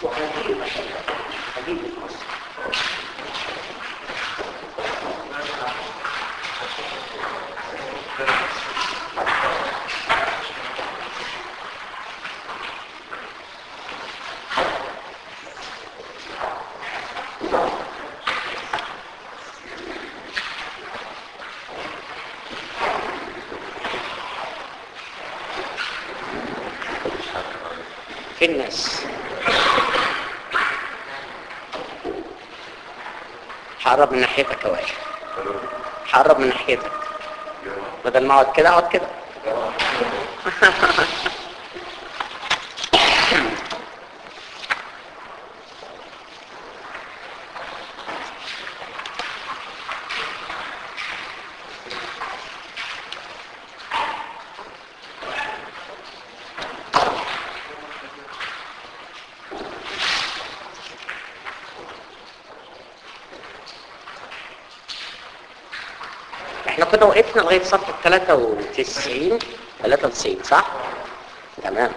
وهجيب المشكلة هجيب المصر في الناس حقرب من ناحيتك يا وائل حقرب من ناحيتك بدل ما اقعد كده اقعد كده احنا كنا وقفنا لغايه صفحه 93 93 صح تمام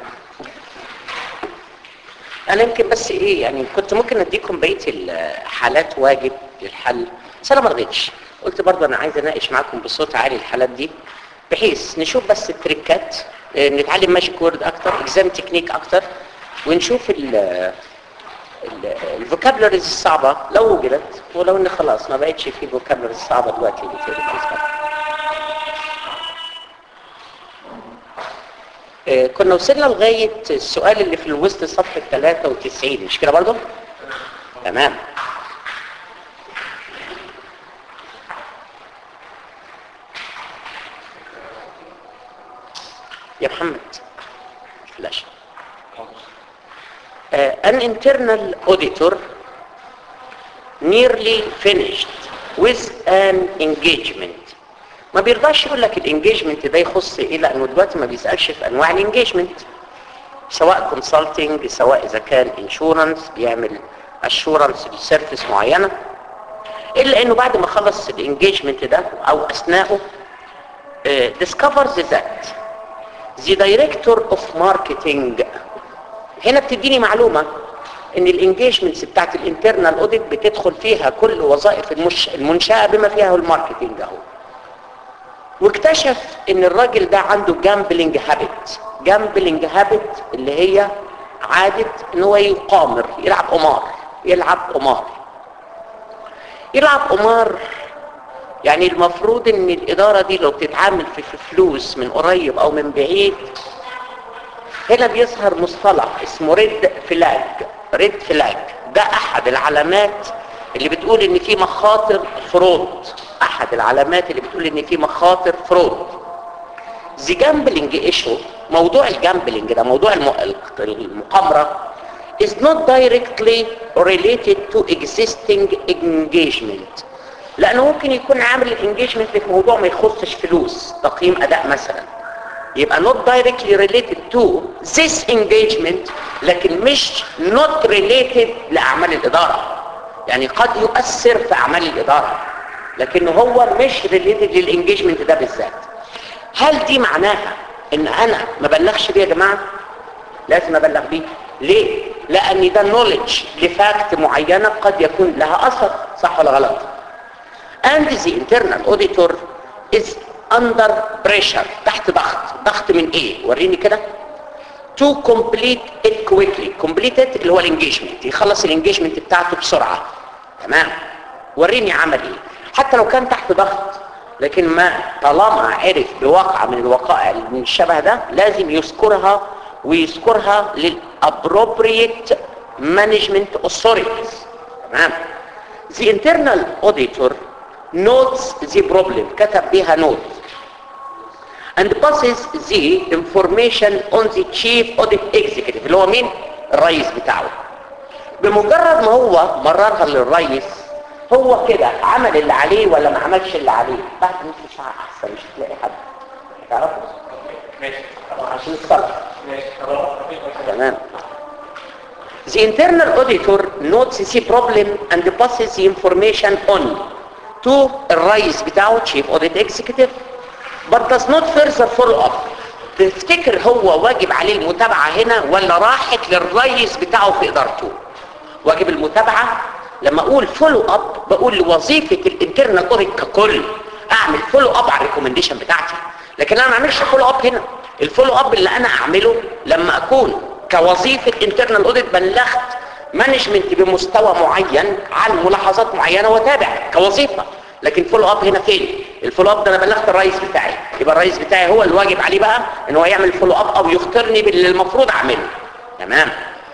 انا يمكن بس ايه يعني كنت ممكن اديكم بقيه الحالات واجب للحل بس انا ما رضيتش قلت برضه انا عايز اناقش معاكم بصوت عالي الحالات دي بحيث نشوف بس التريكات اه، نتعلم ماجيك وورد اكتر اكزام تكنيك اكتر ونشوف ال الفوكابلريز الصعبة لو وجدت ولو ان خلاص ما بقتش في فوكابلريز صعبة دلوقتي بالنسبة لي. آه، كنا وصلنا لغاية السؤال اللي في الوسط صفحة 93 مش كده برضه؟ تمام يا محمد فلاش uh, an internal auditor nearly finished with an engagement ما بيرضاش يقول لك الانجيجمنت ده يخص ايه لانه دلوقتي ما بيسالش في انواع الانجيجمنت سواء كونسلتنج سواء اذا كان انشورنس بيعمل اشورنس لسيرفيس معينه الا انه بعد ما خلص الانجيجمنت ده او اثناءه uh, discovers that the director of marketing هنا بتديني معلومة ان الانجيجمنتس بتاعت الانترنال اوديت بتدخل فيها كل وظائف المش... المنشأة بما فيها الماركتينج اهو واكتشف ان الراجل ده عنده جامبلينج هابت جامبلينج هابت اللي هي عادة ان هو يقامر يلعب قمار يلعب قمار يلعب قمار يعني المفروض ان الادارة دي لو بتتعامل في في فلوس من قريب او من بعيد هنا بيظهر مصطلح اسمه ريد فلاج ريد فلاج ده احد العلامات اللي بتقول ان في مخاطر فرود احد العلامات اللي بتقول ان في مخاطر فرود زي جامبلينج ايشو موضوع الجامبلينج ده موضوع الم- المقامرة is not directly related to existing engagement لانه ممكن يكون عامل الانجيجمنت في موضوع ما يخصش فلوس تقييم اداء مثلا يبقى not directly related to this engagement لكن مش not related لأعمال الإدارة يعني قد يؤثر في أعمال الإدارة لكن هو مش related للانجيجمنت ده بالذات هل دي معناها ان انا ما بلغش بيه يا جماعة لازم ابلغ بيه ليه لان ده knowledge لفاكت معينة قد يكون لها اثر صح ولا غلط and the internal auditor is under pressure تحت ضغط ضغط من ايه وريني كده to complete it quickly complete it اللي هو الانجيجمنت يخلص الانجيجمنت بتاعته بسرعة تمام وريني عمل ايه حتى لو كان تحت ضغط لكن ما طالما عرف بواقع من الوقائع اللي من الشبه ده لازم يذكرها ويذكرها للappropriate management authorities تمام the internal auditor notes the problem كتب بيها note and passes the information on the chief audit executive اللي هو مين الرئيس بتاعه بمجرد ما هو مررها للرئيس هو كده عمل اللي عليه ولا ما عملش اللي عليه بعد نص ساعه احسن مش هتلاقي حد تعرفوا ماشي عشان الصرف ماشي خلاص تمام The internal auditor notes the problem and passes the information on to الرئيس بتاعه chief audit executive but does not further follow up تفتكر هو واجب عليه المتابعة هنا ولا راحت للرئيس بتاعه في إدارته واجب المتابعة لما أقول فولو أب بقول لوظيفة الانترنال اوديت ككل أعمل فولو أب على الريكومنديشن بتاعتي لكن أنا ما أعملش فولو أب هنا الفولو أب اللي أنا أعمله لما أكون كوظيفة انترنال اوديت بلغت مانجمنت بمستوى معين عن ملاحظات معينة وتابع كوظيفة لكن فولو اب هنا فين الفولو اب ده انا بلغت الرئيس بتاعي يبقى الرئيس بتاعي هو الواجب عليه بقى ان هو يعمل فولو اب او يختارني باللي المفروض اعمله تمام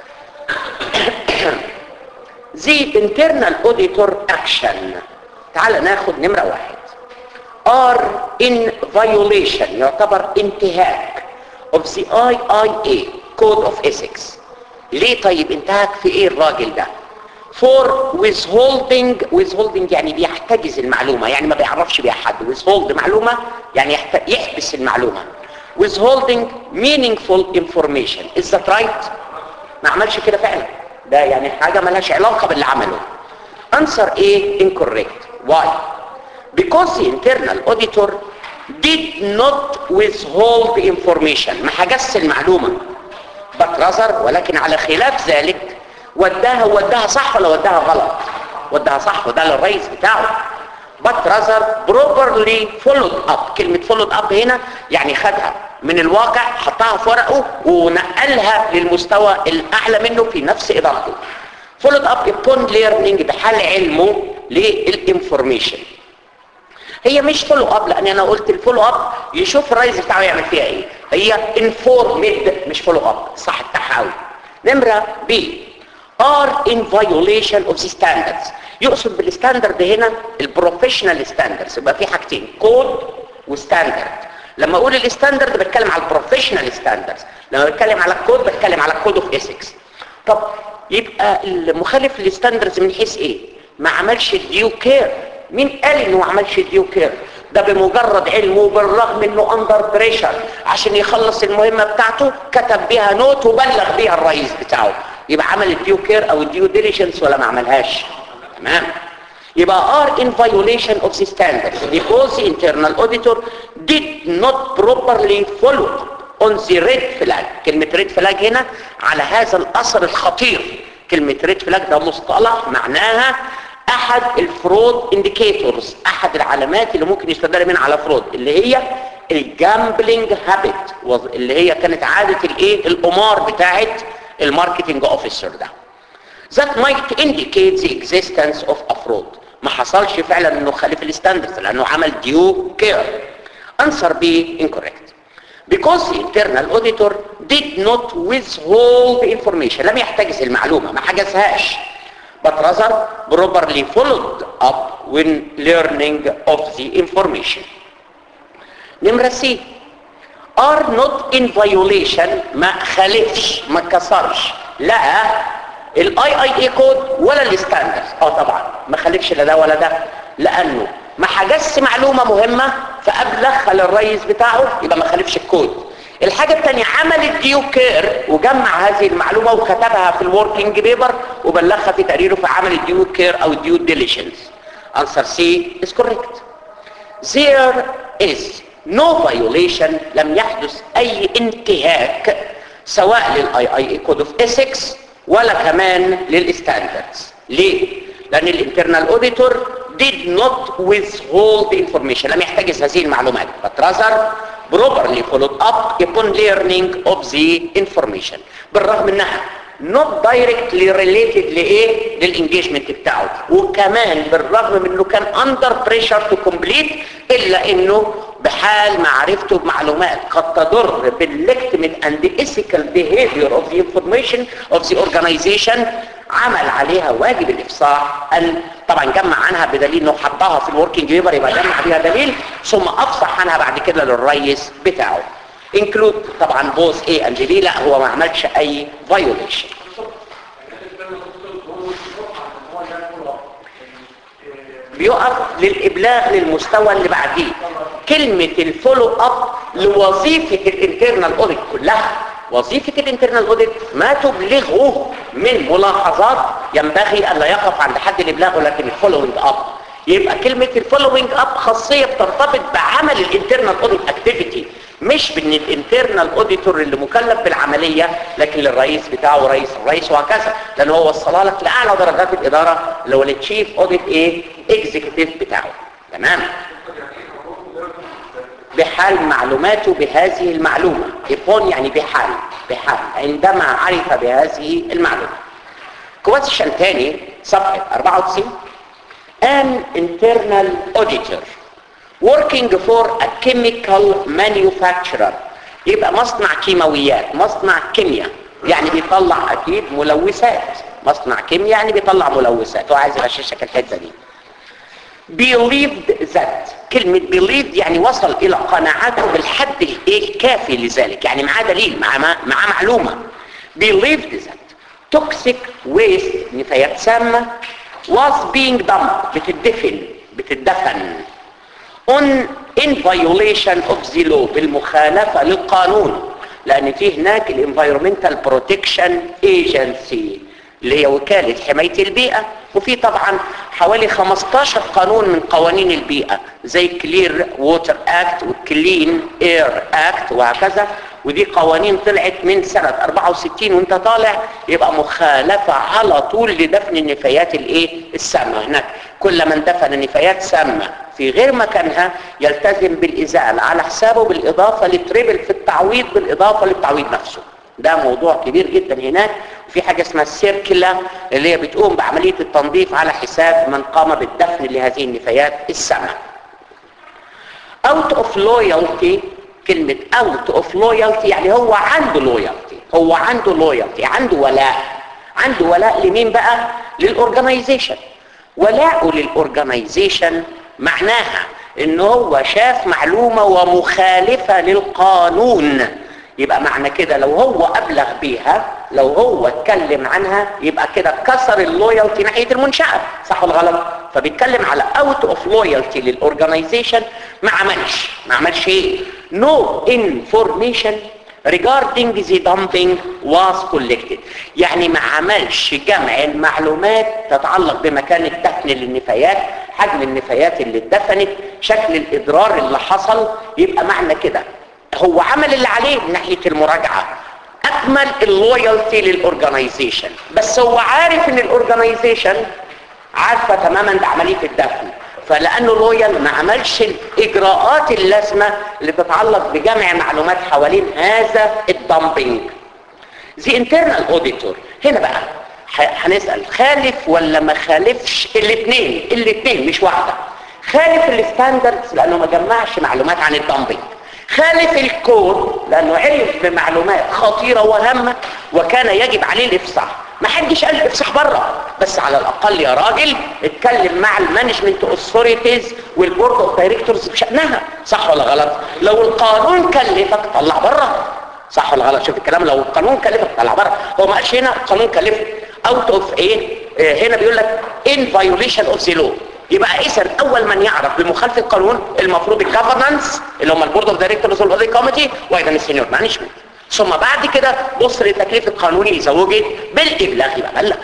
The internal auditor action تعال ناخد نمرة واحد are in violation يعتبر انتهاك of the IIA code of ethics ليه طيب انتهك في ايه الراجل ده for withholding withholding يعني بيحتجز المعلومة يعني ما بيعرفش بيها حد withhold معلومة يعني يحت... يحبس المعلومة withholding meaningful information is that right ما عملش كده فعلا ده يعني حاجة ملهاش علاقة باللي عمله answer A incorrect why because the internal auditor did not withhold information ما حجزش المعلومة but rather ولكن على خلاف ذلك وداها وداها صح ولا وداها غلط وداها صح وده للرئيس بتاعه but rather properly followed up كلمة followed up هنا يعني خدها من الواقع حطها في ورقه ونقلها للمستوى الأعلى منه في نفس إدارته followed up upon learning بحال علمه للإنفورميشن هي مش فولو اب لان انا قلت الفولو اب يشوف الرئيس بتاعه يعمل فيها ايه هي انفورمد مش فولو اب صح بتاعها قوي نمره بي are in violation of the standards يقصد بالستاندرد هنا البروفيشنال ستاندردز يبقى في حاجتين كود وستاندرد لما اقول الستاندرد بتكلم على البروفيشنال ستاندردز لما بتكلم على الكود بتكلم على الكود اوف ايثكس طب يبقى المخالف للستاندردز من حيث ايه ما عملش الديو كير مين قال انه ما عملش الديو كير ده بمجرد علمه بالرغم انه اندر بريشر عشان يخلص المهمه بتاعته كتب بيها نوت وبلغ بيها الرئيس بتاعه يبقى عمل الديو كير او الديو ديليجنس ولا ما عملهاش تمام يبقى are in violation of the standards because the internal auditor did not properly follow on the red flag كلمة red flag هنا على هذا الأثر الخطير كلمة red flag ده مصطلح معناها أحد الفرود انديكيتورز أحد العلامات اللي ممكن يستدل منها على فرود اللي هي الجامبلينج هابت اللي هي كانت عادة الايه القمار بتاعت الماركتنج اوفيسر ده that might indicate the existence of a fraud ما حصلش فعلا انه خالف الستاندرز لانه عمل due care answer B incorrect because the internal auditor did not withhold information لم يحتجز المعلومة ما حجزهاش but rather properly followed up when learning of the information نمرة C are not in violation ما خالفش ما كسرش لا الاي اي اي كود ولا الستاندرز اه طبعا ما خالفش لا ده ولا ده لانه ما حجزش معلومه مهمه فابلغها للرئيس بتاعه يبقى ما خالفش الكود الحاجة الثانية عمل الديو كير وجمع هذه المعلومة وكتبها في الوركينج بيبر وبلغها في تقريره فعمل الديو كير او الديو ديليجنس answer C is correct there is no violation لم يحدث اي انتهاك سواء للاي اي اي كود اوف ethics ولا كمان للستاندردز ليه لان الانترنال اوديتور did not withhold the information لم يحتجز هذه المعلومات but rather properly followed up upon learning of the information بالرغم انها not directly related لايه للانجيجمنت بتاعه وكمان بالرغم من انه كان under pressure to complete الا انه بحال معرفته بمعلومات قد تضر بالليكتمنت and the ethical behavior of the information of the organization عمل عليها واجب الافصاح ان طبعا جمع عنها بدليل انه حطها في الوركينج بيبر يبقى جمع بيها دليل ثم افصح عنها بعد كده للرئيس بتاعه include طبعا بوز A and B لا هو ما عملش اي violation بيقف للابلاغ للمستوى اللي بعديه كلمة الفولو اب لوظيفة الانترنال اوديت كلها وظيفة الانترنال اوديت ما تبلغه من ملاحظات ينبغي ان لا يقف عند حد الابلاغ ولكن الفولوينج اب يبقى كلمة الفولوينج اب خاصية بترتبط بعمل الانترنال اوديت اكتيفيتي مش بان الانترنال اوديتور اللي مكلف بالعمليه لكن للرئيس بتاعه رئيس الرئيس وهكذا لان هو وصلها لك لاعلى درجات الاداره اللي هو التشيف اوديت ايه اكزيكتيف بتاعه تمام بحال معلوماته بهذه المعلومه يكون يعني بحال بحال عندما عرف بهذه المعلومه كويشن تاني صفحه 94 an internal auditor working for a chemical manufacturer يبقى مصنع كيماويات مصنع كيمياء يعني بيطلع اكيد ملوثات مصنع كيمياء يعني بيطلع ملوثات وعايز يغششك الحته دي believed that كلمة believed يعني وصل إلى قناعته بالحد الإيه الكافي لذلك يعني معاه دليل معاه معاه معلومة believed that toxic waste نفايات سامة was being dumped بتدفن بتدفن on in violation of the law بالمخالفة للقانون لأن في هناك الانفيرومنتال بروتكشن ايجنسي اللي هي وكالة حماية البيئة وفي طبعا حوالي 15 قانون من قوانين البيئة زي كلير ووتر اكت والكلين اير اكت وهكذا ودي قوانين طلعت من سنة 64 وانت طالع يبقى مخالفة على طول لدفن النفايات الايه السامة هناك كل من دفن نفايات سامة في غير مكانها يلتزم بالإزالة على حسابه بالإضافة للتريبل في التعويض بالإضافة للتعويض نفسه ده موضوع كبير جدا هناك وفي حاجة اسمها السيركلا اللي هي بتقوم بعملية التنظيف على حساب من قام بالدفن لهذه النفايات السامة out of loyalty كلمة out of loyalty يعني هو عنده loyalty هو عنده loyalty عنده ولاء عنده ولاء لمين بقى للأورجنايزيشن ولاءه للأورجنايزيشن معناها ان هو شاف معلومة ومخالفة للقانون يبقى معنى كده لو هو ابلغ بيها لو هو اتكلم عنها يبقى كده كسر اللويالتي ناحيه المنشاه صح ولا غلط فبيتكلم على اوت اوف لويالتي للاورجنايزيشن ما عملش ما عملش ايه نو انفورميشن regarding the dumping was collected يعني ما عملش جمع المعلومات تتعلق بمكان الدفن للنفايات حجم النفايات اللي اتدفنت شكل الاضرار اللي حصل يبقى معنى كده هو عمل اللي عليه من ناحيه المراجعه اكمل اللويالتي للاورجنايزيشن بس هو عارف ان الاورجنايزيشن عارفه تماما بعمليه الدفن فلانه لويال ما عملش الاجراءات اللازمه اللي تتعلق بجمع معلومات حوالين هذا الدمبنج زي انترنال اوديتور هنا بقى هنسال خالف ولا ما خالفش الاثنين الاثنين مش واحده خالف الستاندردز لانه ما جمعش معلومات عن الدمبنج خالف الكود لانه عرف بمعلومات خطيره وهامه وكان يجب عليه الافصاح ما حدش قال افصح بره بس على الاقل يا راجل اتكلم مع المانجمنت اوثوريتيز والبورد اوف دايركتورز بشانها صح ولا غلط لو القانون كلفك طلع بره صح ولا غلط شوف الكلام لو القانون كلفك طلع بره هو ما قالش هنا القانون كلفك اوت اوف ايه اه هنا بيقول لك ان فايوليشن اوف ذا لو يبقى اذا اول من يعرف بمخالفه القانون المفروض الجفرنس اللي هم البورد اوف دايركتورز والاوديت كوميتي وايضا السينيور مانجمنت ثم بعد كده بص للتكليف القانوني اذا وجد بالابلاغ يبقى بلغ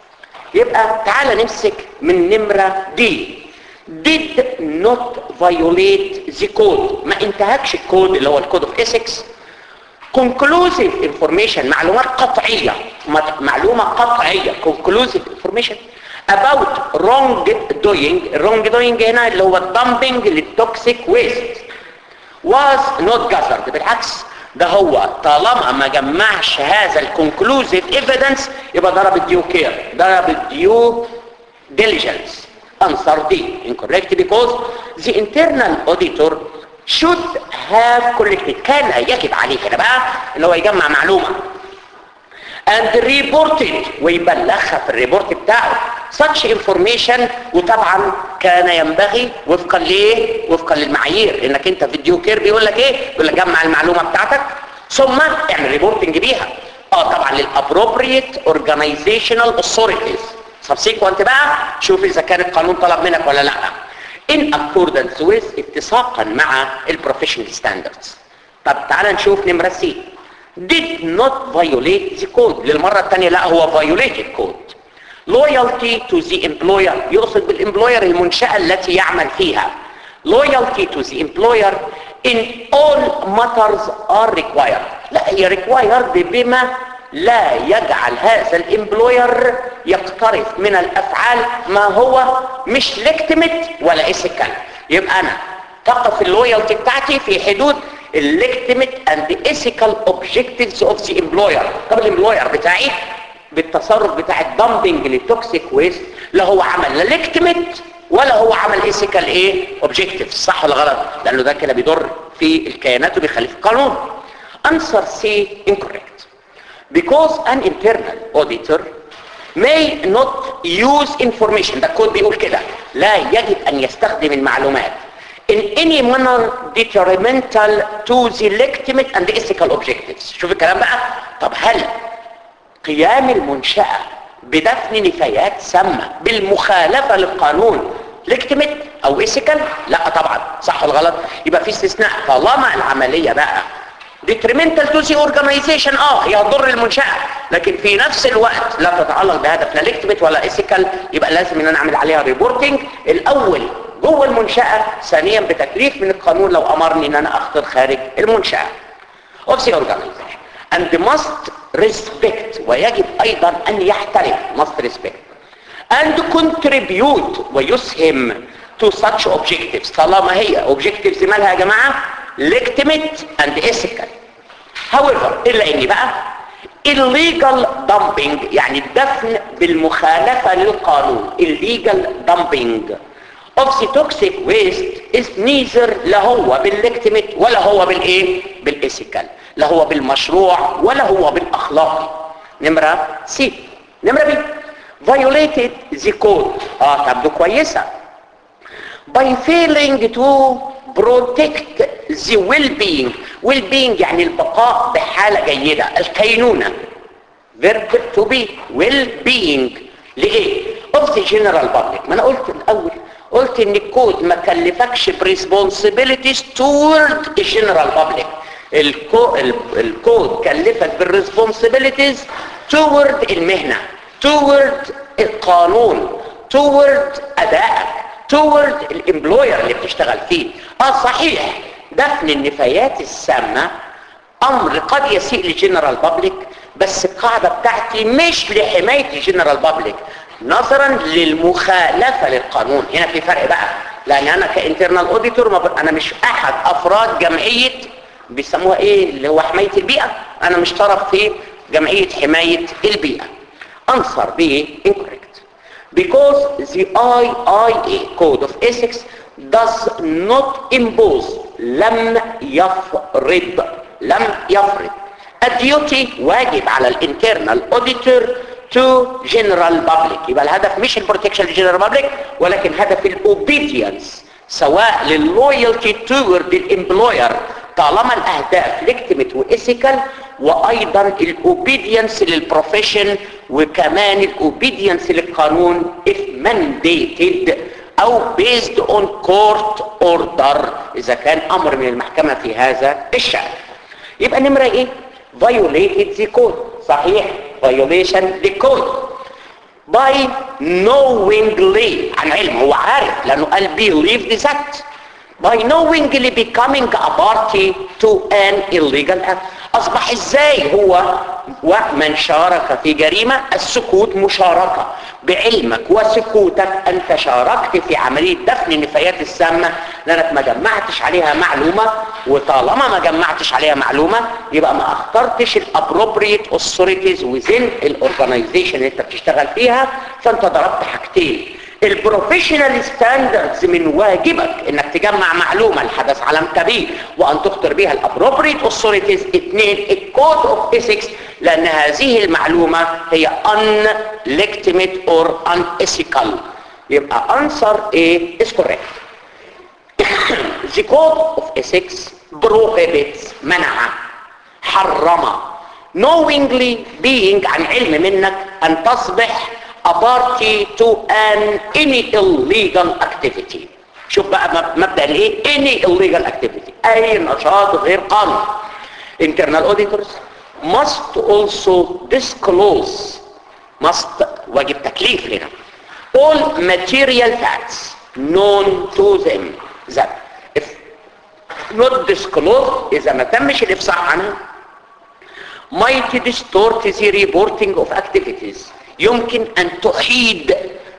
يبقى تعالى نمسك من نمره دي did not violate the code ما انتهكش الكود اللي هو الكود اوف ethics conclusive information معلومات قطعية معلومة قطعية conclusive information about wrong doing wrong doing هنا اللي هو dumping للتوكسيك waste was not gathered بالعكس ده هو طالما ما جمعش هذا الكونكلوزيف ايفيدنس يبقى ضرب الديو كير ضرب الديو diligence answer D incorrect because the internal auditor should have collected كان يجب عليه كده بقى ان هو يجمع معلومه and reported ويبلغها في الريبورت بتاعه such information وطبعا كان ينبغي وفقا ليه وفقا للمعايير انك انت في الديو كير بيقول لك ايه بيقول لك جمع المعلومه بتاعتك ثم اعمل ريبورتنج بيها اه طبعا للابروبريت اورجانيزيشنال اوثوريتيز سبسيكوانت بقى شوف اذا كان القانون طلب منك ولا لا in accordance with اتساقا مع البروفيشنال ستاندردز طب تعال نشوف نمره سي did not violate the code للمرة الثانية لا هو violated code loyalty to the employer يقصد بالemployer المنشأة التي يعمل فيها loyalty to the employer in all matters are required لا هي required بما لا يجعل هذا الامبلوير يقترف من الافعال ما هو مش ليكتمت ولا اسكال يبقى انا تقف اللويالتي بتاعتي في حدود الليكتمت اند اسيكال اوبجكتيفز اوف ذا امبلوير طب الامبلوير بتاعي بالتصرف بتاع الدمبنج للتوكسيك ويست لا هو عمل لا ليكتمت ولا هو عمل اسيكال ايه اوبجكتيف صح ولا غلط لانه ده كده بيضر في الكيانات وبيخالف القانون answer C incorrect because an internal auditor may not use information ده الكود بيقول كده لا يجب ان يستخدم المعلومات in any manner detrimental to the legitimate and ethical objectives شوف الكلام بقى طب هل قيام المنشأة بدفن نفايات سامة بالمخالفة للقانون ليكتمت او اسيكال لا طبعا صح ولا غلط يبقى في استثناء طالما العملية بقى detrimental to the organization اه هي هتضر المنشأة لكن في نفس الوقت لا تتعلق بهدف لا ليكتمت ولا اسيكال يبقى لازم ان انا اعمل عليها ريبورتنج الاول جوه المنشأة ثانيا بتكليف من القانون لو امرني ان انا اخطر خارج المنشأة of the organization and must respect ويجب ايضا ان يحترم must respect and contribute ويسهم to such objectives طالما هي objectives مالها يا جماعة legitimate and ethical however الا اني بقى illegal dumping يعني الدفن بالمخالفة للقانون illegal dumping of the toxic waste is neither لا هو بالليكتمت ولا هو بالايه بالاسيكال لا هو بالمشروع ولا هو بالاخلاقي نمرة سي نمرة بي violated the code اه تبدو كويسة by failing to protect the well-being well-being يعني البقاء بحالة جيدة الكينونة verb to be well-being لإيه of the general public ما أنا قلت الأول قلت إن الكود ما كلفكش responsibilities toward the general public الكو... الكود كلفك بالresponsibilities toward المهنة toward القانون toward أدائك toward الامبلوير اللي بتشتغل فيه اه صحيح دفن النفايات السامة امر قد يسيء للجنرال بابليك بس القاعدة بتاعتي مش لحماية الجنرال بابليك نظرا للمخالفة للقانون هنا في فرق بقى لان انا كانترنال اوديتور انا مش احد افراد جمعية بيسموها ايه اللي هو حماية البيئة انا مش طرف في جمعية حماية البيئة answer B incorrect because the IIA Code of Ethics does not impose لم يفرض لم يفرض a duty واجب على الانترنال auditor to general public يبقى الهدف مش البروتكشن للجنرال public ولكن هدف الاوبيدينس سواء لللويالتي toward الامبلوير طالما الاهداف ليكتمت واسيكال وايضا الاوبيدينس للبروفيشن وكمان الاوبيدينس للقانون if mandated او based on court order اذا كان امر من المحكمة في هذا الشأن يبقى نمرة ايه violated the code صحيح violation the code by knowingly عن علم هو عارف لانه قال believe that by knowingly becoming a party to an illegal act اصبح ازاي هو ومن شارك في جريمة السكوت مشاركة بعلمك وسكوتك انت شاركت في عملية دفن النفايات السامة لانك ما جمعتش عليها معلومة وطالما ما جمعتش عليها معلومة يبقى ما اخترتش الابروبريت authorities within الاورجنايزيشن اللي انت بتشتغل فيها فانت ضربت حاجتين البروفيشنال ستاندردز من واجبك انك تجمع معلومة الحدث علم كبير وان تخطر بها الابروبريت authorities اثنين الكود اوف ethics لان هذه المعلومة هي unlegitimate or unethical يبقى answer A is correct the code of ethics prohibits منع حرم knowingly being عن علم منك ان تصبح a party to an any illegal activity شوف بقى مبدأ الايه any illegal activity اي نشاط غير قانوني internal auditors must also disclose must واجب تكليف لنا all material facts known to them that if not disclosed اذا ما تمش الافصاح عنها might distort the reporting of activities يمكن ان تحيد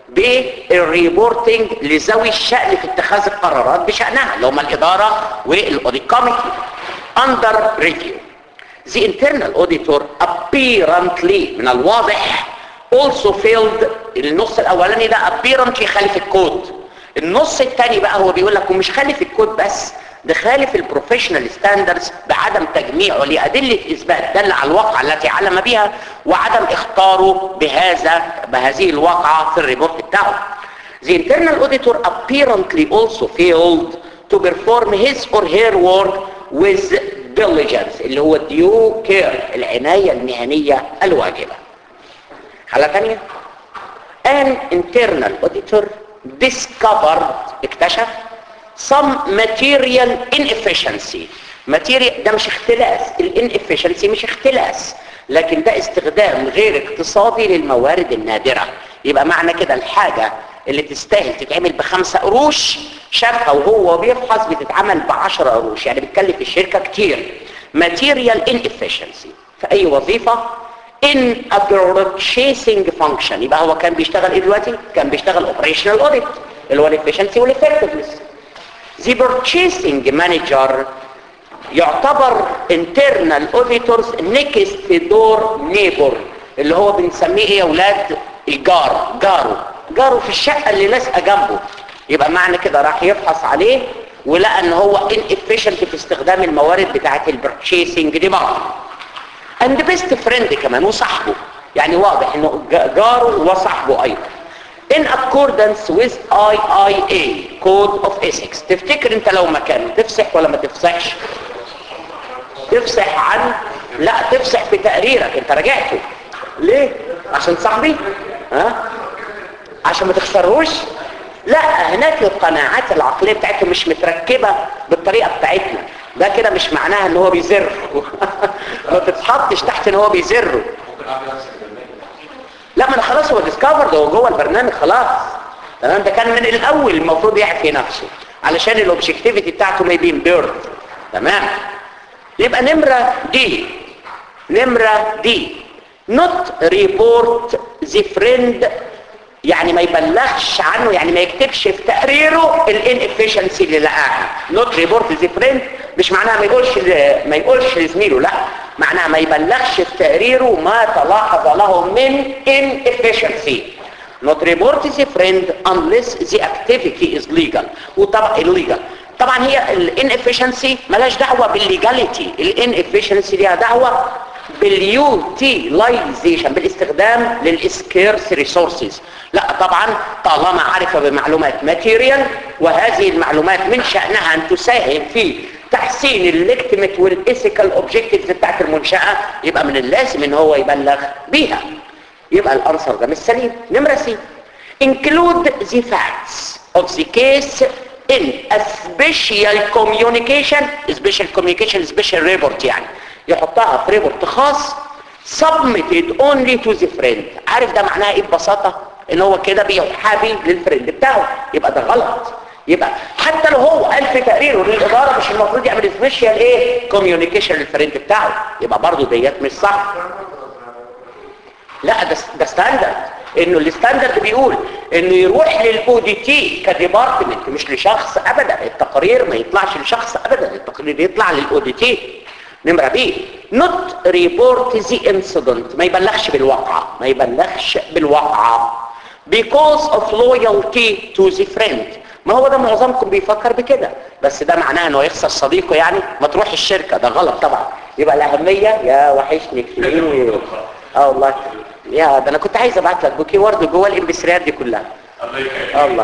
بالريبورتنج لذوي الشأن في اتخاذ القرارات بشأنها اللي هم الإدارة والأوديت كوميتي under review the internal auditor apparently من الواضح also failed النص الأولاني ده apparently خالف الكود النص الثاني بقى هو بيقول لك ومش خالف الكود بس ده خالف البروفيشنال ستاندردز بعدم تجميعه لأدلة إثبات دل على الواقعة التي علم بها وعدم اختاره بهذا بهذه الواقعة في الريبورت بتاعه. The internal auditor apparently also failed to perform his or her work with diligence اللي هو due care العناية المهنية الواجبة. حالة ثانية an internal auditor discovered اكتشف some material inefficiency material ده مش اختلاس الانefficiency مش اختلاس لكن ده استخدام غير اقتصادي للموارد النادرة يبقى معنى كده الحاجة اللي تستاهل تتعمل بخمسة قروش شافها وهو بيفحص بتتعمل بعشرة قروش يعني بتكلف الشركة كتير material inefficiency في اي وظيفة in a purchasing function يبقى هو كان بيشتغل ايه دلوقتي كان بيشتغل operational audit اللي هو الافشنسي والeffectiveness the purchasing manager يعتبر internal auditors next door neighbor اللي هو بنسميه ايه يا اولاد الجار جاره جاره في الشقة اللي لازقه جنبه يبقى معنى كده راح يفحص عليه ولقى ان هو inefficient في استخدام الموارد بتاعت البرتشيسنج دي مرة and best friend كمان وصاحبه يعني واضح انه جاره وصاحبه ايضا in accordance with IIA Code of Ethics تفتكر انت لو مكانه تفسح ولا ما تفسحش تفسح عن لا تفسح في تقريرك انت راجعته ليه عشان صاحبي ها عشان ما تخسروش لا هناك القناعات العقليه بتاعتهم مش متركبه بالطريقه بتاعتنا ده كده مش معناها ان هو بيزر ما تتحطش تحت ان هو بيزره لا ما انا خلاص هو ديسكفرد هو جوه البرنامج خلاص تمام ده كان من الاول المفروض يعفي نفسه علشان الاوبجكتيفيتي بتاعته ما يبين بيرد تمام يبقى نمره دي نمره دي not report the friend يعني ما يبلغش عنه يعني ما يكتبش في تقريره الانفشنسي اللي لقاها نوت ريبورت ذا فريند مش معناها ما يقولش ما يقولش لزميله لا معناها ما يبلغش في تقريره ما تلاحظ له من inefficiency not report the friend unless the activity is legal وطبعا illegal طبعا هي الانفشنسي ملاش دعوه بالليجاليتي الانفشنسي ليها دعوه باليوتيلايزيشن بالاستخدام للسكيرس ريسورسز لا طبعا طالما عرف بمعلومات ماتيريال وهذه المعلومات من شأنها ان تساهم في تحسين الليجتيميت والايثيكال اوبجكتيفز بتاعت المنشأة يبقى من اللازم ان هو يبلغ بيها يبقى الانسر ده مش سليم نمرة سي include the facts of the case in a special communication special communication special report يعني يحطها في ريبورت خاص submitted only to the friend عارف ده معناها ايه ببساطة ان هو كده بيحابي للفريند بتاعه يبقى ده غلط يبقى حتى لو هو قال في تقريره للإدارة مش المفروض يعمل سبيشال ايه كوميونيكيشن للفريند بتاعه يبقى برضه ديت مش صح لا ده ده ستاندرد انه الستاندرد بيقول انه يروح للاو دي تي كديبارتمنت مش لشخص ابدا التقرير ما يطلعش لشخص ابدا التقرير يطلع للاو دي تي نمرة بي not report the incident ما يبلغش بالواقعة ما يبلغش بالواقعة because of loyalty to the friend ما هو ده معظمكم بيفكر بكده بس ده معناه انه يخسر صديقه يعني ما تروح الشركة ده غلط طبعا يبقى الأهمية يا وحشني كتير اه والله يا ده انا كنت عايز ابعت لك بوكي ورد جوه الامبسريات دي كلها اه والله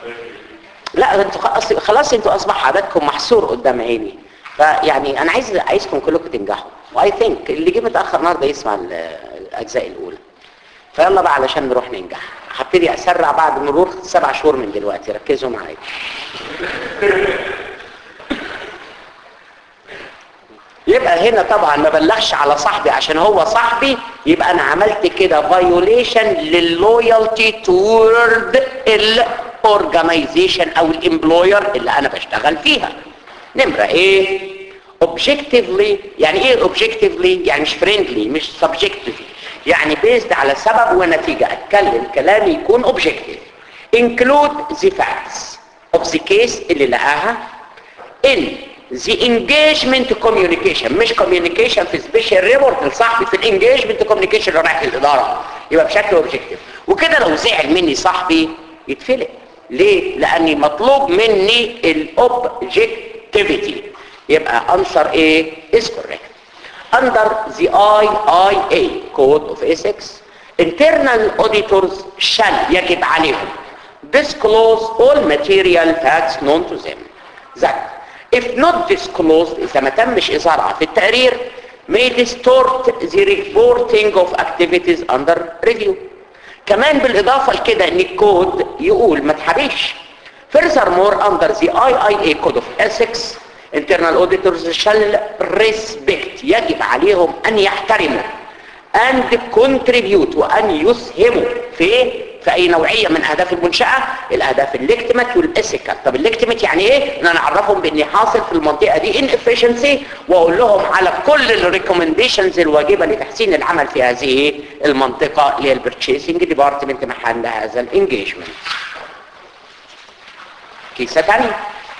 لا انتوا خلاص انتوا اصبح عددكم محصور قدام عيني فيعني انا عايز عايزكم كلكم تنجحوا واي ثينك اللي جه متاخر النهارده يسمع الاجزاء الاولى فيلا بقى علشان نروح ننجح هبتدي اسرع بعد مرور سبع شهور من دلوقتي ركزوا معايا يبقى هنا طبعا ما بلغش على صاحبي عشان هو صاحبي يبقى انا عملت كده فايوليشن لللويالتي تورد الاورجنايزيشن او الامبلوير اللي انا بشتغل فيها نمرة ايه objectively يعني ايه objectively يعني مش friendly مش subjectively يعني based على سبب ونتيجة اتكلم كلامي يكون objective include the facts of the case اللي لقاها in the engagement communication مش communication في special report لصاحبي في الانجيجمنت communication اللي رايح للإدارة يبقى بشكل objective وكده لو زعل مني صاحبي يتفلق ليه؟ لأني مطلوب مني الobjectivity يبقى answer A is correct under the IIA Code of Ethics internal auditors shall يجب عليهم disclose all material facts known to them that if not disclosed إذا ما تمش إظهارها في التقرير may distort the reporting of activities under review كمان بالإضافة لكده إن الكود يقول ما تحريش furthermore under the IIA Code of Ethics internal auditors shall respect يجب عليهم أن يحترموا and contribute وأن يسهموا في إيه؟ في أي نوعية من أهداف المنشأة الأهداف الليكتمت والإسيكال طب الليكتمت يعني إيه؟ إن أنا أعرفهم بإني حاصل في المنطقة دي inefficiency وأقول لهم على كل الريكومنديشنز الواجبة لتحسين العمل في هذه المنطقة اللي هي البرتشيسنج ديبارتمنت محل هذا الانجيجمنت كيسة ثانية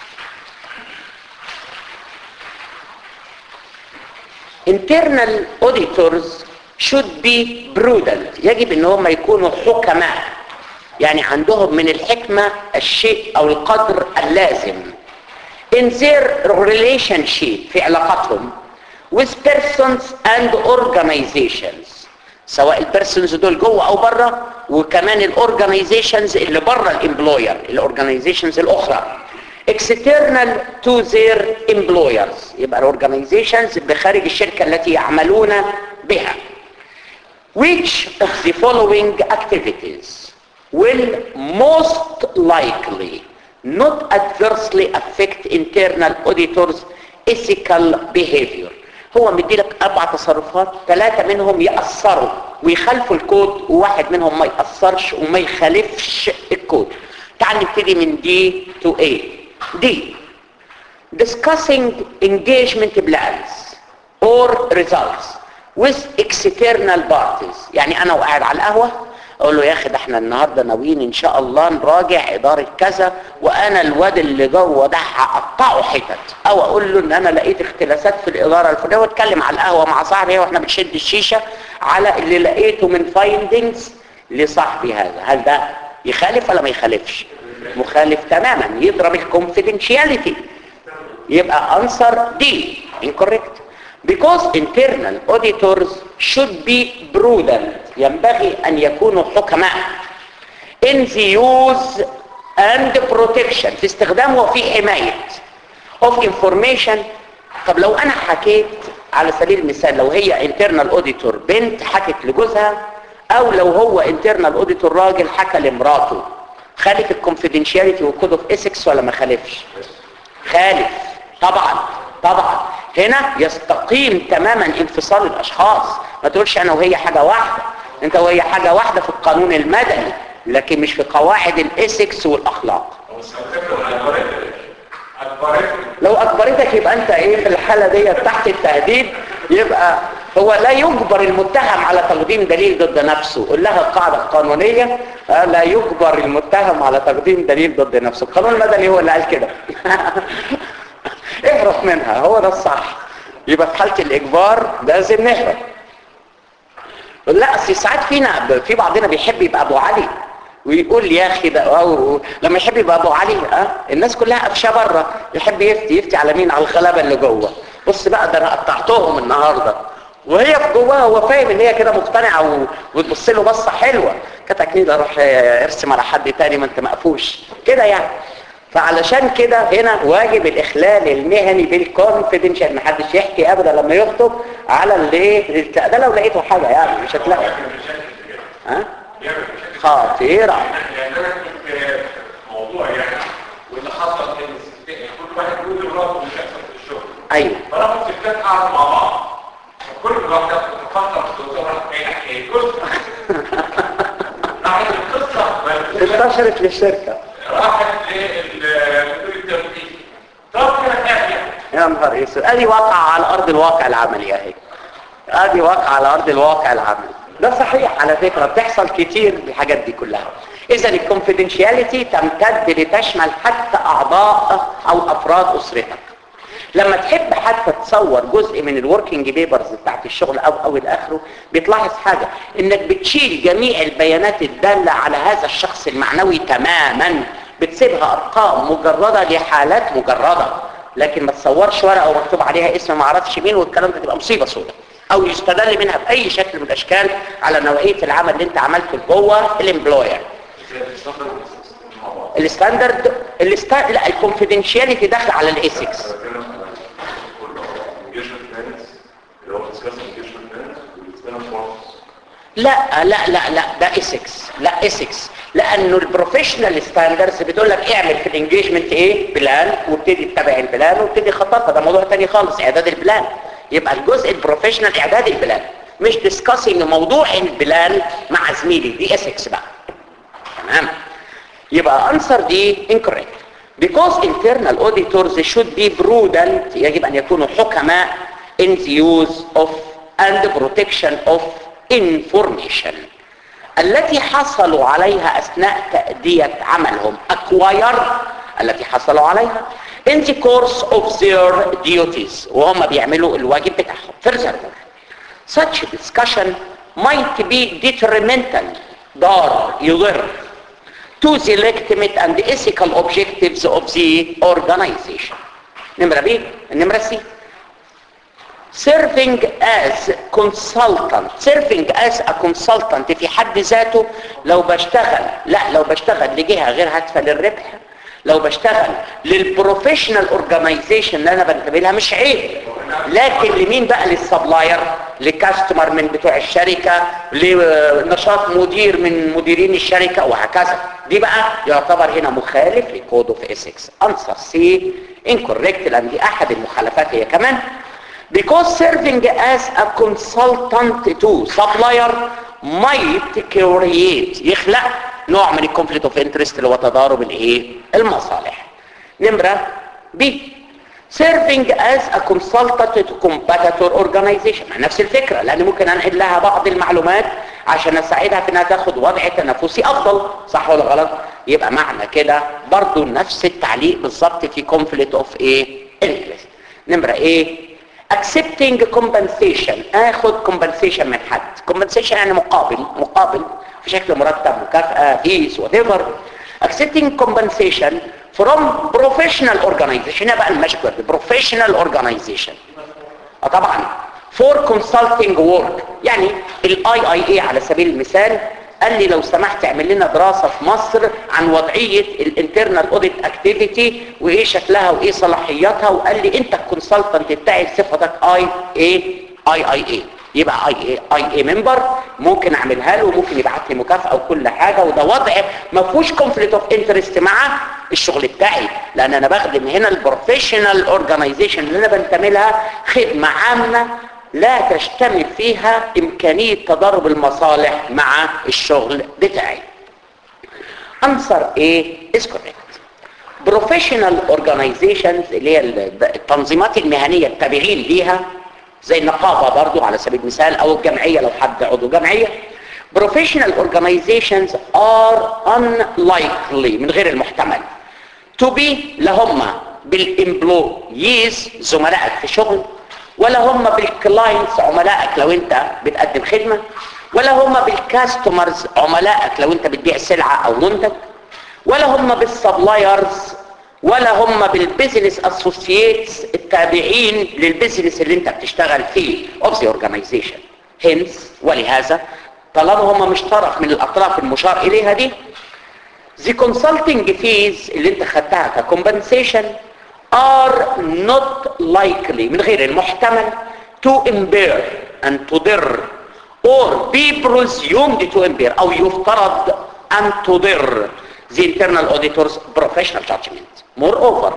internal auditors should be prudent يجب ان هم يكونوا حكماء يعني عندهم من الحكمة الشيء او القدر اللازم in their relationship في علاقتهم with persons and organizations سواء البيرسونز دول جوه او بره وكمان الاورجنايزيشنز اللي بره الامبلوير الاورجنايزيشنز الاخرى external to their employers يبقى الاورجنايزيشنز بخارج الشركة التي يعملون بها which of the following activities will most likely not adversely affect internal auditors ethical behavior هو مدي لك اربع تصرفات ثلاثة منهم يأثروا ويخالفوا الكود وواحد منهم ما يأثرش وما يخالفش الكود تعال نبتدي من دي to A دي discussing engagement plans or results with external parties يعني انا وقاعد على القهوة اقول له يا اخي ده احنا النهارده ناويين ان شاء الله نراجع اداره كذا وانا الواد اللي جوه ده هقطعه حتت او اقول له ان انا لقيت اختلاسات في الاداره الفلانيه واتكلم على القهوه مع صاحبي واحنا بنشد الشيشه على اللي لقيته من فايندنجز لصاحبي هذا هل ده يخالف ولا ما يخالفش مخالف تماما يضرب الكونفيدنشياليتي يبقى انسر دي incorrect because internal auditors should be prudent ينبغي أن يكونوا حكماء in the use and protection في استخدام وفي حماية of information طب لو أنا حكيت على سبيل المثال لو هي internal auditor بنت حكت لجوزها أو لو هو internal auditor راجل حكى لمراته خالف الكونفيدنشياليتي والكود اوف ايثكس ولا ما خالفش خالف طبعا طبعا هنا يستقيم تماما انفصال الاشخاص ما تقولش انا وهي حاجة واحدة انت وهي حاجة واحدة في القانون المدني لكن مش في قواعد الايثكس والاخلاق لو اجبرتك يبقى انت ايه في الحالة دي تحت التهديد يبقى هو لا يجبر المتهم على تقديم دليل ضد نفسه قل لها القاعدة القانونية لا يجبر المتهم على تقديم دليل ضد نفسه القانون المدني هو اللي قال كده اهرب منها هو ده الصح يبقى في حالة الاجبار لازم نهرب لا اصل ساعات فينا في بعضنا بيحب يبقى ابو علي ويقول يا اخي ده أو لما يحب يبقى ابو علي اه الناس كلها قفشه بره يحب يفتي يفتي على مين على الغلابه اللي جوه بص بقى ده انا قطعتهم النهارده وهي في جواها هو فاهم ان هي كده مقتنعه و... وتبص له بصه حلوه كتك كده روح ارسم على حد تاني ما انت مقفوش كده يعني فعلشان كده هنا واجب الاخلال المهني بالكونفيدنشال محدش يحكي ابدا لما يخطب على الايه ده لو لقيته حاجه يعني مش هتلاقي ها خطيره يعني انا كنت في موضوع يعني واللي حصل ان كل واحد يقول لمراته اللي بيحصل في الشغل ايوه فراحوا الستات قعدوا مع بعض كل واحده تفكر في الدكتور راح ايه حكايه جزء راحت القصه انتشرت للشركه راحت للمدير التنفيذي طب كده كافيه يا نهار اسود ادي واقع على ارض الواقع العملي اهي ادي واقع على ارض الواقع العملي ده صحيح على فكرة بتحصل كتير الحاجات دي كلها اذا الكونفيدنشياليتي تمتد لتشمل حتى اعضاء او افراد اسرتك لما تحب حتى تصور جزء من الوركينج بيبرز بتاعت الشغل او او الاخره بتلاحظ حاجة انك بتشيل جميع البيانات الدالة على هذا الشخص المعنوي تماما بتسيبها ارقام مجردة لحالات مجردة لكن ما تصورش ورقة ومكتوب عليها اسم ما اعرفش مين والكلام ده تبقى مصيبة سوداء او يستدل منها باي شكل من الاشكال على نوعية العمل اللي انت عملته جوه الامبلوير الستاندرد الست... لا الكونفيدنشياليتي داخل على الاي 6 لا لا لا لا ده اسكس لا اسكس لانه البروفيشنال ستاندردز بتقول لك اعمل في الانجيجمنت ايه بلان وابتدي تتبع البلان وابتدي خططها ده موضوع تاني خالص اعداد البلان يبقى الجزء البروفيشنال اعداد البلان مش ديسكاسينج موضوع البلان مع زميلي دي اسكس بقى تمام يبقى انسر دي incorrect because internal auditors should be prudent يجب ان يكونوا حكماء in the use of and protection of information التي حصلوا عليها اثناء تأدية عملهم acquire التي حصلوا عليها in the course of their duties وهم بيعملوا الواجب بتاعهم furthermore such discussion might be detrimental ضار يضر to the legitimate and ethical objectives of the organization نمرة B النمرة C serving as consultant serving as a consultant في حد ذاته لو بشتغل لا لو بشتغل لجهة غير هادفة للربح لو بشتغل للبروفيشنال اورجانيزيشن اللي انا بنتبه لها مش عيب لكن لمين بقى للسبلاير لكاستمر من بتوع الشركة لنشاط مدير من مديرين الشركة وهكذا دي بقى يعتبر هنا مخالف لكود اوف اسكس انسر سي incorrect لان دي احد المخالفات هي كمان because serving as a consultant to supplier might create يخلق نوع من الكونفليكت اوف انترست اللي هو تضارب الايه المصالح نمره بي serving as a consultant to competitor organization مع نفس الفكره لان ممكن انقل لها بعض المعلومات عشان اساعدها في انها تاخد وضع تنافسي افضل صح ولا غلط يبقى معنى كده برضو نفس التعليق بالظبط في conflict of ايه interest نمره ايه accepting compensation اخد compensation من حد compensation يعني مقابل مقابل في شكل مرتب مكافأة فيس whatever accepting compensation from professional organization هنا بقى المشكلة professional organization اه طبعا for consulting work يعني الاي اي اي على سبيل المثال قال لي لو سمحت اعمل لنا دراسة في مصر عن وضعية الانترنال اوديت اكتيفيتي وايه شكلها وايه صلاحياتها وقال لي انت الكونسلتنت بتاعي صفتك اي اي اي اي اي يبقى اي اي اي اي ممبر ممكن اعملها له وممكن يبعت لي مكافاه وكل حاجه وده وضع ما فيهوش كونفليكت اوف انترست مع الشغل بتاعي لان انا بخدم هنا البروفيشنال اورجانيزيشن اللي انا بنتمي لها خدمه عامه لا تشتمل فيها امكانيه تضارب المصالح مع الشغل بتاعي انسر ايه is correct professional organizations اللي هي التنظيمات المهنيه التابعين ليها زي النقابة برضو على سبيل المثال او الجمعية لو حد عضو جمعية professional organizations are unlikely من غير المحتمل to be لهم بالامبلويز زملائك في شغل ولا هم بالكلاينتس عملائك لو انت بتقدم خدمة ولا هم بالكاستمرز عملائك لو انت بتبيع سلعة او منتج ولا هم بالسبلايرز ولا هم بالبيزنس اسوسييتس التابعين للبيزنس اللي انت بتشتغل فيه of the organization hence ولهذا طالما هم مش طرف من الاطراف المشار اليها دي the consulting fees اللي انت خدتها كcompensation are not likely من غير المحتمل to impair and تضر or be presumed to impair او يفترض ان تضر the internal auditor's professional judgment Moreover,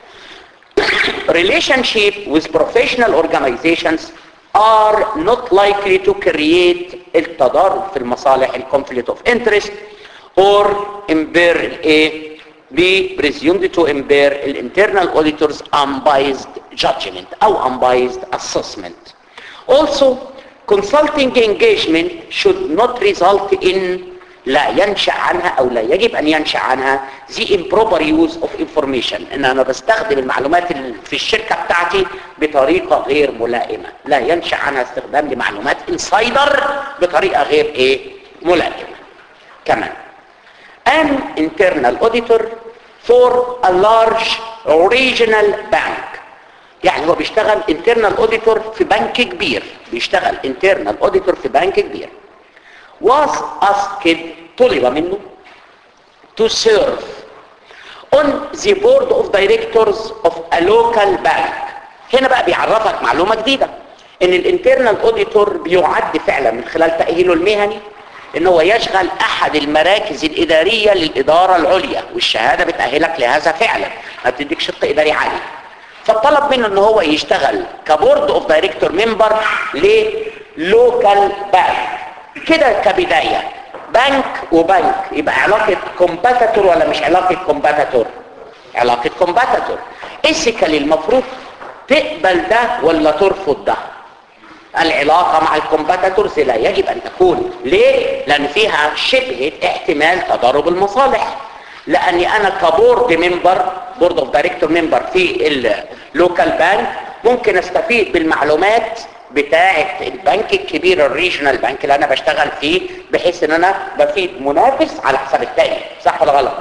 relationship with professional organizations are not likely to create التضارب في المصالح conflict of interest or impair a be presumed to impair internal auditors unbiased judgment او unbiased assessment also consulting engagement should not result in لا ينشأ عنها او لا يجب ان ينشأ عنها the improper use of information ان انا بستخدم المعلومات اللي في الشركة بتاعتي بطريقة غير ملائمة لا ينشأ عنها استخدام لمعلومات insider بطريقة غير ايه ملائمة كمان an internal auditor for a large regional bank يعني هو بيشتغل internal auditor في بنك كبير بيشتغل internal auditor في بنك كبير was asked طلب منه to serve on the board of directors of a local bank هنا بقى بيعرفك معلومة جديدة ان الانترنال اوديتور بيعد فعلا من خلال تأهيله المهني ان هو يشغل احد المراكز الادارية للادارة العليا والشهادة بتأهلك لهذا فعلا ما بتديك شق اداري عالي فطلب منه ان هو يشتغل كبورد اوف دايركتور ممبر للوكال بانك كده كبداية بنك وبنك يبقى علاقة كومباتاتور ولا مش علاقة كومباتاتور علاقة كومباتاتور اسكالي المفروض تقبل ده ولا ترفض ده العلاقة مع الكومباتاتورز لا يجب ان تكون ليه؟ لان فيها شبهة احتمال تضارب المصالح لاني انا كبورد ممبر بورد اوف دايركتور ممبر في اللوكال بانك ممكن استفيد بالمعلومات بتاعه البنك الكبير الريجنال بانك اللي انا بشتغل فيه بحيث ان انا بفيد منافس على حساب التاني صح ولا غلط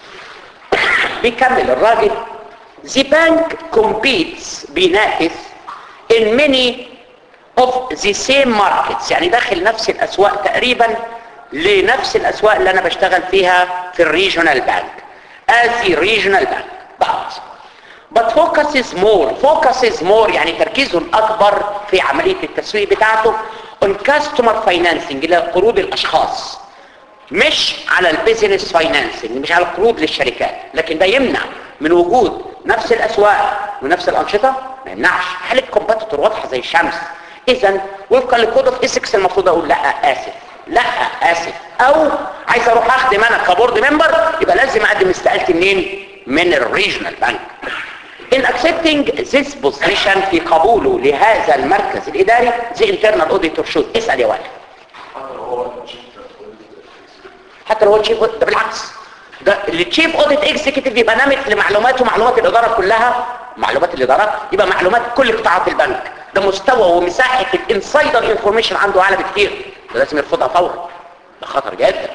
بيكمل الراجل the bank competes بينافس in many of the same markets يعني داخل نفس الاسواق تقريبا لنفس الاسواق اللي انا بشتغل فيها في الريجونال بانك as a regional bank but but focuses more focuses more يعني تركيزه الاكبر في عملية التسويق بتاعته on customer financing الى قروض الاشخاص مش على البيزنس فاينانسنج مش على القروض للشركات لكن ده يمنع من وجود نفس الاسواق ونفس الانشطه ما يمنعش حاله كومباتيتور واضحه زي الشمس اذا وفقا لكود اوف ايثكس المفروض اقول لا اسف لا اسف او عايز اروح اخدم انا كبورد ممبر يبقى لازم اقدم استقالتي منين من الريجنال بانك in accepting this position في قبوله لهذا المركز الاداري the internal auditor should اسال يا والد حتى لو هو تشيف ده بالعكس ده التشيف اوديت اكزيكتيف يبقى نامت لمعلومات ومعلومات الاداره كلها معلومات الاداره يبقى معلومات كل قطاعات البنك ده مستوى ومساحه الانسايدر انفورميشن عنده اعلى بكتير ده لازم يرفضها فورا ده خطر جدا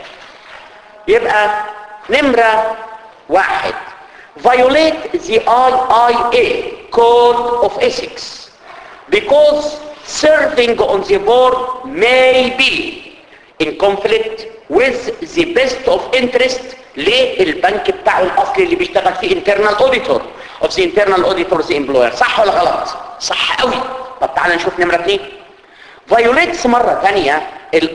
يبقى نمره واحد violate the IIA code of ethics because serving on the board may be in conflict with the best of interest للبنك بتاعه الاصلي اللي بيشتغل فيه internal auditor of the internal auditor's employer صح ولا غلط صح قوي طب تعالى نشوف نمرة اتنين violates مرة ثانية ال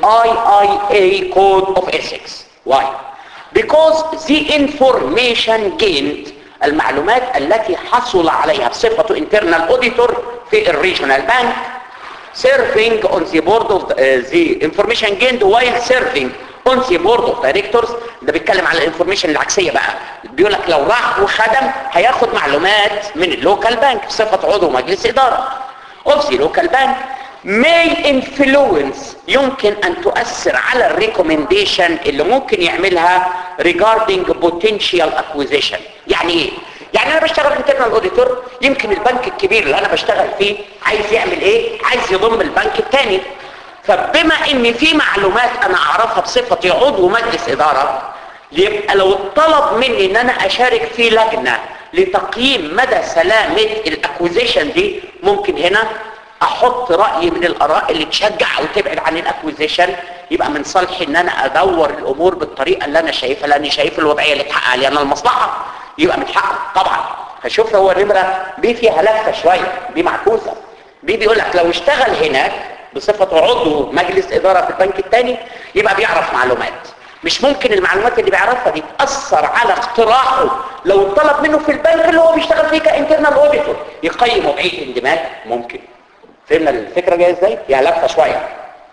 IIA code of ethics why because the information gained المعلومات التي حصل عليها بصفته internal auditor في الريجونال بانك serving on the board of the, uh, the information gained while serving on the board of directors ده بيتكلم على الانفورميشن العكسيه بقى بيقول لك لو راح وخدم هياخد معلومات من اللوكال بانك بصفه عضو مجلس اداره of the local bank may influence يمكن ان تؤثر على الريكومنديشن اللي ممكن يعملها regarding potential acquisition يعني ايه يعني انا بشتغل انترنال اوديتور يمكن البنك الكبير اللي انا بشتغل فيه عايز يعمل ايه عايز يضم البنك الثاني فبما ان في معلومات انا اعرفها بصفتي عضو مجلس اداره يبقى لو الطلب مني ان انا اشارك في لجنه لتقييم مدى سلامه الاكوزيشن دي ممكن هنا احط راي من الاراء اللي تشجع وتبعد عن الاكوزيشن يبقى من صالحي ان انا ادور الامور بالطريقه اللي انا شايفها لاني شايف الوضعيه اللي تحقق لي انا المصلحه يبقى متحقق طبعا فشوف هو النمره بي فيها لفه شويه دي معكوسه بي بيقول لك لو اشتغل هناك بصفته عضو مجلس اداره في البنك الثاني يبقى بيعرف معلومات مش ممكن المعلومات اللي بيعرفها دي تاثر على اقتراحه لو طلب منه في البنك اللي هو بيشتغل فيه كانترنال اوديتور يقيمه باي اندماج ممكن فهمنا الفكره جايه ازاي يعني لفه شويه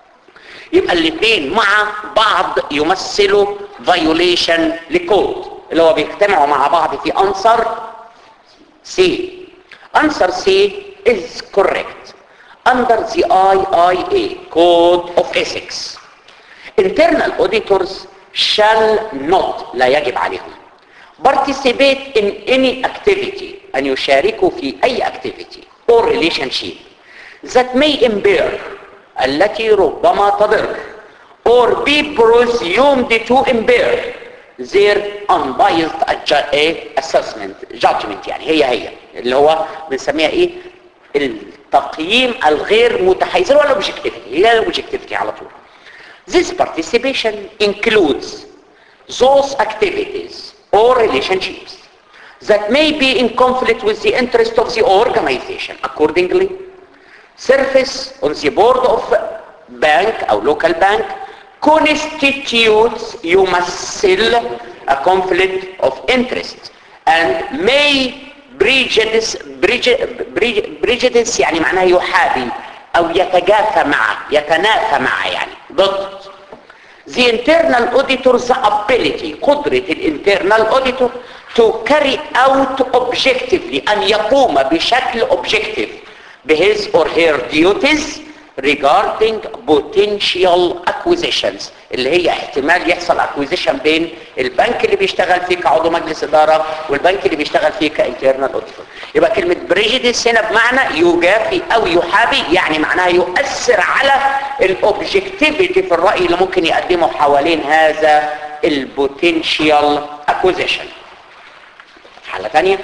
يبقى الاثنين مع بعض يمثلوا فايوليشن لكود اللي هو بيجتمعوا مع بعض في انصر سي Answer C is correct. Under the IIA Code of Ethics, internal auditors shall not لا يجب عليهم participate in any activity أن يشاركوا في أي activity or relationship that may impair التي ربما تضر or be presumed to impair their unbiased adju- eh, assessment judgment يعني هي هي اللي هو بنسميها ايه التقييم الغير متحيز ولا objectivity هي objectivity على طول This participation includes those activities or relationships that may be in conflict with the interest of the organization. Accordingly, service on the board of bank or local bank constitutes يمثل a conflict of interest and may prejudice, prejudice, prejudice يعني معناها يحابي او يتجافى مع يتنافى مع يعني ضد the internal auditor's ability قدرة الانترنال auditor to carry out objectively أن يقوم بشكل objective بhis or her duties regarding potential acquisitions اللي هي احتمال يحصل acquisition بين البنك اللي بيشتغل فيه كعضو مجلس إدارة والبنك اللي بيشتغل فيه كانترنال auditor يبقى كلمة prejudice هنا بمعنى يجافي أو يحابي يعني معناها يؤثر على الاوبجكتيفيتي في الرأي اللي ممكن يقدمه حوالين هذا البوتنشال acquisition حالة ثانية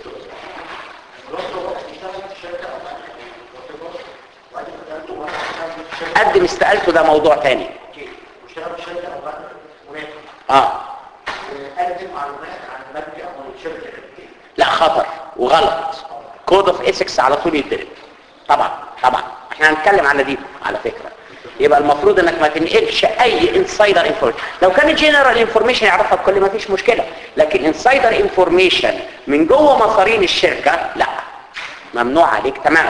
قدم استقالته ده موضوع تاني واشتغل في شركه او بنك هناك اه قدم معلومات عن البنك او الشركه الامريكيه لا خطر وغلط كود اوف ايثكس على طول يتضرب طبعا طبعا احنا هنتكلم على دي على فكره يبقى المفروض انك ما تنقلش اي انسايدر انفورميشن لو كانت جنرال انفورميشن يعرفها بكل ما فيش مشكله لكن انسايدر انفورميشن من جوه مصارين الشركه لا ممنوع عليك تماما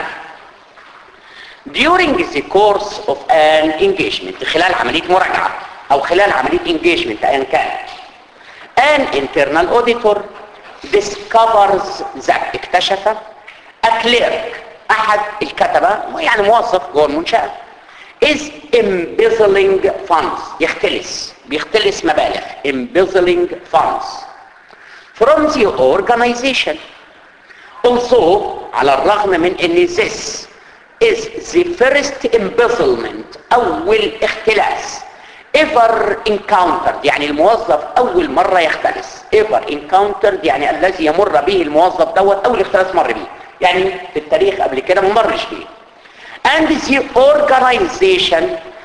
during the course of an engagement خلال عمليه مراجعه او خلال عمليه engagement ايا كان an internal auditor discovers that اكتشف a clerk احد الكتبة يعني موظف جوه المنشأة is embezzling funds يختلس بيختلس مبالغ embezzling funds from the organization also على الرغم من ان this is the first embezzlement اول اختلاس ever encountered يعني الموظف اول مرة يختلس ever encountered يعني الذي يمر به الموظف دوت اول اختلاس مر به يعني في التاريخ قبل كده ما مرش بيه and the organization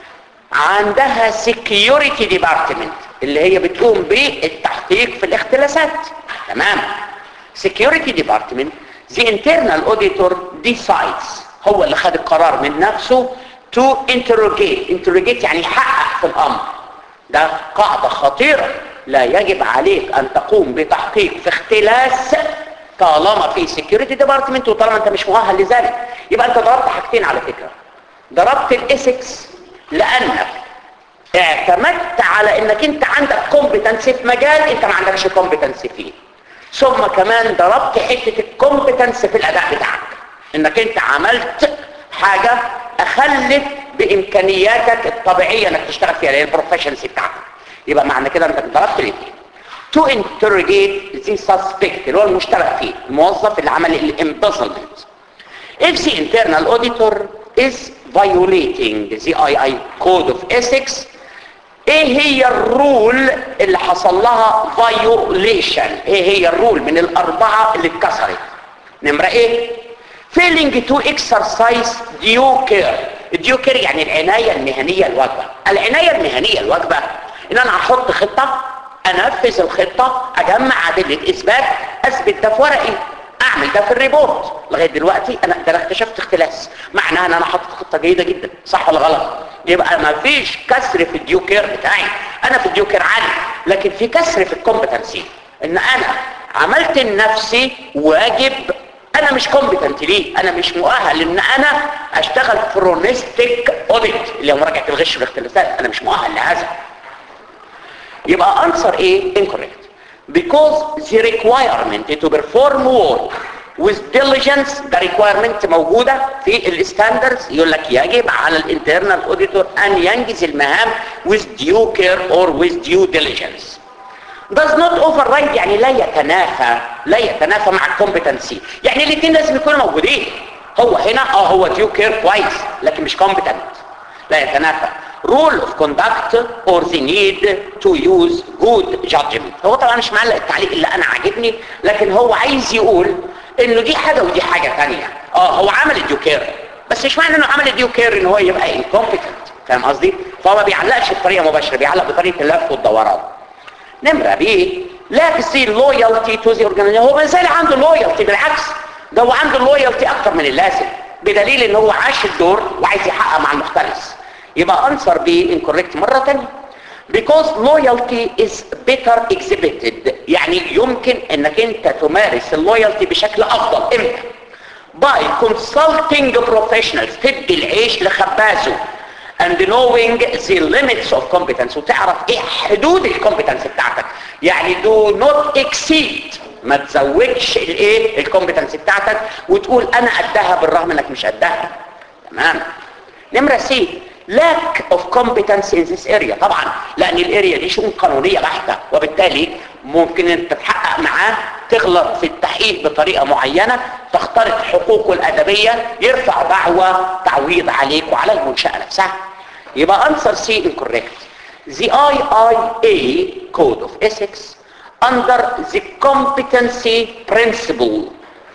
عندها security department اللي هي بتقوم بالتحقيق في الاختلاسات تمام security department the internal auditor decides هو اللي خد القرار من نفسه to interrogate interrogate يعني يحقق في الامر ده قاعدة خطيرة لا يجب عليك ان تقوم بتحقيق في اختلاس طالما في security department وطالما انت مش مؤهل لذلك يبقى انت ضربت حاجتين على فكرة ضربت الاسكس لانك اعتمدت على انك انت عندك كومبتنسي في مجال انت ما عندكش كومبتنسي فيه ثم كمان ضربت حتة الكومبتنسي في الاداء بتاعك انك انت عملت حاجة اخلت بامكانياتك الطبيعية انك تشتغل فيها اللي هي البروفيشنسي بتاعتك يبقى معنى كده انت ضربت الاثنين to interrogate the suspect اللي هو المشترك فيه الموظف اللي عمل الامبيزلمنت if the internal auditor is violating the II code of ethics ايه هي الرول اللي حصل لها violation ايه هي الرول من الاربعة اللي اتكسرت نمرة ايه failing to exercise due care الديو كير يعني العناية المهنية الواجبة العناية المهنية الواجبة ان انا احط خطة انفذ الخطة اجمع ادلة اثبات اثبت ده في ورقي اعمل ده في الريبورت لغاية دلوقتي انا ده انا اكتشفت اختلاس معناها ان انا حاطط خطة جيدة جدا صح ولا غلط يبقى ما فيش كسر في الديو كير بتاعي انا في الديو كير عالي لكن في كسر في الكومبتنسي ان انا عملت لنفسي واجب انا مش كومبتنت ليه انا مش مؤهل ان انا اشتغل فرونستيك اوديت اللي هو مراجعه الغش والاختلافات انا مش مؤهل لهذا يبقى answer A incorrect because the requirement to perform work with diligence ده requirement موجودة في الستاندردز يقول لك يجب على الانترنال اوديتور ان ينجز المهام with due care or with due diligence does not override يعني لا يتنافى لا يتنافى مع الكومبتنسي يعني الاثنين لازم يكونوا موجودين هو هنا اه هو due care كويس لكن مش competent لا يتنافى rule of conduct or the need to use good judgment هو طبعا مش معلق التعليق اللي انا عاجبني لكن هو عايز يقول انه دي حاجة ودي حاجة تانية اه هو عمل الديو كير بس مش معنى انه عمل الديو كير ان هو يبقى incompetent فاهم قصدي فهو ما بيعلقش بطريقة مباشرة بيعلق بطريقة اللف والدوران نمرة بي لا تصير لويالتي تو ذا اورجانيزيشن هو ما زال عنده لويالتي بالعكس ده هو عنده لويالتي اكتر من اللازم بدليل ان هو عاش الدور وعايز يحقق مع المختلس يبقى انسر بي incorrect مرة تانية because loyalty is better exhibited يعني يمكن انك انت تمارس اللويالتي بشكل افضل امتى by consulting professionals تدي العيش لخبازه and knowing the limits of competence وتعرف ايه حدود الكومبتنس بتاعتك يعني do not exceed ما تزودش الايه الكومبتنس بتاعتك وتقول انا قدها بالرغم انك مش قدها تمام نمرة سي lack of competence in this area طبعا لان الاريا دي شؤون قانونية بحتة وبالتالي ممكن انت تحقق معاه تغلط في التحقيق بطريقة معينة تخترق حقوقه الادبية يرفع دعوة تعويض عليك وعلى المنشأة نفسها يبقى answer C incorrect the IIA code of ethics under the competency principle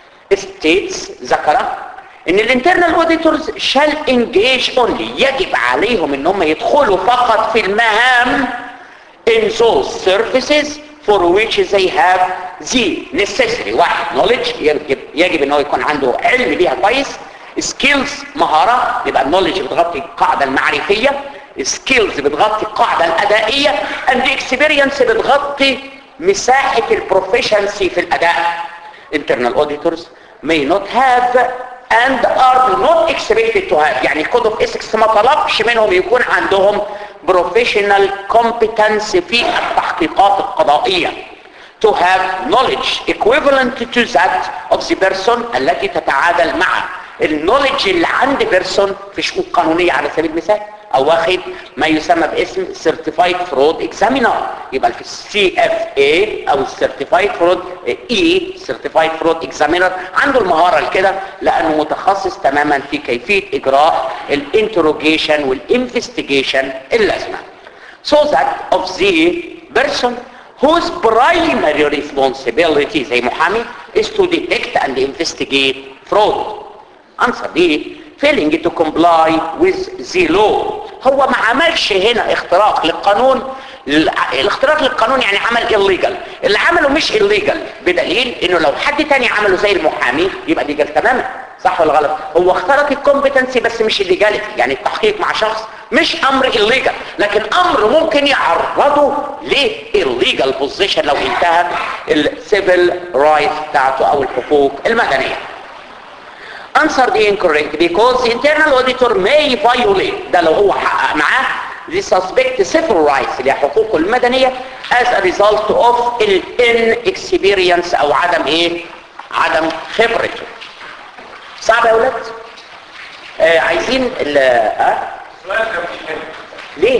states ذكر ان الانترنال اوديتورز شال انجيج اونلي يجب عليهم ان هم يدخلوا فقط في المهام in those services for which they have the necessary واحد knowledge يجب, يجب ان هو يكون عنده علم بيها كويس skills مهارة يبقى النولج بتغطي القاعدة المعرفية skills بتغطي القاعدة الأدائية and experience بتغطي مساحة البروفيشنسي في الأداء internal auditors may not have and are not expected to have يعني code of ethics ما طلبش منهم يكون عندهم professional competence في التحقيقات القضائية to have knowledge equivalent to that of the person التي تتعادل مع النولج اللي عند بيرسون في شؤون قانونية على سبيل المثال او واخد ما يسمى باسم Certified Fraud Examiner يبقى في السي اف اي او السيرتيفايد فرود اي Certified Fraud Examiner عنده المهارة الكده لانه متخصص تماما في كيفية اجراء الانتروجيشن والانفستيجيشن اللازمة so that of the person whose primary responsibility زي محامي is to detect and investigate fraud answer دي failing to comply with the law هو ما عملش هنا اختراق للقانون الاختراق للقانون يعني عمل illegal اللي عمله مش illegal بدليل انه لو حد تاني عمله زي المحامي يبقى legal تماما صح ولا غلط هو اخترق الكومبتنسي بس مش الليجاليتي يعني التحقيق مع شخص مش امر illegal لكن امر ممكن يعرضه ل illegal position لو انتهى السيفل رايت بتاعته او الحقوق المدنيه answered incorrect because the internal auditor may violate ده لو هو حقق معاه the suspect civil rights اللي هي حقوقه المدنية as a result of ال inexperience او عدم ايه عدم خبرته صعب يا ولاد آه عايزين ال آه؟ سؤال كان في حلو ليه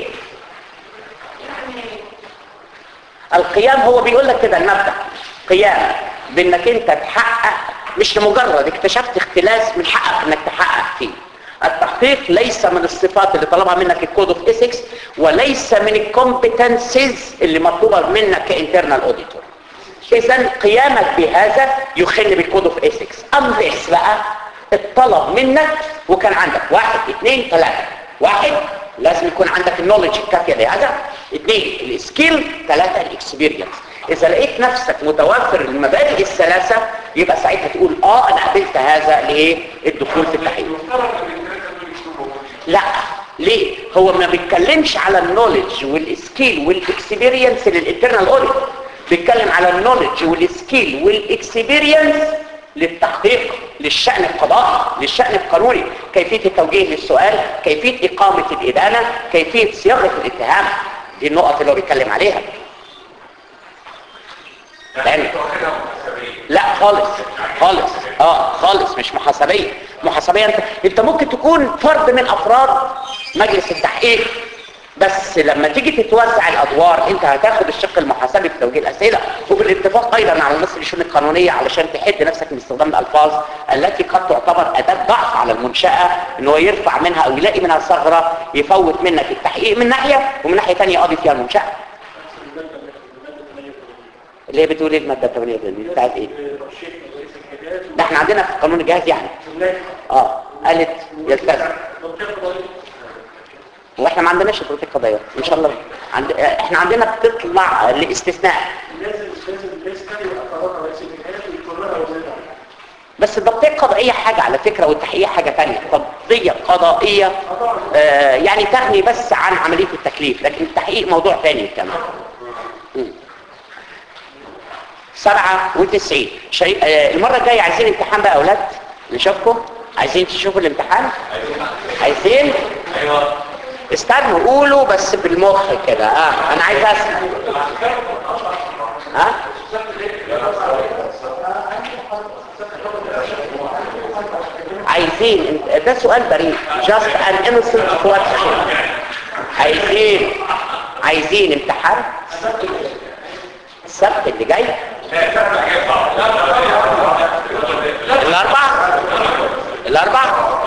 القيام هو بيقول لك كده المبدأ قيام بانك انت تحقق مش لمجرد اكتشفت اختلاس من حقك انك تحقق فيه التحقيق ليس من الصفات اللي طلبها منك الكود اوف ايثكس وليس من الكومبتنسز اللي مطلوبه منك كانترنال اوديتور اذا قيامك بهذا يخل بالكود اوف ايثكس انليس بقى الطلب منك وكان عندك واحد اثنين ثلاثه واحد لازم يكون عندك النولج الكافيه لهذا اثنين السكيل ثلاثه الاكسبيرينس اذا لقيت نفسك متوفر المبادئ الثلاثه يبقى ساعتها تقول اه انا قبلت هذا للدخول في التحقيق المفترض ان الثلاثه دول يكونوا موجودين لا ليه هو ما بيتكلمش على النولج والسكيل والاكسبيرينس للانترنال اوديت بيتكلم على النولج والسكيل والاكسبيرينس للتحقيق للشأن القضائي للشأن القانوني كيفية التوجيه للسؤال كيفية إقامة الإدانة كيفية صياغة الاتهام دي النقط اللي هو بيتكلم عليها يعني انتوا واخدها محاسبيه لا خالص خالص اه خالص مش محاسبيه محاسبيه انت انت ممكن تكون فرد من افراد مجلس التحقيق بس لما تيجي تتوزع الادوار انت هتاخد الشق المحاسبي في توجيه الاسئله وبالاتفاق ايضا مع ممثل الشؤون القانونيه علشان تحد نفسك من استخدام الالفاظ التي قد تعتبر اداه ضعف على المنشاه ان هو يرفع منها او يلاقي منها ثغره يفوت منك التحقيق من ناحيه ومن ناحيه ثانيه يقضي فيها المنشاه اللي هي بتقول ايه الماده 8 دي بتاعت ايه ده احنا عندنا في قانون الجهاز يعني اه قالت يلتزم واحنا ما عندناش بروتين قضايا ان شاء الله عند... احنا عندنا بتطلع لاستثناء لازم لازم لازم يبقى قرار رئيس الجهاز ويكررها وزيرها بس الضبطيه القضائيه حاجه على فكره والتحقيق حاجه ثانيه الضبطيه قضائيه آه يعني تغني بس عن عمليه التكليف لكن التحقيق موضوع ثاني كمان مم. سبعة وتسعين شيء آه المرة الجاية عايزين امتحان بقى يا أولاد نشوفكم عايزين تشوفوا الامتحان عايزين ايوه استنوا قولوا بس بالمخ كده اه انا عايز اسمع ها عايزين ده سؤال بريء just an innocent question عايزين عايزين امتحان السبت اللي جاي الاربعة الاربعة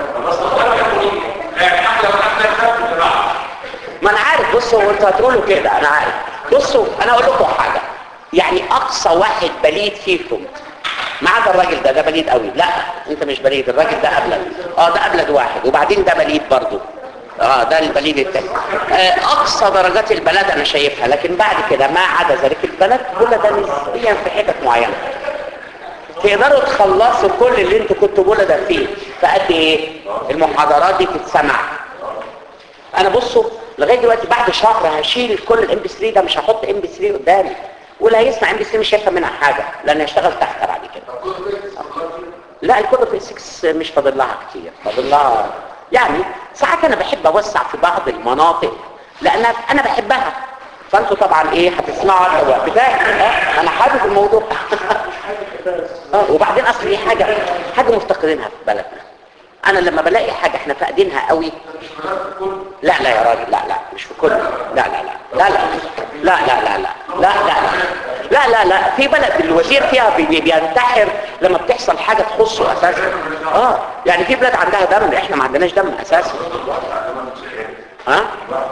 ما انا عارف بصوا هو انتوا هتقولوا كده انا عارف بصوا انا اقول لكم حاجه يعني اقصى واحد بليد فيكم ما عدا الراجل ده ده بليد قوي لا انت مش بليد الراجل ده ابلد اه ده ابلد واحد وبعدين ده بليد برضه اه ده البليد التاني آه اقصى درجات البلد انا شايفها لكن بعد كده ما عدا ذلك البلد كل ده نسبيا في حتت معينه تقدروا تخلصوا كل اللي انتوا كنتوا بولد فيه فقد ايه المحاضرات دي تتسمع انا بصوا لغايه دلوقتي بعد شهر هشيل كل الام بي 3 ده مش هحط ام بي 3 قدامي واللي هيسمع ام بي 3 مش هيفهم منها حاجه لان هيشتغل تحت بعد كده لا الكود في 6 مش فاضل لها كتير فاضل لها يعني ساعات انا بحب اوسع في بعض المناطق لان انا بحبها فانتوا طبعا ايه هتسمعوا الوقت بتاعي آه، انا حابب الموضوع اه وبعدين اصل دي حاجه حاجه مفتقدينها في بلدنا انا لما بلاقي حاجه احنا فاقدينها قوي لا لا يا راجل لا لا مش في كل لا لا لا لا لا لا لا لا لا لا لا لا لا لا في بلد الوزير فيها بي- بينتحر لما بتحصل حاجه تخصه اساسا اه يعني في بلاد عندها دم احنا ما عندناش دم اساسا ها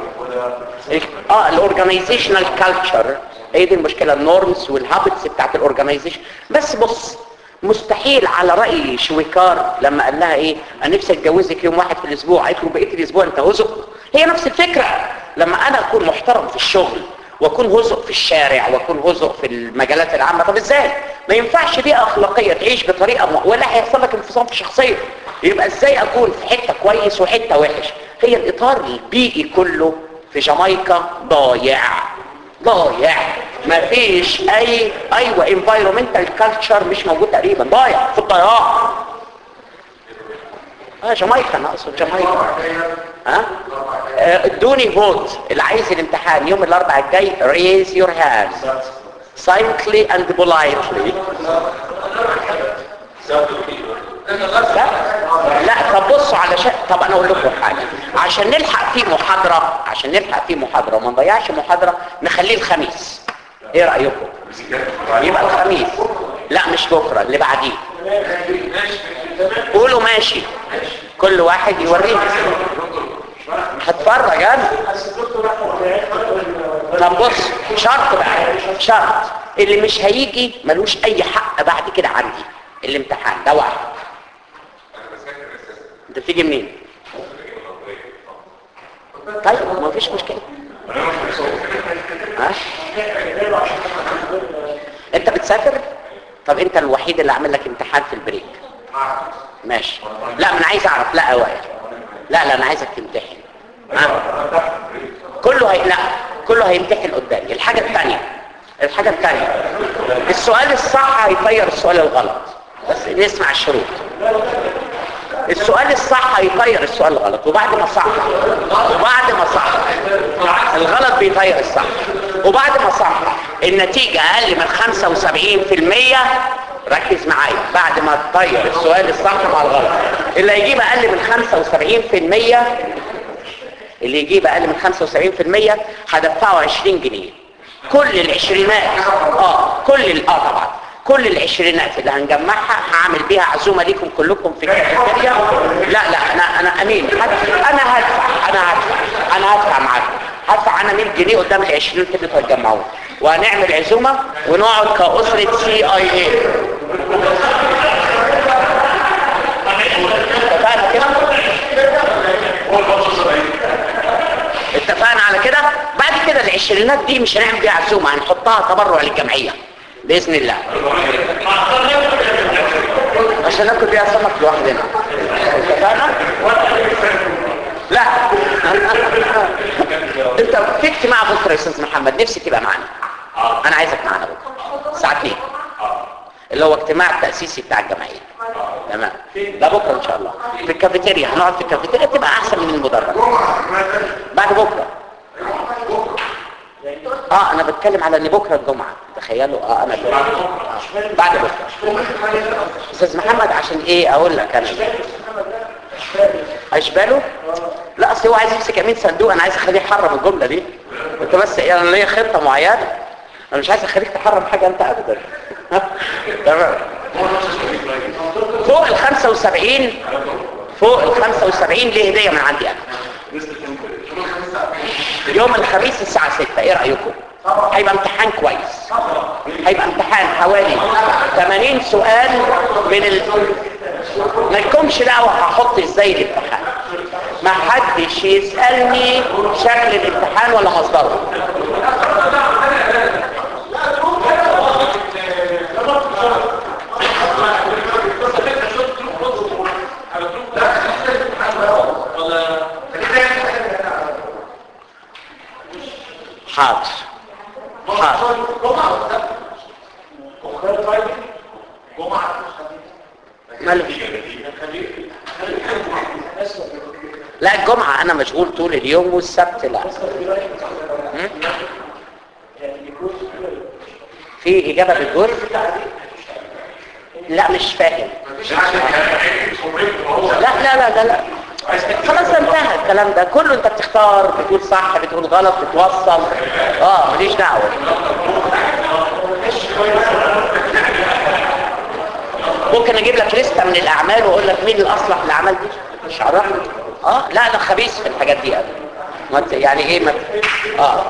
اه الاورجانيزيشنال كلتشر هي دي المشكله النورمز والهابتس بتاعت الاورجانيزيشن بس بص مستحيل على راي شويكار لما قال لها ايه انا نفسي اتجوزك يوم واحد في الاسبوع قالت له بقيه الاسبوع انت هزق هي نفس الفكره لما انا اكون محترم في الشغل واكون هزق في الشارع واكون هزق في المجالات العامه طب ازاي ما ينفعش دي اخلاقيه تعيش بطريقه م... ولا هيحصل لك انفصام في الشخصيه يبقى ازاي اكون في حته كويس وحته وحش هي الاطار البيئي كله في جامايكا ضايع ضايع ما فيش اي ايوه environmental culture مش موجود تقريبا ضايع في الضياع اه جامايكا انا اقصد جامايكا ها آه، ادوني فوت اللي عايز الامتحان يوم الاربعاء الجاي raise your hand silently and politely لا لا طب بصوا علشان طب انا اقول لكم حاجه عشان نلحق فيه محاضره عشان نلحق فيه محاضره وما نضيعش محاضره نخليه الخميس ايه رايكم يبقى الخميس لا مش بكره اللي بعديه قولوا ماشي كل واحد يوريني هتفرج انا طب بص شرط بقى شرط اللي مش هيجي ملوش اي حق بعد كده عندي الامتحان ده واحد انت بتيجي منين طيب ما فيش مشكله ها انت بتسافر طب انت الوحيد اللي عامل لك امتحان في البريك ماشي لا ما انا عايز اعرف لا اوائل لا لا انا عايزك تمتحن ها كله هي... لا كله هيمتحن قدامي الحاجه الثانيه الحاجه الثانيه السؤال الصح هيطير السؤال الغلط بس نسمع الشروط السؤال الصح هيطير السؤال الغلط وبعد ما صح وبعد ما صح الغلط بيطير الصح وبعد ما صح النتيجة اقل من 75% ركز معايا بعد ما تطير السؤال الصح مع الغلط اللي هيجيب اقل من 75% اللي يجيب اقل من 75% هدفعه 20 جنيه كل العشرينات اه كل ال- اه طبعا كل العشرينات اللي هنجمعها هعمل بيها عزومه ليكم كلكم في الكافيتيريا لا لا انا انا امين هدفع انا هدفع انا هدفع انا هدفع معاكم هدفع انا 100 جنيه قدام ال 20 اللي انتوا هتجمعوها وهنعمل عزومه ونقعد كاسره سي اي اي اتفقنا كده اتفقنا على كده بعد كده العشرينات دي مش هنعمل بيها عزومه هنحطها تبرع للجمعيه باذن الله عشان ناكل بيها سمك لوحدنا اتفقنا لا انت في اجتماع بكره يا استاذ محمد نفسي تبقى معانا انا عايزك معانا بكره الساعه 2 اللي هو اجتماع التاسيسي بتاع الجمعيه تمام ده بكره ان شاء الله في الكافيتيريا هنقعد في الكافيتيريا تبقى احسن من المدرج بعد بكره اه انا بتكلم على ان بكره الجمعه تخيلوا اه انا بكرة. بعد بكره استاذ محمد عشان ايه اقول لك انا اشباله لا اصل هو عايز يمسك امين صندوق انا عايز اخليه يحرم الجمله دي انت بس يعني انا ليا خطه معينه انا مش عايز اخليك تحرم حاجه انت ابدا تمام فوق ال 75 فوق ال 75 ليه هديه من عندي انا يوم الخميس الساعه 6 ايه رايكم هيبقى امتحان كويس هيبقى امتحان حوالي 80 سؤال من ال... ما لكمش دعوه هحط ازاي الامتحان ما حدش يسالني شكل الامتحان ولا مصدره حاضر حاضر ماله لا الجمعة أنا مشغول طول اليوم والسبت لا م? في إجابة بالدور لا مش فاهم لا لا لا لا لا خلاص انتهى الكلام ده كله انت بتختار بتقول صح بتقول غلط بتوصل اه ماليش دعوه ممكن اجيب لك لسته من الاعمال واقول لك مين الاصلح الاعمال دي مش عرفني اه لا انا خبيث في الحاجات دي ابدا ما ت- يعني ايه ما ت- اه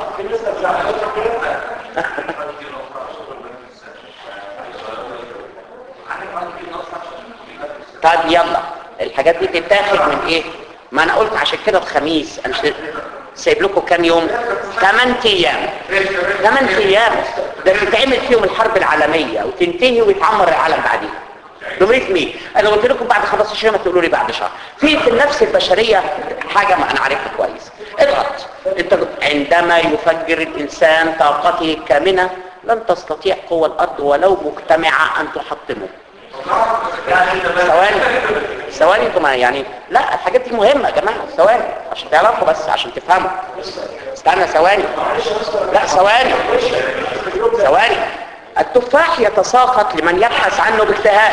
طيب يلا الحاجات دي تتاخد من ايه ما انا قلت عشان كده الخميس انا مش سايب لكم كام يوم 8 ايام 8 ايام ده تتعمل فيهم الحرب العالميه وتنتهي ويتعمر العالم بعديها نمرة مين انا قلت لكم بعد 15 يوم تقولوا لي بعد شهر في في النفس البشريه حاجه ما انا عارفها كويس اضغط انت عندما يفجر الانسان طاقته الكامنه لن تستطيع قوى الارض ولو مجتمعه ان تحطمه ثواني ثواني انتوا ما- يعني لا الحاجات دي مهمه يا جماعه ثواني عشان تعرفوا بس عشان تفهموا استنى ثواني لا ثواني ثواني التفاح يتساقط لمن يبحث عنه باجتهاد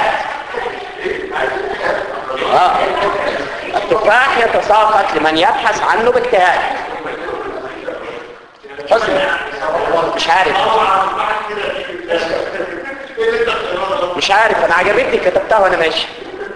اه التفاح يتساقط لمن يبحث عنه باجتهاد حسن مش عارف مش عارف انا عجبتني كتبتها وانا ماشي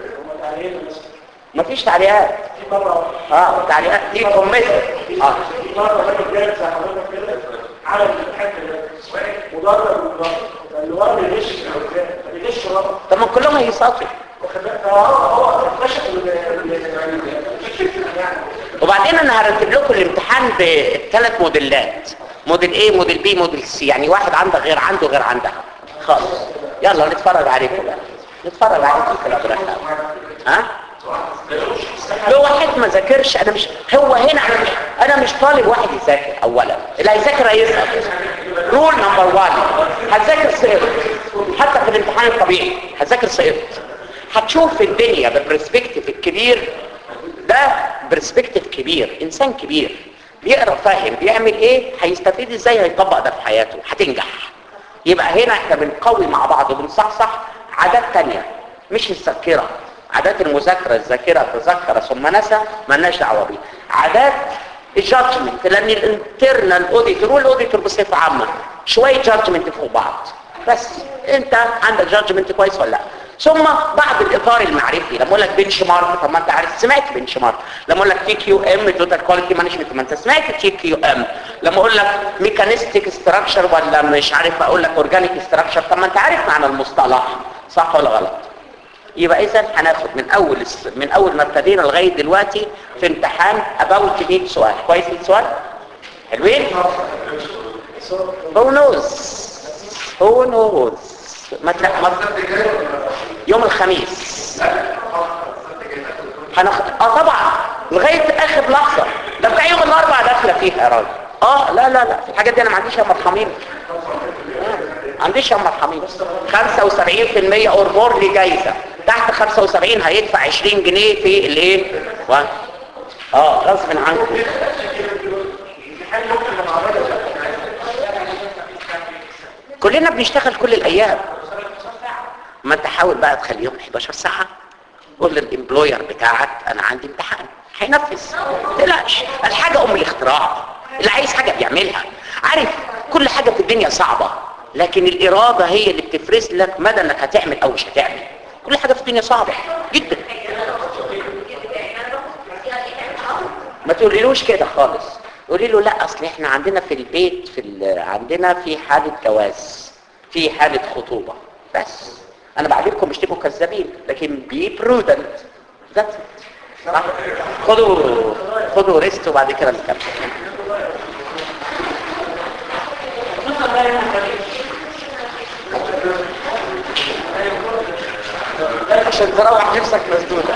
مفيش تعليقات اه تعليقات دي كومنت اه مرة راجل جالس على حضرتك كده على الامتحان كده مدرب ومدرب اللي ورا بيغش بيغش ورا طب ما كلهم هيسقطوا واخد بالك؟ فهو هو اكتشف ال- يعني وبعدين انا هرتب لكم الامتحان بثلاث موديلات موديل ايه موديل بي موديل سي يعني واحد عندك غير عنده غير عندها خالص يلا نتفرج عليكم بقى نتفرج عليكم في الابراهيم ها لو واحد ما ذاكرش انا مش هو هنا انا مش انا مش طالب واحد يذاكر اولا اللي هيذاكر هيسقط رول نمبر 1 هتذاكر سقط حتى في الامتحان الطبيعي هتذاكر سقط هتشوف الدنيا بالبرسبكتيف الكبير ده برسبكتيف كبير انسان كبير بيقرا فاهم بيعمل ايه هيستفيد ازاي هيطبق ده في حياته هتنجح يبقى هنا احنا بنقوي مع بعض وبنصحصح عادات تانية مش الذاكرة عادات المذاكرة الذاكرة تذكر ثم نسى مالناش دعوة بيه عادات الجادجمنت لان الانترنال اوديتور والاوديتور بصفة عامة شوية جادجمنت فوق بعض بس انت عندك جادجمنت كويس ولا لا ثم بعد الاطار المعرفي لما اقول لك بنش مارك طب ما انت عارف سمعت بنش مارك لما اقول لك تي كيو ام توتال كواليتي مانجمنت ما انت سمعت تي كيو ام لما اقول لك ميكانيستيك ستراكشر ولا مش عارف اقول لك اورجانيك ستراكشر طب ما انت عارف معنى المصطلح صح ولا غلط يبقى اذا هناخد من اول الس- من اول ما ابتدينا لغايه دلوقتي في امتحان اباوت 100 سؤال كويس 100 سؤال حلوين هو نوز هو نوز ما تلا- ما يوم الخميس هنخ... اه طبعا لغايه اخر لحظه ده بتاع يوم الاربعاء داخله فيها يا راجل اه لا لا لا في الحاجات دي انا ما عنديش يا مرحمين ما عنديش يا مرحمين 75% اور مور لجايزه تحت 75 هيدفع 20 جنيه في الايه و... اه غصب عنكم كلنا بنشتغل كل الايام ما انت حاول بقى تخليهم 11 ساعه قول للامبلوير بتاعك انا عندي امتحان هينفذ ما تقلقش الحاجه ام الاختراع اللي عايز حاجه بيعملها عارف كل حاجه في الدنيا صعبه لكن الاراده هي اللي بتفرز لك مدى انك هتعمل او مش هتعمل كل حاجه في الدنيا صعبه جدا ما تقوليلوش كده خالص قولي له لا اصل احنا عندنا في البيت في ال- عندنا في حاله جواز في حاله خطوبه بس انا بعدكم مش تبقوا كذابين لكن بي برودنت ذاتس خدوا خدوا ريست وبعد كده نكمل عشان تروح نفسك مسدوده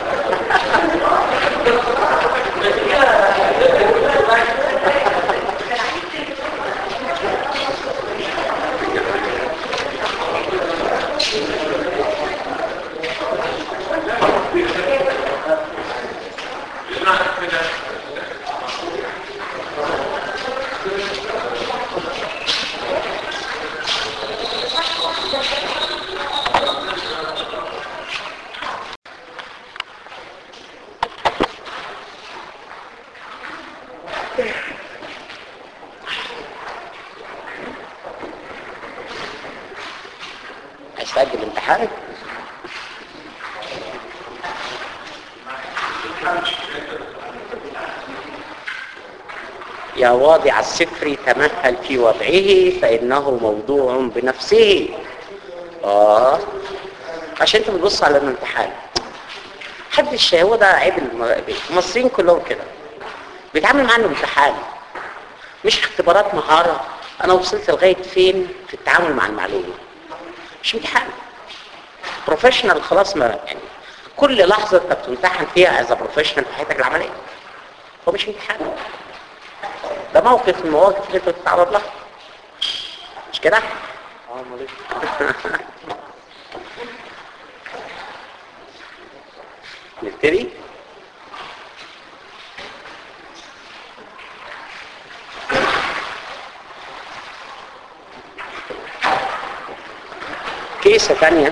عايز تأجل امتحانك يا واضع السفر تمهل في وضعه فإنه موضوع بنفسه آه عشان انت بتبص على الامتحان محدش هو ده عيب الم- المصريين كلهم كده بيتعامل معانا امتحان مش اختبارات مهارة انا وصلت لغاية فين في التعامل مع المعلومة مش امتحان بروفيشنال خلاص ما يعني كل لحظة انت بتمتحن فيها از بروفيشنال في حياتك العملية هو مش امتحان ده موقف من المواقف اللي انت بتتعرض لها مش كده؟ اه امال ايه؟ نبتدي كيسة ثانية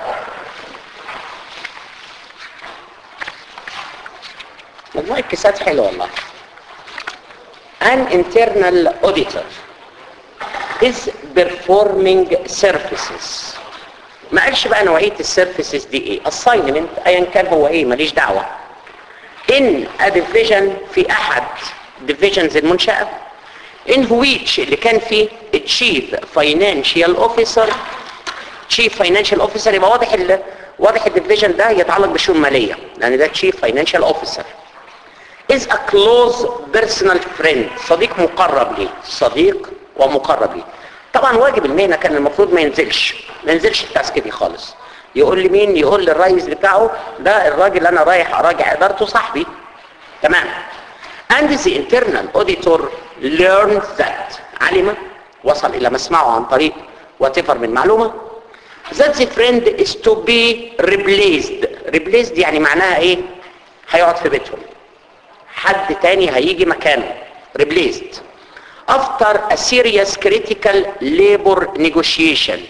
مجموعة كيسات حلوة والله An internal auditor is performing services ما قالش بقى نوعية السيرفيسز دي ايه assignment ايا كان هو ايه ماليش دعوة in a division في احد divisions المنشأة in which اللي كان فيه chief financial officer chief financial officer يبقى واضح ال واضح الديفيجن ده يتعلق بالشؤون المالية لان ده chief financial officer is a close personal friend صديق مقرب ليه صديق ومقرب ليه طبعا واجب المهنة كان المفروض ما ينزلش ما ينزلش التاسك دي خالص يقول لي مين يقول للرئيس بتاعه ده الراجل انا رايح اراجع ادارته صاحبي تمام and the internal auditor learned that علم وصل الى مسمعه عن طريق whatever من معلومة that the friend is to be replaced replaced يعني معناها ايه هيقعد في بيتهم حد تاني هيجي مكانه replaced after a serious critical labor negotiation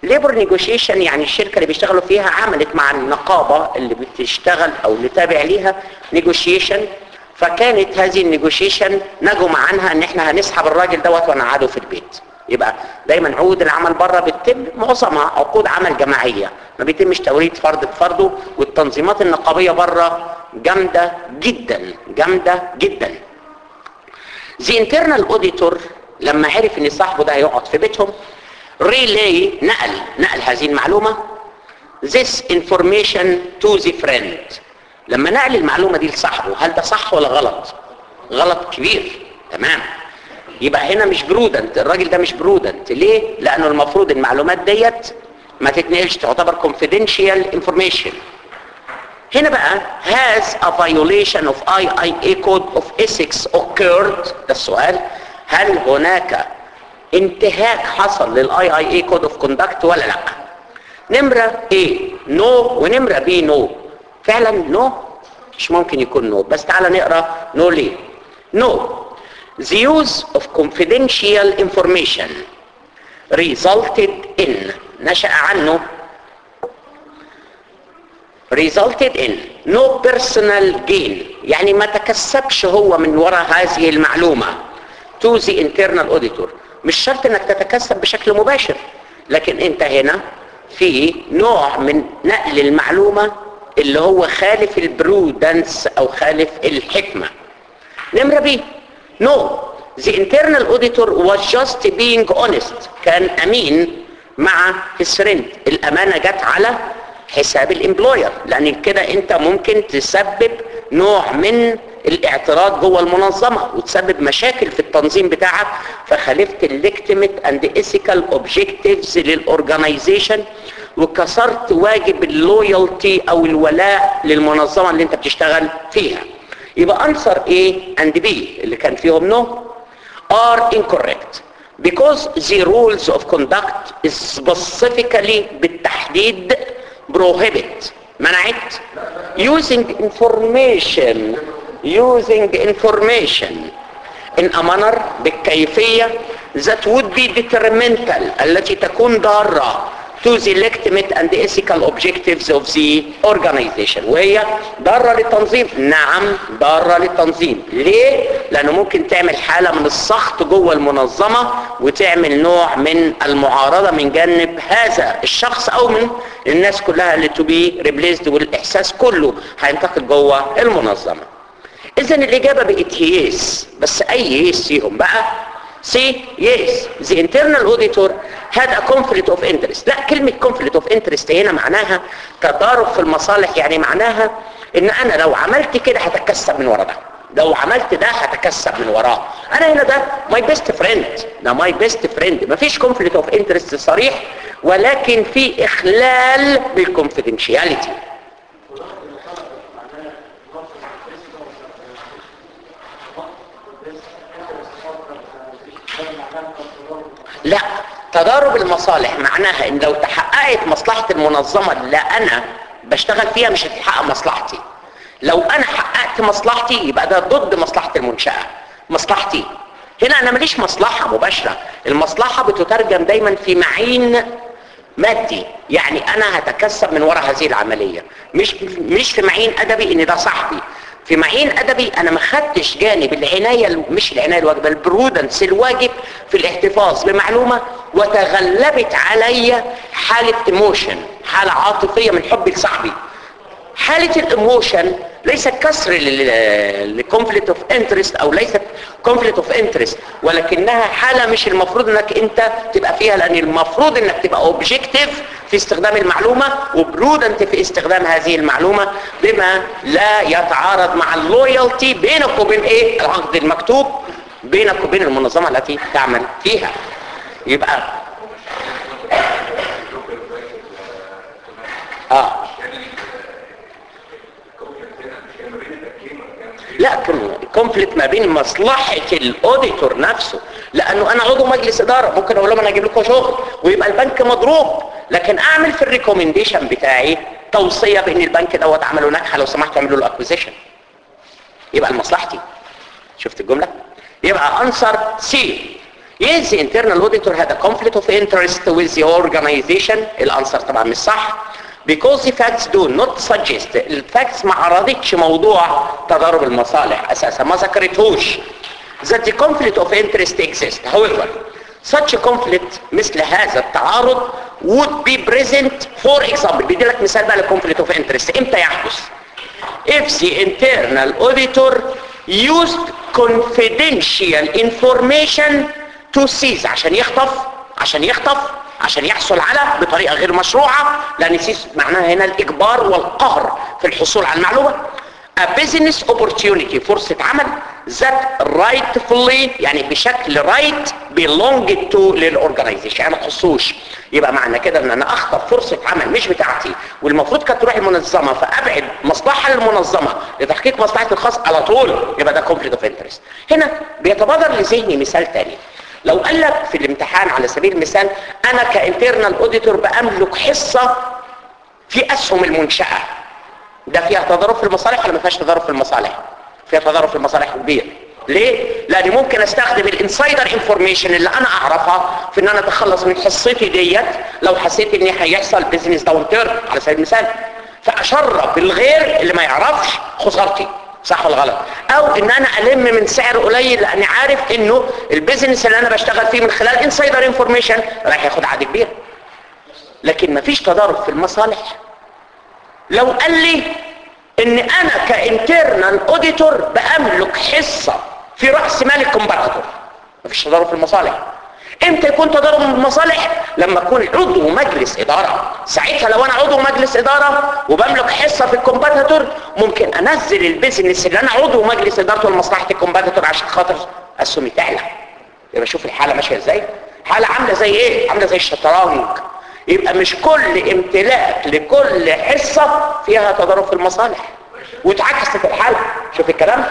ليبر نيجوشيشن يعني الشركة اللي بيشتغلوا فيها عملت مع النقابة اللي بتشتغل او اللي تابع ليها نيجوشيشن فكانت هذه النيجوشيشن نجم عنها ان احنا هنسحب الراجل دوت ونقعده في البيت يبقى دايما عقود العمل بره بتتم معظمها عقود عمل جماعيه ما بيتمش توريد فرد بفرده والتنظيمات النقابيه بره جامده جدا جامده جدا The internal auditor لما عرف ان صاحبه ده هيقعد في بيتهم ريلي نقل نقل هذه المعلومه this information to the friend لما نقل المعلومه دي لصاحبه هل ده صح ولا غلط غلط كبير تمام يبقى هنا مش برودنت الراجل ده مش برودنت ليه لانه المفروض المعلومات ديت ما تتنقلش تعتبر confidential information هنا بقى has a violation of IIA code of ethics occurred ده السؤال هل هناك انتهاك حصل للاي اي اي كود اوف كوندكت ولا لا نمرة A نو no ونمرة B نو no. فعلا نو no. مش ممكن يكون نو no. بس تعالى نقرا نو no ليه نو no. The use of confidential information resulted in نشأ عنه resulted in no personal gain يعني ما تكسبش هو من وراء هذه المعلومة to the internal auditor مش شرط انك تتكسب بشكل مباشر لكن انت هنا في نوع من نقل المعلومة اللي هو خالف البرودنس او خالف الحكمة نمرة بي no the internal auditor was just being honest كان امين مع his friend الامانة جت على حساب الامبلوير لان كده انت ممكن تسبب نوع من الاعتراض جوه المنظمة وتسبب مشاكل في التنظيم بتاعك فخالفت الليجتيميت اند ايثيكال اوبجكتيفز للاورجنايزيشن وكسرت واجب اللويالتي او الولاء للمنظمة اللي انت بتشتغل فيها يبقى انسر A and B اللي كان فيهم no are incorrect because the rules of conduct is specifically بالتحديد prohibit منعت using information using information in a manner بالكيفية that would be detrimental التي تكون ضارة to the legitimate and ethical objectives of the organization وهي ضارة للتنظيم نعم ضارة للتنظيم ليه؟ لأنه ممكن تعمل حالة من السخط جوه المنظمة وتعمل نوع من المعارضة من جانب هذا الشخص أو من الناس كلها اللي to be replaced والإحساس كله هينتقل جوه المنظمة إذا الإجابة بقت يس بس أي يس فيهم بقى سي يس the internal auditor had a conflict of interest لا كلمة conflict of interest هنا معناها تضارب في المصالح يعني معناها ان انا لو عملت كده هتكسب من ورا ده لو عملت ده هتكسب من وراه انا هنا ده ماي بيست فريند ده ماي بيست فريند مفيش conflict of interest صريح ولكن في اخلال بالconfidentiality لا تضارب المصالح معناها ان لو تحققت مصلحة المنظمة اللي انا بشتغل فيها مش هتحقق مصلحتي لو انا حققت مصلحتي يبقى ده ضد مصلحة المنشأة مصلحتي هنا انا ماليش مصلحة مباشرة المصلحة بتترجم دايما في معين مادي يعني انا هتكسب من وراء هذه العملية مش مش في معين ادبي ان ده صاحبي في معين ادبي انا ما خدتش جانب العنايه مش العنايه الواجبه البرودنس الواجب في الاحتفاظ بمعلومه وتغلبت عليا حاله ايموشن حاله عاطفيه من حبي لصاحبي حاله الايموشن ليست كسر لكونفليكت اوف انترست او ليست كونفليكت اوف انترست ولكنها حاله مش المفروض انك انت تبقى فيها لان المفروض انك تبقى اوبجكتيف في استخدام المعلومه وبرودنت في استخدام هذه المعلومه بما لا يتعارض مع اللويالتي بينك وبين ايه العقد المكتوب بينك وبين المنظمه التي تعمل فيها يبقى اه لا كونفليكت ما بين مصلحة الاوديتور نفسه لانه انا عضو مجلس ادارة ممكن اقول لهم انا اجيب لكم شغل ويبقى البنك مضروب لكن اعمل في الريكومنديشن بتاعي توصية بان البنك دوت عملوا ناجحة لو سمحتوا اعملوا له اكوزيشن يبقى لمصلحتي شفت الجملة يبقى انسر سي Yes, the internal auditor had a conflict of interest with the organization. الانسر طبعا مش صح. Because the facts do not suggest الفاكتس ما عرضتش موضوع تضارب المصالح اساسا ما ذكرتهوش that the conflict of interest exists. However, such a conflict مثل هذا التعارض would be present for example بدي لك مثال بقى للconflict of interest امتى يحدث if the internal auditor used confidential information to seize عشان يخطف عشان يخطف عشان يحصل على بطريقة غير مشروعة لأن سيس معناها هنا الإجبار والقهر في الحصول على المعلومة a business opportunity فرصة عمل that rightfully يعني بشكل right belonged to للorganization يعني ما تخصوش يبقى معنى كده ان انا اخطف فرصة عمل مش بتاعتي والمفروض كانت تروح المنظمة فابعد مصلحة للمنظمة لتحقيق مصلحتي الخاص على طول يبقى ده conflict of interest هنا بيتبادر لذهني مثال تاني لو قال لك في الامتحان على سبيل المثال انا كانترنال اوديتور باملك حصة في اسهم المنشأة ده فيها تضارب في المصالح ولا ما فيهاش تضارب في المصالح فيها تضارب في المصالح كبير ليه لان ممكن استخدم الانسايدر انفورميشن اللي انا اعرفها في ان انا اتخلص من حصتي ديت لو حسيت ان هيحصل بزنس داون تيرن على سبيل المثال فاشرب الغير اللي ما يعرفش خسارتي صح ولا غلط او ان انا الم من سعر قليل لاني عارف انه البيزنس اللي انا بشتغل فيه من خلال انسايدر انفورميشن رايح ياخد عقد كبير لكن مفيش تضارب في المصالح لو قال لي ان انا كانترنال اوديتور باملك حصة في رأس مال الكومباتيتور مفيش تضارب في المصالح امتى يكون تضارب في المصالح لما اكون عضو مجلس ادارة ساعتها لو انا عضو مجلس ادارة وبملك حصة في الكومباتيتور ممكن انزل البيزنس اللي انا عضو مجلس ادارته لمصلحة الكومباتيتور عشان خاطر اسهمي تعلى يبقى شوف الحالة ماشية ازاي حالة عاملة زي ايه عاملة زي الشطرنج يبقى مش كل امتلاك لكل حصة فيها تضارب في المصالح واتعكست الحالة شوف الكلام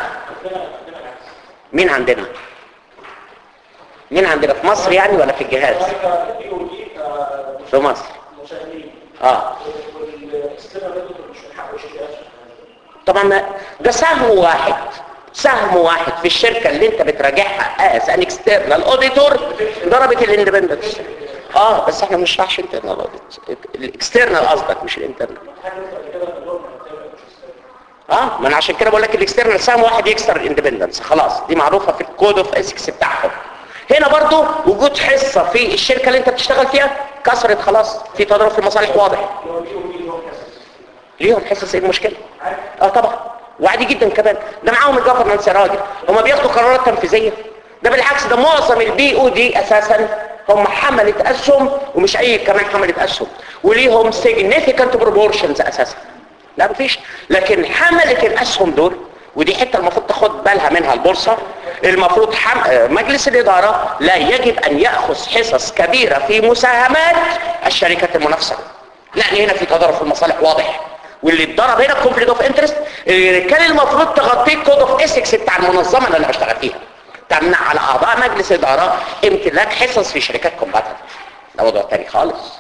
مين عندنا مين عندنا في مصر يعني ولا في الجهاز في مصر اه طبعا ما- ده سهم واحد سهم واحد في الشركة اللي انت بتراجعها as an external auditor ضربت الاندبندنس اه بس احنا مش راحش internal audit الاكسترنال قصدك مش الانترنال اه ما انا عشان كده بقول لك الاكسترنال سهم واحد يكسر الاندبندنس خلاص دي معروفه في الكود اوف اسكس بتاعهم هنا برضو وجود حصه في الشركه اللي انت بتشتغل فيها كسرت خلاص في تضارب في المصالح واضح ليهم حصص ايه المشكله اه طبعا وعادي جدا كمان ده معاهم الجفرنس يا راجل هم بياخدوا قرارات تنفيذيه ده بالعكس ده معظم البي او دي اساسا هم حملة اسهم ومش اي كمان حملة اسهم وليهم significant proportions اساسا لا مفيش لكن حملة الاسهم دول ودي حتة المفروض تاخد بالها منها البورصة المفروض حم... آه، مجلس الإدارة لا يجب أن يأخذ حصص كبيرة في مساهمات الشركات المنافسة لأن هنا في تضارب في المصالح واضح واللي اتضرب هنا كونفليكت اوف انترست اللي كان المفروض تغطيه كود اوف اسكس بتاع المنظمه اللي انا بشتغل فيها تمنع على اعضاء مجلس اداره امتلاك حصص في شركات كومباتيتيف ده موضوع تاني خالص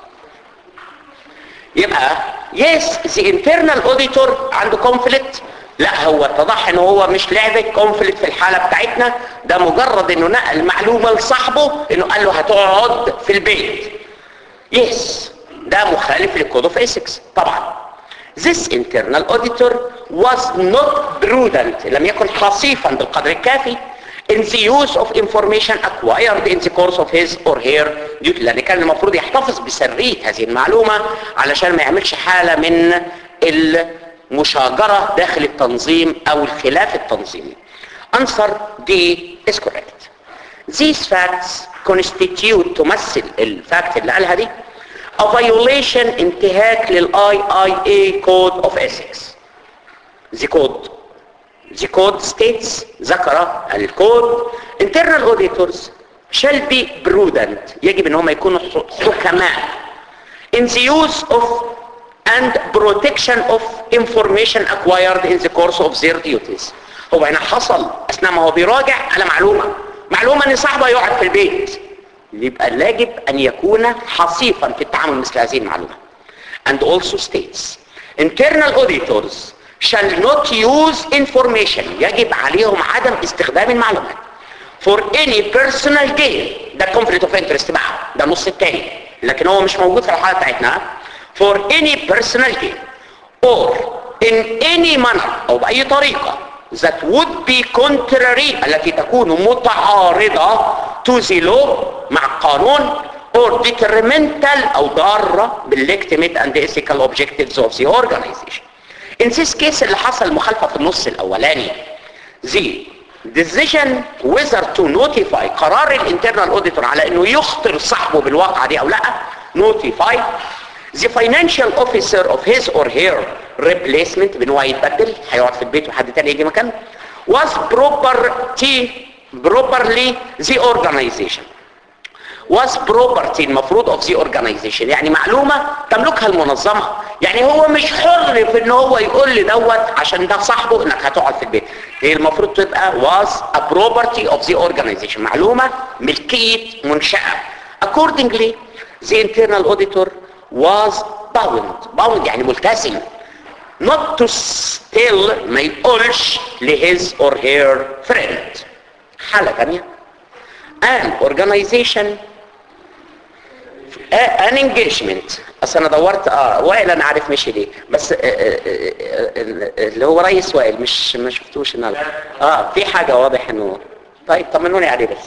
يبقى يس ذا انترنال اوديتور عنده كونفليكت لا هو اتضح ان هو مش لعبه كونفليكت في الحاله بتاعتنا ده مجرد انه نقل معلومه لصاحبه انه قال له هتقعد في البيت يس ده مخالف للكود اوف اسكس طبعا This internal auditor was not prudent لم يكن حصيفا بالقدر الكافي in the use of information acquired in the course of his or her duty لأن كان المفروض يحتفظ بسرية هذه المعلومة علشان ما يعملش حالة من المشاجرة داخل التنظيم أو الخلاف التنظيمي Answer D is correct These facts constitute تمثل الفاكت اللي قالها دي a violation انتهاك لل IIA Code of Ethics. The code. The code states ذكر الكود internal auditors shall be prudent يجب ان هم يكونوا حكماء in the use of and protection of information acquired in the course of their duties هو هنا حصل اثناء ما هو بيراجع على معلومة معلومة ان صاحبه يقعد في البيت يبقى يجب ان يكون حصيفا في التعامل مثل هذه المعلومة and also states internal auditors shall not use information يجب عليهم عدم استخدام المعلومات for any personal gain ده الكونفليكت اوف انترست بقى ده النص الثاني لكن هو مش موجود في الحاله بتاعتنا for any personal gain or in any manner او باي طريقه that would be contrary التي تكون متعارضه to the law مع القانون or detrimental او ضاره بالlegitimate and ethical objectives of the organization in this case اللي حصل مخالفه في النص الاولاني the decision whether to notify قرار الانترنال auditor على انه يخطر صاحبه بالواقعه دي او لا notify the financial officer of his or her replacement بان هو يتبدل هيقعد في البيت وحد تاني يجي مكانه was property properly the organization was property المفروض of the organization يعني معلومة تملكها المنظمة يعني هو مش حر في ان هو يقول لي دوت عشان ده صاحبه انك هتقعد في البيت هي المفروض تبقى was a property of the organization معلومة ملكية منشأة accordingly the internal auditor was bound bound يعني ملتزم not to still ما يقولش لhis or her friend حالة تانية an organization an engagement اصل انا دورت اه وائل انا عارف مشي ليه بس آه آه آه اللي هو رئيس وائل مش ما شفتوش النهارده اه في حاجه واضح انه طيب طمنوني عليه بس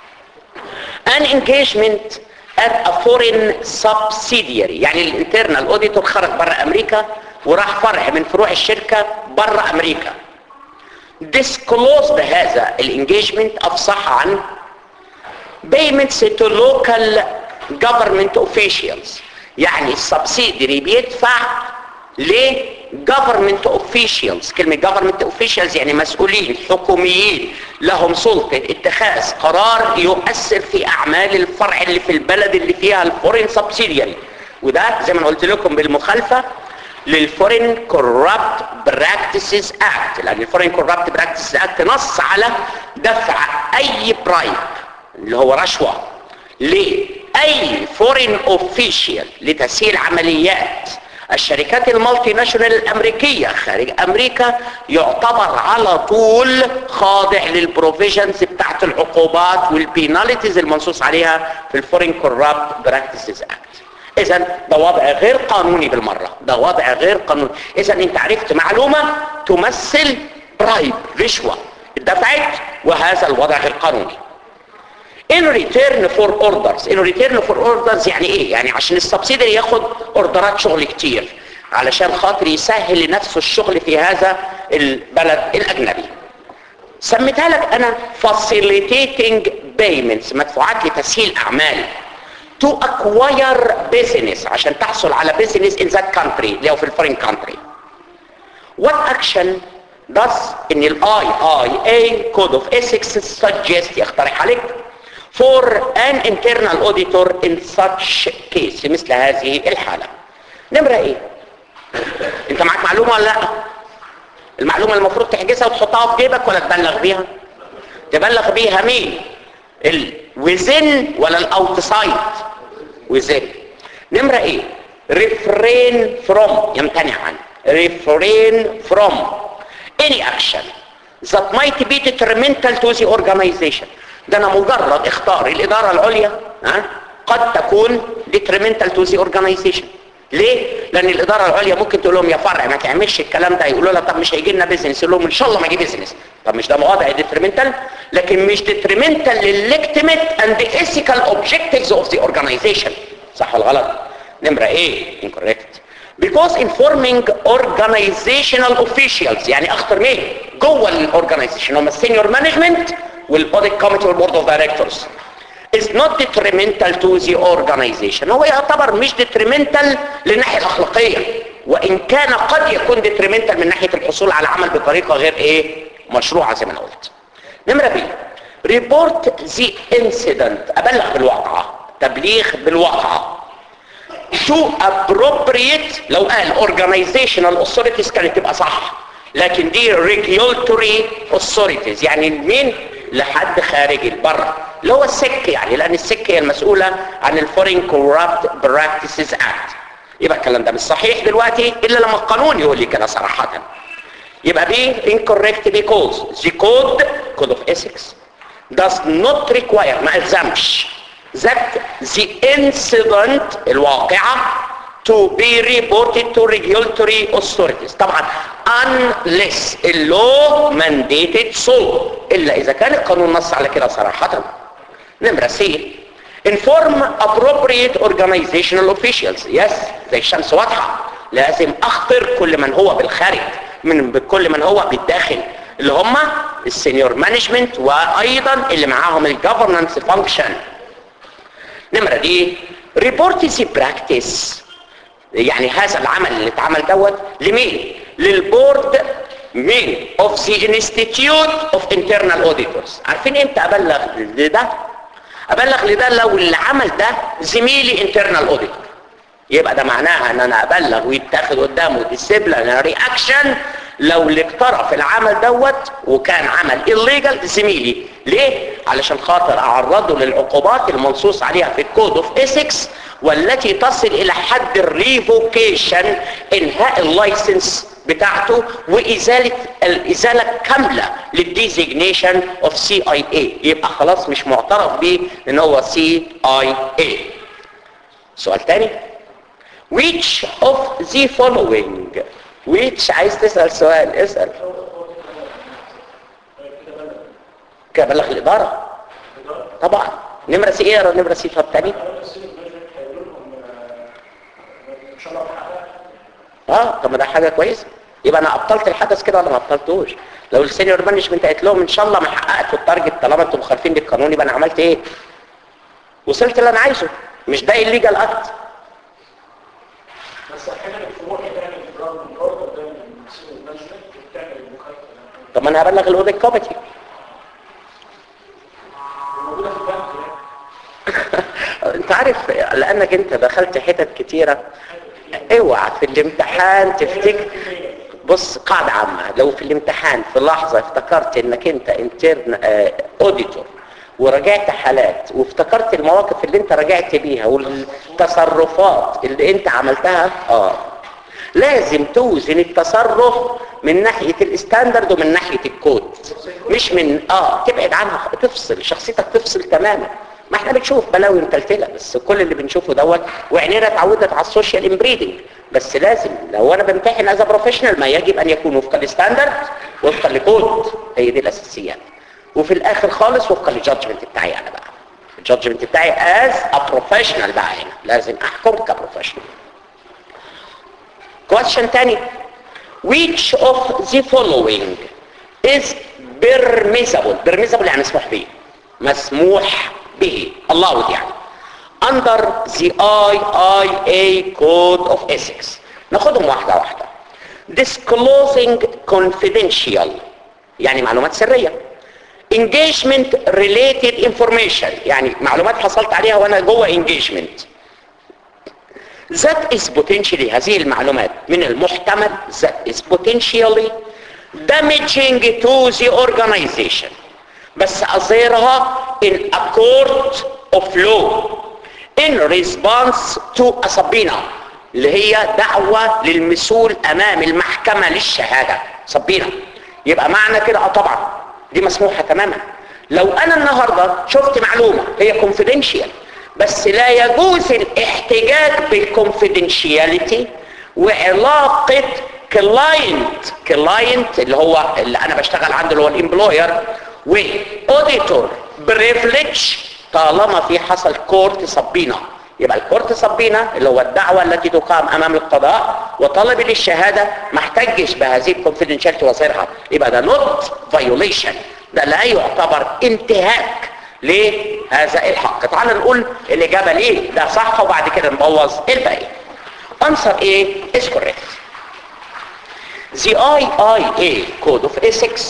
an engagement at a foreign subsidiary يعني الانترنال اوديتور خرج بره امريكا وراح فرع من فروع الشركه بره امريكا disclosed هذا الانجيجمنت افصح عن payments to local government officials يعني السبسيدري بيدفع ل government officials كلمة government officials يعني مسؤولين حكوميين لهم سلطة اتخاذ قرار يؤثر في أعمال الفرع اللي في البلد اللي فيها الفورين سبسيدياري وده زي ما قلت لكم بالمخالفة للفورين كورابت براكتسز اكت لان الفورين كورابت براكتسز اكت نص على دفع اي برايب اللي هو رشوه لاي فورين اوفيشال لتسهيل عمليات الشركات المالتي ناشونال الامريكيه خارج امريكا يعتبر على طول خاضع للبروفيجنز بتاعت العقوبات والبيناليتيز المنصوص عليها في الفورين كورابت براكتسز اكت اذا ده وضع غير قانوني بالمره ده وضع غير قانوني اذا انت عرفت معلومه تمثل برايب رشوه اتدفعت وهذا الوضع غير قانوني in return for orders in return for orders يعني ايه يعني عشان السبسيدري ياخد اوردرات شغل كتير علشان خاطر يسهل لنفسه الشغل في هذا البلد الاجنبي سميتها لك انا facilitating payments مدفوعات لتسهيل اعمال to acquire business عشان تحصل على business in that country اللي هو في الفورين country what action does ان ال IIA code of ethics suggest يقترح عليك for an internal auditor in such case في مثل هذه الحالة نمرة ايه انت معاك معلومة ولا لا المعلومة المفروض تحجزها وتحطها في جيبك ولا تبلغ بيها تبلغ بيها مين الوزن ولا الاوتسايد وزن نمرة ايه refrain from يمتنع عن refrain from any action that might be detrimental to the organization ده انا مجرد اختار الادارة العليا ها قد تكون detrimental to the organization ليه؟ لان الاداره العليا ممكن تقول لهم يا فرع ما تعملش الكلام ده يقولوا لها طب مش هيجي لنا بيزنس يقول لهم ان شاء الله ما يجي بيزنس طب مش ده وضع ديتريمنتال لكن مش ديتريمنتال للليجتيميت اند ايثيكال اوبجكتيفز اوف ذا اورجانيزيشن صح ولا غلط؟ نمره ايه؟ incorrect because informing organizational officials يعني اخطر مين؟ جوه الاورجانيزيشن هم السينيور مانجمنت والاوديت كوميتي والبورد اوف دايركتورز is not detrimental to the organization هو يعتبر مش detrimental للناحية الأخلاقية وإن كان قد يكون detrimental من ناحية الحصول على عمل بطريقة غير إيه مشروعة زي ما أنا قلت نمرة بي report the incident أبلغ بالواقعة تبليغ بالواقعة to appropriate لو قال organizational authorities كانت تبقى صح لكن دي regulatory authorities يعني مين لحد خارج البر اللي هو السك يعني لان السك هي المسؤولة عن الفورين كورابت براكتسز اكت يبقى الكلام ده مش صحيح دلوقتي الا لما القانون يقول لي كده صراحة يبقى بي incorrect because the code code of ethics does not require ما الزمش that the incident الواقعة to be reported to regulatory authorities طبعا unless اللو mandated so إلا إذا كان القانون نص على كده صراحة نمرة سي inform appropriate organizational officials yes زي الشمس واضحة لازم اخبر كل من هو بالخارج من كل من هو بالداخل اللي هم السينيور مانجمنت وايضا اللي معاهم الجفرنانس فانكشن نمرة دي ريبورتسي براكتس يعني هذا العمل اللي اتعمل دوت لمين للبورد مين اوف ذا انستيتيوت اوف انترنال اوديتورز عارفين امتى ابلغ لده ابلغ لده لو العمل ده زميلي انترنال اوديتور يبقى ده معناها ان انا ابلغ ويتاخد قدامه ديسيبلينري اكشن لو اللي اقترف العمل دوت وكان عمل illegal زميلي ليه علشان خاطر اعرضه للعقوبات المنصوص عليها في الكود اوف ايثكس والتي تصل الى حد الريفوكيشن انهاء اللايسنس بتاعته وازاله الازاله كامله للديزيجنيشن اوف سي اي اي يبقى خلاص مش معترف بيه ان هو سي اي اي سؤال تاني which of the following which عايز تسأل سؤال اسأل كده بلغ الإدارة طبعا نمرة سي ايه نمرة سي طب تاني اه طب ما ده حاجة كويسة يبقى انا ابطلت الحدث كده ولا ما ابطلتوش لو السينيور مانجمنت قالت لهم ان شاء الله ما حققتوا التارجت طالما انتم مخالفين للقانون يبقى انا عملت ايه وصلت اللي انا عايزه مش ده الليجال اكت بس احيانا الفروع بتعمل اضرار من الارض وبتعمل مسؤول المانجمنت وبتعمل المخالفه طب ما انا هبلغ الاوديت كوميتي موجوده في البنك يعني انت عارف لانك انت دخلت حتت كتيرة اوعى في الامتحان تفتكر بص قاعدة عامة لو في الامتحان في لحظة افتكرت انك انت انترن اوديتور وراجعت حالات وافتكرت المواقف اللي انت راجعت بيها والتصرفات اللي انت عملتها اه لازم توزن التصرف من ناحية الستاندرد ومن ناحية الكود مش من اه تبعد عنها تفصل شخصيتك تفصل تماما ما احنا بنشوف بلاوي متلتله بس كل اللي بنشوفه دوت وعينينا اتعودت على السوشيال امبريدنج بس لازم لو انا بمتحن از بروفيشنال ما يجب ان يكون وفقا للستاندرد وفقا لكود هي دي الاساسيات وفي الاخر خالص وفقا للجادجمنت بتاعي انا بقى الجادجمنت بتاعي از ا بروفيشنال بقى هنا لازم احكم كبروفيشنال question تاني which of the following is permissible permissible يعني مسموح به مسموح به allowed يعني under the IIA code of ethics ناخدهم واحدة واحدة disclosing confidential يعني معلومات سرية engagement related information يعني معلومات حصلت عليها وانا جوه engagement that is potentially هذه المعلومات من المحتمل that is potentially damaging to the organization بس أظهرها in a court of law in response to a subpoena اللي هي دعوة للمسؤول أمام المحكمة للشهادة سبينة يبقى معنى كده اه طبعا دي مسموحة تماما لو أنا النهاردة شفت معلومة هي confidential بس لا يجوز الاحتجاج بالكونفيدنشياليتي وعلاقة كلاينت كلاينت اللي هو اللي انا بشتغل عنده اللي هو الامبلوير واوديتور بريفليج طالما في حصل كورت سبينا يبقى الكورت سبينا اللي هو الدعوة التي تقام امام القضاء وطلب للشهادة ما احتجش بهذه الكونفيدنشياليتي وصيرها يبقى ده نوت فايوليشن ده لا يعتبر انتهاك لهذا الحق تعال نقول الإجابة ليه ده صح وبعد كده نبوظ الباقي answer A is correct the IIA code of ethics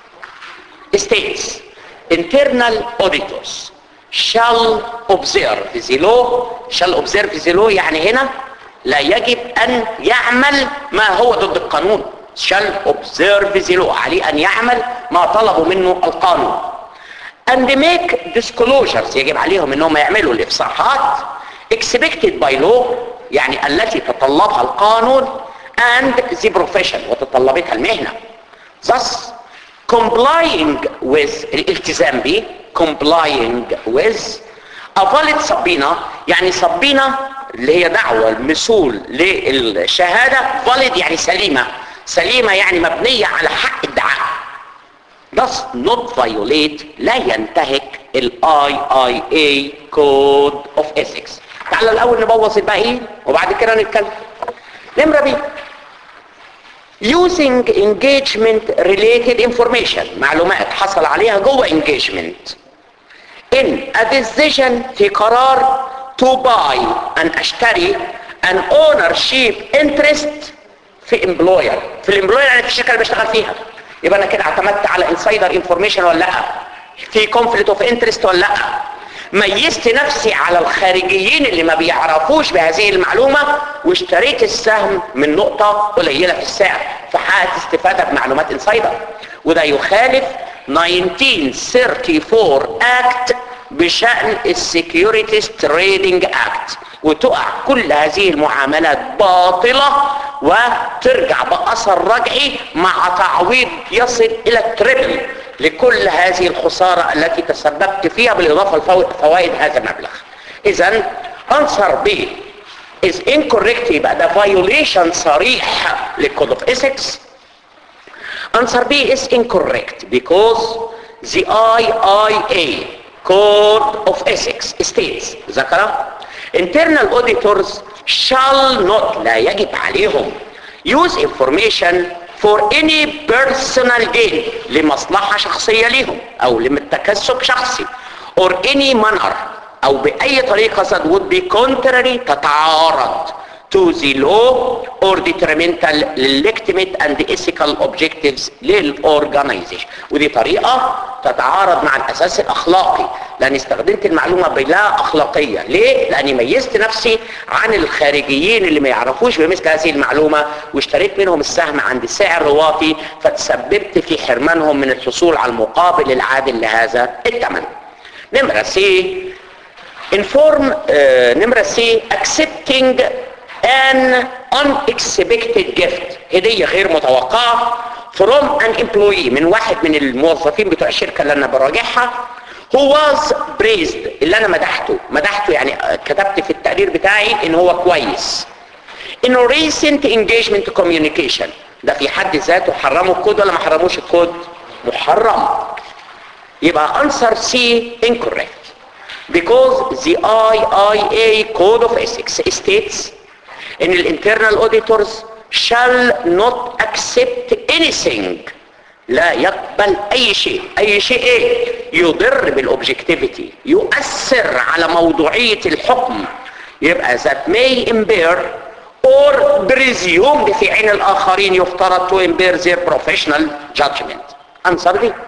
states internal auditors shall observe the law shall observe the law يعني هنا لا يجب أن يعمل ما هو ضد القانون shall observe the law عليه أن يعمل ما طلبوا منه القانون and make disclosures يجب عليهم انهم يعملوا الافصاحات expected by law يعني التي تطلبها القانون and the profession وتطلبتها المهنة thus complying with الالتزام به complying with افاليد صبينا يعني صبينا اللي هي دعوة المثول للشهادة فاليد يعني سليمة سليمة يعني مبنية على حق الدعاء does not violate لا ينتهك ال IIA Code of Ethics تعالوا الأول نبوظ الباقيين وبعد كده نتكلم نمرة بي using engagement related information معلومات حصل عليها جوه engagement in a decision في قرار to buy أن أشتري an ownership interest في employer في الامبلوير يعني في الشركة اللي بشتغل فيها يبقى أنا كده اعتمدت على insider information ولا لا في conflict of interest ولا لا ميزت نفسي على الخارجيين اللي ما بيعرفوش بهذه المعلومة واشتريت السهم من نقطة قليلة في السعر فحققت استفادة بمعلومات انسايدر وده يخالف 1934 اكت بشأن السكيورتيز تريدنج اكت وتقع كل هذه المعاملات باطلة وترجع بأثر رجعي مع تعويض يصل إلى التريبل لكل هذه الخسارة التي تسببت فيها بالإضافة لفوائد هذا المبلغ إذا answer B is incorrect يبقى ده violation صريح للكود of ethics answer B is incorrect because the IIA code of ethics states ذكر internal auditors shall not لا يجب عليهم use information for any personal gain لمصلحة شخصية لهم او لتكسب شخصي or any manner او باي طريقة that would be contrary تتعارض to the law or detrimental legitimate and ethical objectives للorganization ودي طريقة تتعارض مع الاساس الاخلاقي لان استخدمت المعلومة بلا اخلاقية ليه؟ لاني ميزت نفسي عن الخارجيين اللي ما يعرفوش بمثل هذه المعلومة واشتريت منهم السهم عند سعر واطي فتسببت في حرمانهم من الحصول على المقابل العادل لهذا الثمن نمرة سي inform uh, نمرة سي accepting an unexpected gift هدية غير متوقعة from an employee من واحد من الموظفين بتوع الشركة اللي انا براجعها who was praised اللي انا مدحته مدحته يعني كتبت في التقرير بتاعي ان هو كويس in recent engagement communication ده في حد ذاته حرموا الكود ولا ما حرموش الكود محرم يبقى answer C incorrect because the IIA code of ethics states ان الانترنال auditors shall not accept anything لا يقبل اي شيء اي شيء ايه يضر بالاوبجكتيفيتي يؤثر على موضوعية الحكم يبقى that may impair or presumed في عين الاخرين يفترض to impair their professional judgment answer دي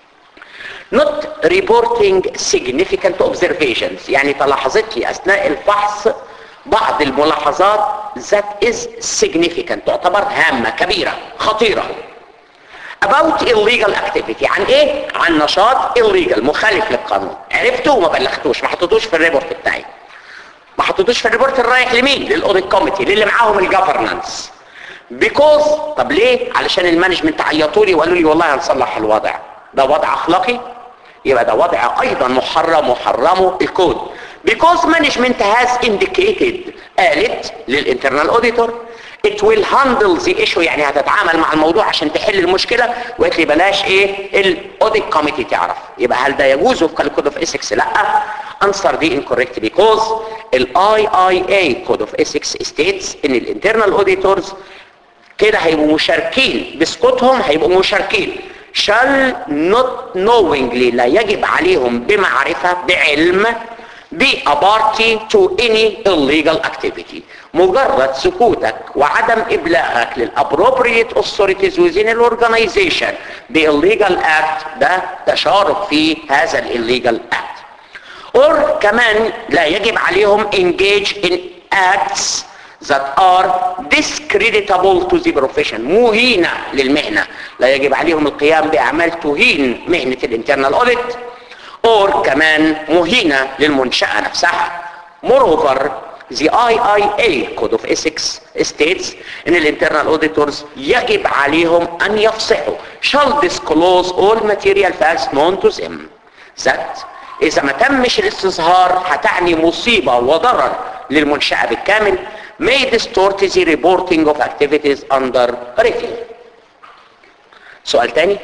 not reporting significant observations يعني تلاحظت لي اثناء الفحص بعض الملاحظات that is significant تعتبر هامة كبيرة خطيرة about illegal activity عن ايه؟ عن نشاط illegal مخالف للقانون عرفته وما بلغتوش ما حطيتوش في الريبورت بتاعي ما حطيتوش في الريبورت الرايح لمين؟ للاوديت كوميتي للي معاهم الجفرنانس بيكوز طب ليه؟ علشان المانجمنت عيطوا لي وقالوا لي والله هنصلح الوضع ده وضع اخلاقي يبقى ده وضع ايضا محرم محرمه الكود because management has indicated قالت للانترنال auditor it will handle the issue يعني هتتعامل مع الموضوع عشان تحل المشكلة وقالت لي بلاش ايه الاوديت كوميتي تعرف يبقى هل ده يجوز وفق الكود اوف اسكس لا answer دي incorrect because ال IIA code of ethics states ان الانترنال auditors كده هيبقوا مشاركين بسكوتهم هيبقوا مشاركين shall not knowingly لا يجب عليهم بمعرفة بعلم be a party to any illegal activity مجرد سكوتك وعدم ابلاغك للappropriate authorities within an organization the illegal act ده تشارك في هذا illegal act or كمان لا يجب عليهم engage in acts that are discreditable to the profession مهينة للمهنة لا يجب عليهم القيام بأعمال تهين مهنة الانترنال audit or كمان مهينة للمنشأة نفسها moreover the IIA code of ethics states ان الانترنال auditors يجب عليهم ان يفصحوا shall disclose all material facts known to them that اذا ما تمش الاستصهار هتعني مصيبة وضرر للمنشأة بالكامل may distort the reporting of activities under review سؤال تاني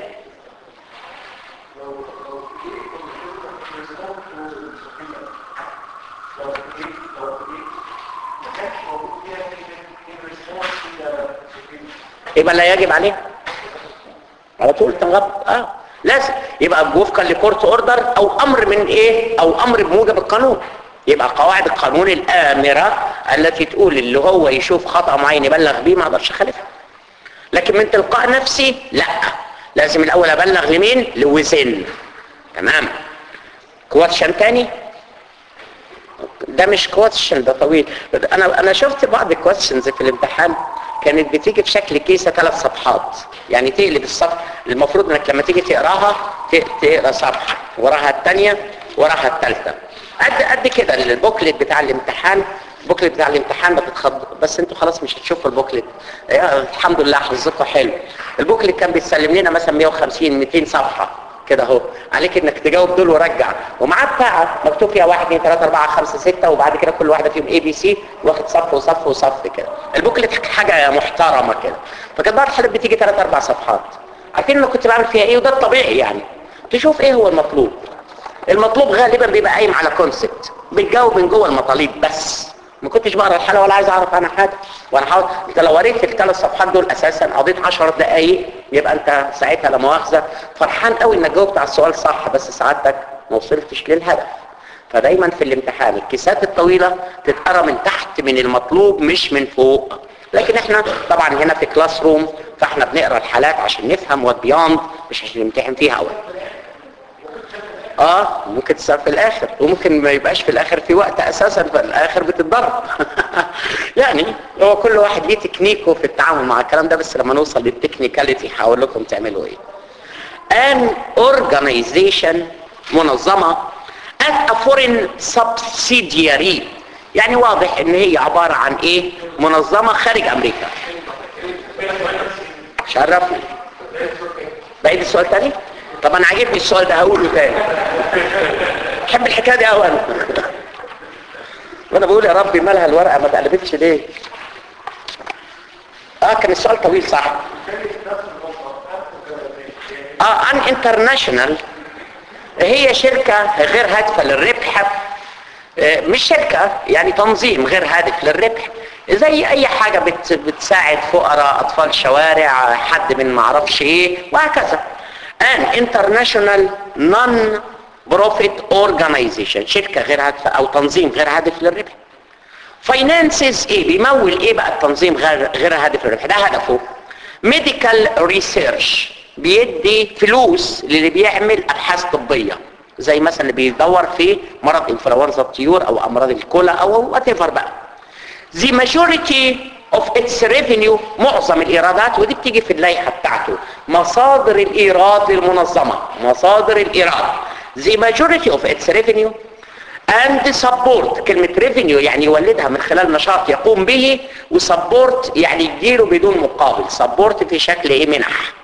يبقى لا يجب عليه على طول تنغط اه لازم يبقى وفقا لكورت اوردر او امر من ايه او امر بموجب القانون يبقى قواعد القانون الامره التي تقول اللي هو يشوف خطا معين يبلغ بيه ما اقدرش اخالفها لكن من تلقاء نفسي لا لازم الاول ابلغ لمين لوزن تمام كواتشن تاني ده مش كواتشن ده طويل انا انا شفت بعض الكواتشنز في الامتحان كانت بتيجي في شكل كيسه ثلاث صفحات يعني تقلب الصفحه المفروض انك لما تيجي تقراها ت- تقرا صفحه وراها الثانيه وراها الثالثه قد قد كده البوكلت بتاع الامتحان البوكلت بتاع الامتحان بتتخض بس انتوا خلاص مش هتشوفوا البوكلت يا الحمد لله حظكم حلو البوكلت كان بيتسلم لنا مثلا 150 200 صفحه كده اهو عليك انك تجاوب دول ورجع ومعاه بتاعه مكتوب فيها 1 2 3 4 5 6 وبعد كده كل واحده فيهم اي بي سي واخد صف وصف وصف كده البوكلت حاجه محترمه كده فكانت بعض الحالات بتيجي 3 4 صفحات عارفين انا كنت بعمل فيها ايه وده الطبيعي يعني تشوف ايه هو المطلوب المطلوب غالبا بيبقى قايم على كونسبت بتجاوب من جوه المطالب بس ما كنتش بقرا الحاله ولا عايز اعرف عنها حاجه وانا حاول انت لو قريت الثلاث صفحات دول اساسا قضيت 10 دقائق يبقى انت ساعتها لا مؤاخذه فرحان قوي انك جاوبت على السؤال صح بس سعادتك ما وصلتش للهدف فدايما في الامتحان الكيسات الطويله تتقرا من تحت من المطلوب مش من فوق لكن احنا طبعا هنا في كلاس روم فاحنا بنقرا الحالات عشان نفهم وات بياند مش عشان نمتحن فيها اول اه ممكن تسأل في الاخر وممكن ما يبقاش في الاخر في وقت اساسا في الاخر بتتضرب يعني هو كل واحد ليه تكنيكه في التعامل مع الكلام ده بس لما نوصل للتكنيكاليتي هقول لكم تعملوا ايه an organization منظمة as a foreign subsidiary يعني واضح ان هي عبارة عن ايه منظمة خارج امريكا شرفني بعيد السؤال تاني طب انا عاجبني السؤال ده هقوله تاني احب الحكايه دي قوي انا وانا بقول يا ربي مالها الورقه ما اتقلبتش ليه اه كان السؤال طويل صح اه ان انترناشونال هي شركه غير هادفه للربح آه، مش شركه يعني تنظيم غير هادف للربح زي اي حاجه بت بتساعد فقراء اطفال شوارع حد من معرفش ايه وهكذا an international non profit organization شركة غير هادفة او تنظيم غير هادف للربح finances ايه بيمول ايه بقى التنظيم غير غير هادف للربح ده هدفه medical research بيدي فلوس للي بيعمل ابحاث طبية زي مثلا اللي بيدور في مرض انفلونزا الطيور او امراض الكلى او whatever بقى the majority of its revenue معظم الايرادات ودي بتيجي في اللائحه بتاعته مصادر الايراد للمنظمه مصادر الايراد the majority of its revenue and support كلمة revenue يعني يولدها من خلال نشاط يقوم به وسبورت يعني يديله بدون مقابل سبورت في شكل ايه منح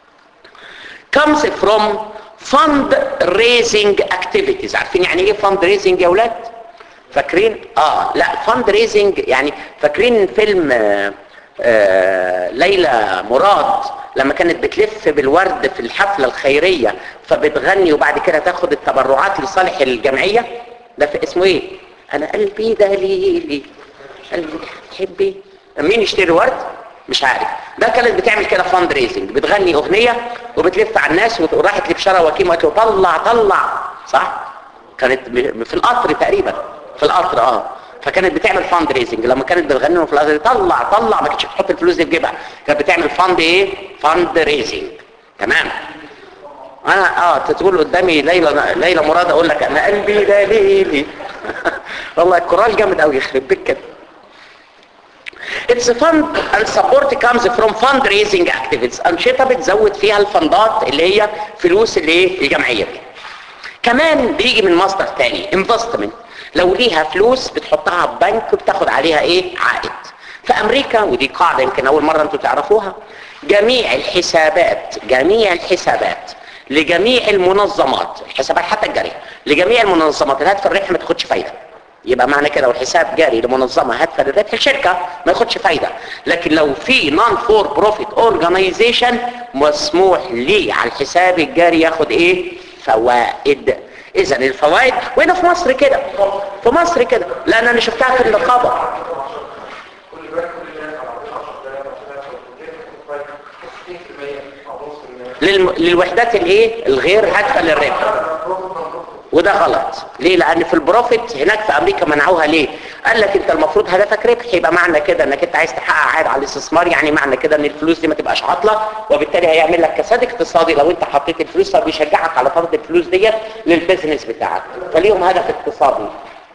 comes from fund raising activities عارفين يعني ايه fund raising يا ولاد فاكرين اه لا فند ريزنج يعني فاكرين فيلم آه آه ليلى مراد لما كانت بتلف بالورد في الحفلة الخيرية فبتغني وبعد كده تاخد التبرعات لصالح الجمعية ده في اسمه ايه انا قلبي دليلي قلبي تحبي مين يشتري ورد مش عارف ده كانت بتعمل كده فند ريزنج بتغني اغنية وبتلف على الناس وراحت لبشارة وكيم وقالت له طلع طلع صح كانت في القطر تقريبا في القطر اه فكانت بتعمل فاند ريزنج لما كانت بتغني في القطر طلع طلع ما كانتش بتحط الفلوس دي في جيبها كانت بتعمل فاند ايه فاند ريزنج تمام انا اه تقول قدامي ليلى ليلى مراد اقول لك انا قلبي دليلي والله الكورال جامد قوي يخرب بيك كده It's a fund and support comes from fundraising activities أنشطة بتزود فيها الفندات اللي هي فلوس اللي ايه الجمعية دي كمان بيجي من مصدر تاني investment لو ليها فلوس بتحطها في بنك بتاخد عليها ايه عائد في امريكا ودي قاعدة يمكن اول مرة انتوا تعرفوها جميع الحسابات جميع الحسابات لجميع المنظمات الحسابات حتى الجاريه لجميع المنظمات الهادفه الربح ما تاخدش فايده يبقى معنى كده والحساب جاري لمنظمه هادفه للربح الشركه ما ياخدش فايده لكن لو في نون فور بروفيت اورجانيزيشن مسموح ليه على الحساب الجاري ياخد ايه فوائد اذا الفوائد وهنا في مصر كده في مصر كده لان انا شفتها في النقابه كل ده كل ده على 10 او نص للم... للوحدات الايه الغير هادفه للربح وده غلط ليه لان في البروفيت هناك في امريكا منعوها ليه قال لك انت المفروض هدفك ربح يبقى معنى كده انك انت عايز تحقق عائد على الاستثمار يعني معنى كده ان الفلوس دي ما تبقاش عطله وبالتالي هيعمل لك كساد اقتصادي لو انت حطيت الفلوس فبيشجعك على فرض الفلوس ديت للبيزنس بتاعك فليهم هدف اقتصادي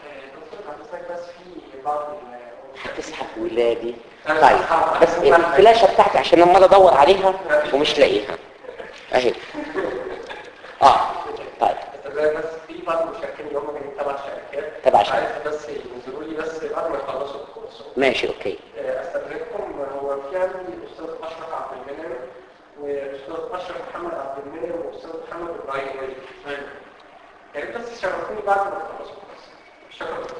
هتسحب ولادي طيب بس الفلاشه بتاعتي عشان لما ادور عليها ومش لاقيها اهي اه طيب بس في بعض المشاركين اللي هم كانوا تبع شركات تبع شركات. عايز بس ينزلوا لي بس بعد ما يخلصوا الكورس ماشي اوكي استدرككم هو في عندي الاستاذ اشرف عبد المنعم والاستاذ اشرف محمد عبد المنعم والاستاذ محمد ابراهيم يا ريت بس تشرفوني بعد ما تخلصوا الكورس شكرا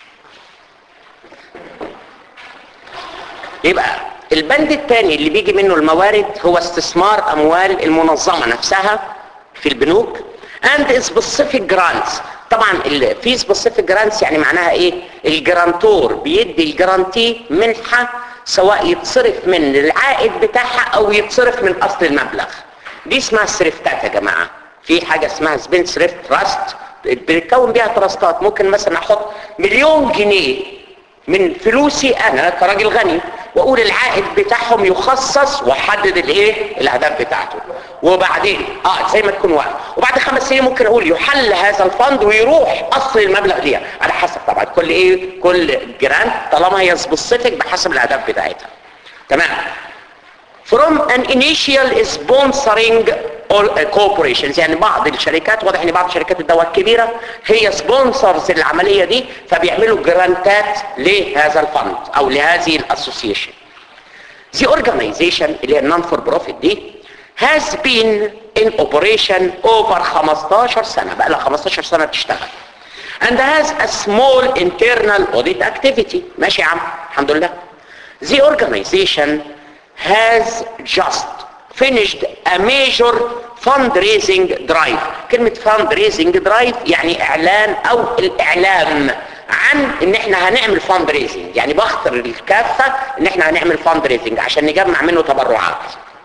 يبقى البند الثاني اللي بيجي منه الموارد هو استثمار اموال المنظمه نفسها في البنوك and specific grants طبعا ال- في specific grants يعني معناها ايه الجرانتور بيدي الجرانتي منحه سواء يتصرف من العائد بتاعها او يتصرف من اصل المبلغ دي اسمها سرفتات يا جماعه في حاجه اسمها سبين سريفت تراست بنتكون بيها تراستات ممكن مثلا احط مليون جنيه من فلوسي انا كراجل غني واقول العائد بتاعهم يخصص واحدد الايه الاهداف بتاعته وبعدين اه زي ما تكون واحد وبعد خمس سنين ممكن اقول يحل هذا الفند ويروح اصل المبلغ ليها على حسب طبعا كل ايه كل جرانت طالما هي سبيسيفيك بحسب الاهداف بتاعتها تمام from an initial sponsoring or corporations يعني بعض الشركات واضح ان بعض شركات الدواء الكبيرة هي سبونسرز للعملية دي فبيعملوا جرانتات لهذا الفند او لهذه الاسوسيشن The organization اللي هي non for profit دي has been in operation over 15 سنة بقى لها 15 سنة بتشتغل and has a small internal audit activity ماشي يا عم الحمد لله The organization has just finished a major fundraising drive كلمة fundraising drive يعني اعلان او الاعلام عن ان احنا هنعمل fundraising يعني بخطر الكافة ان احنا هنعمل fundraising عشان نجمع منه تبرعات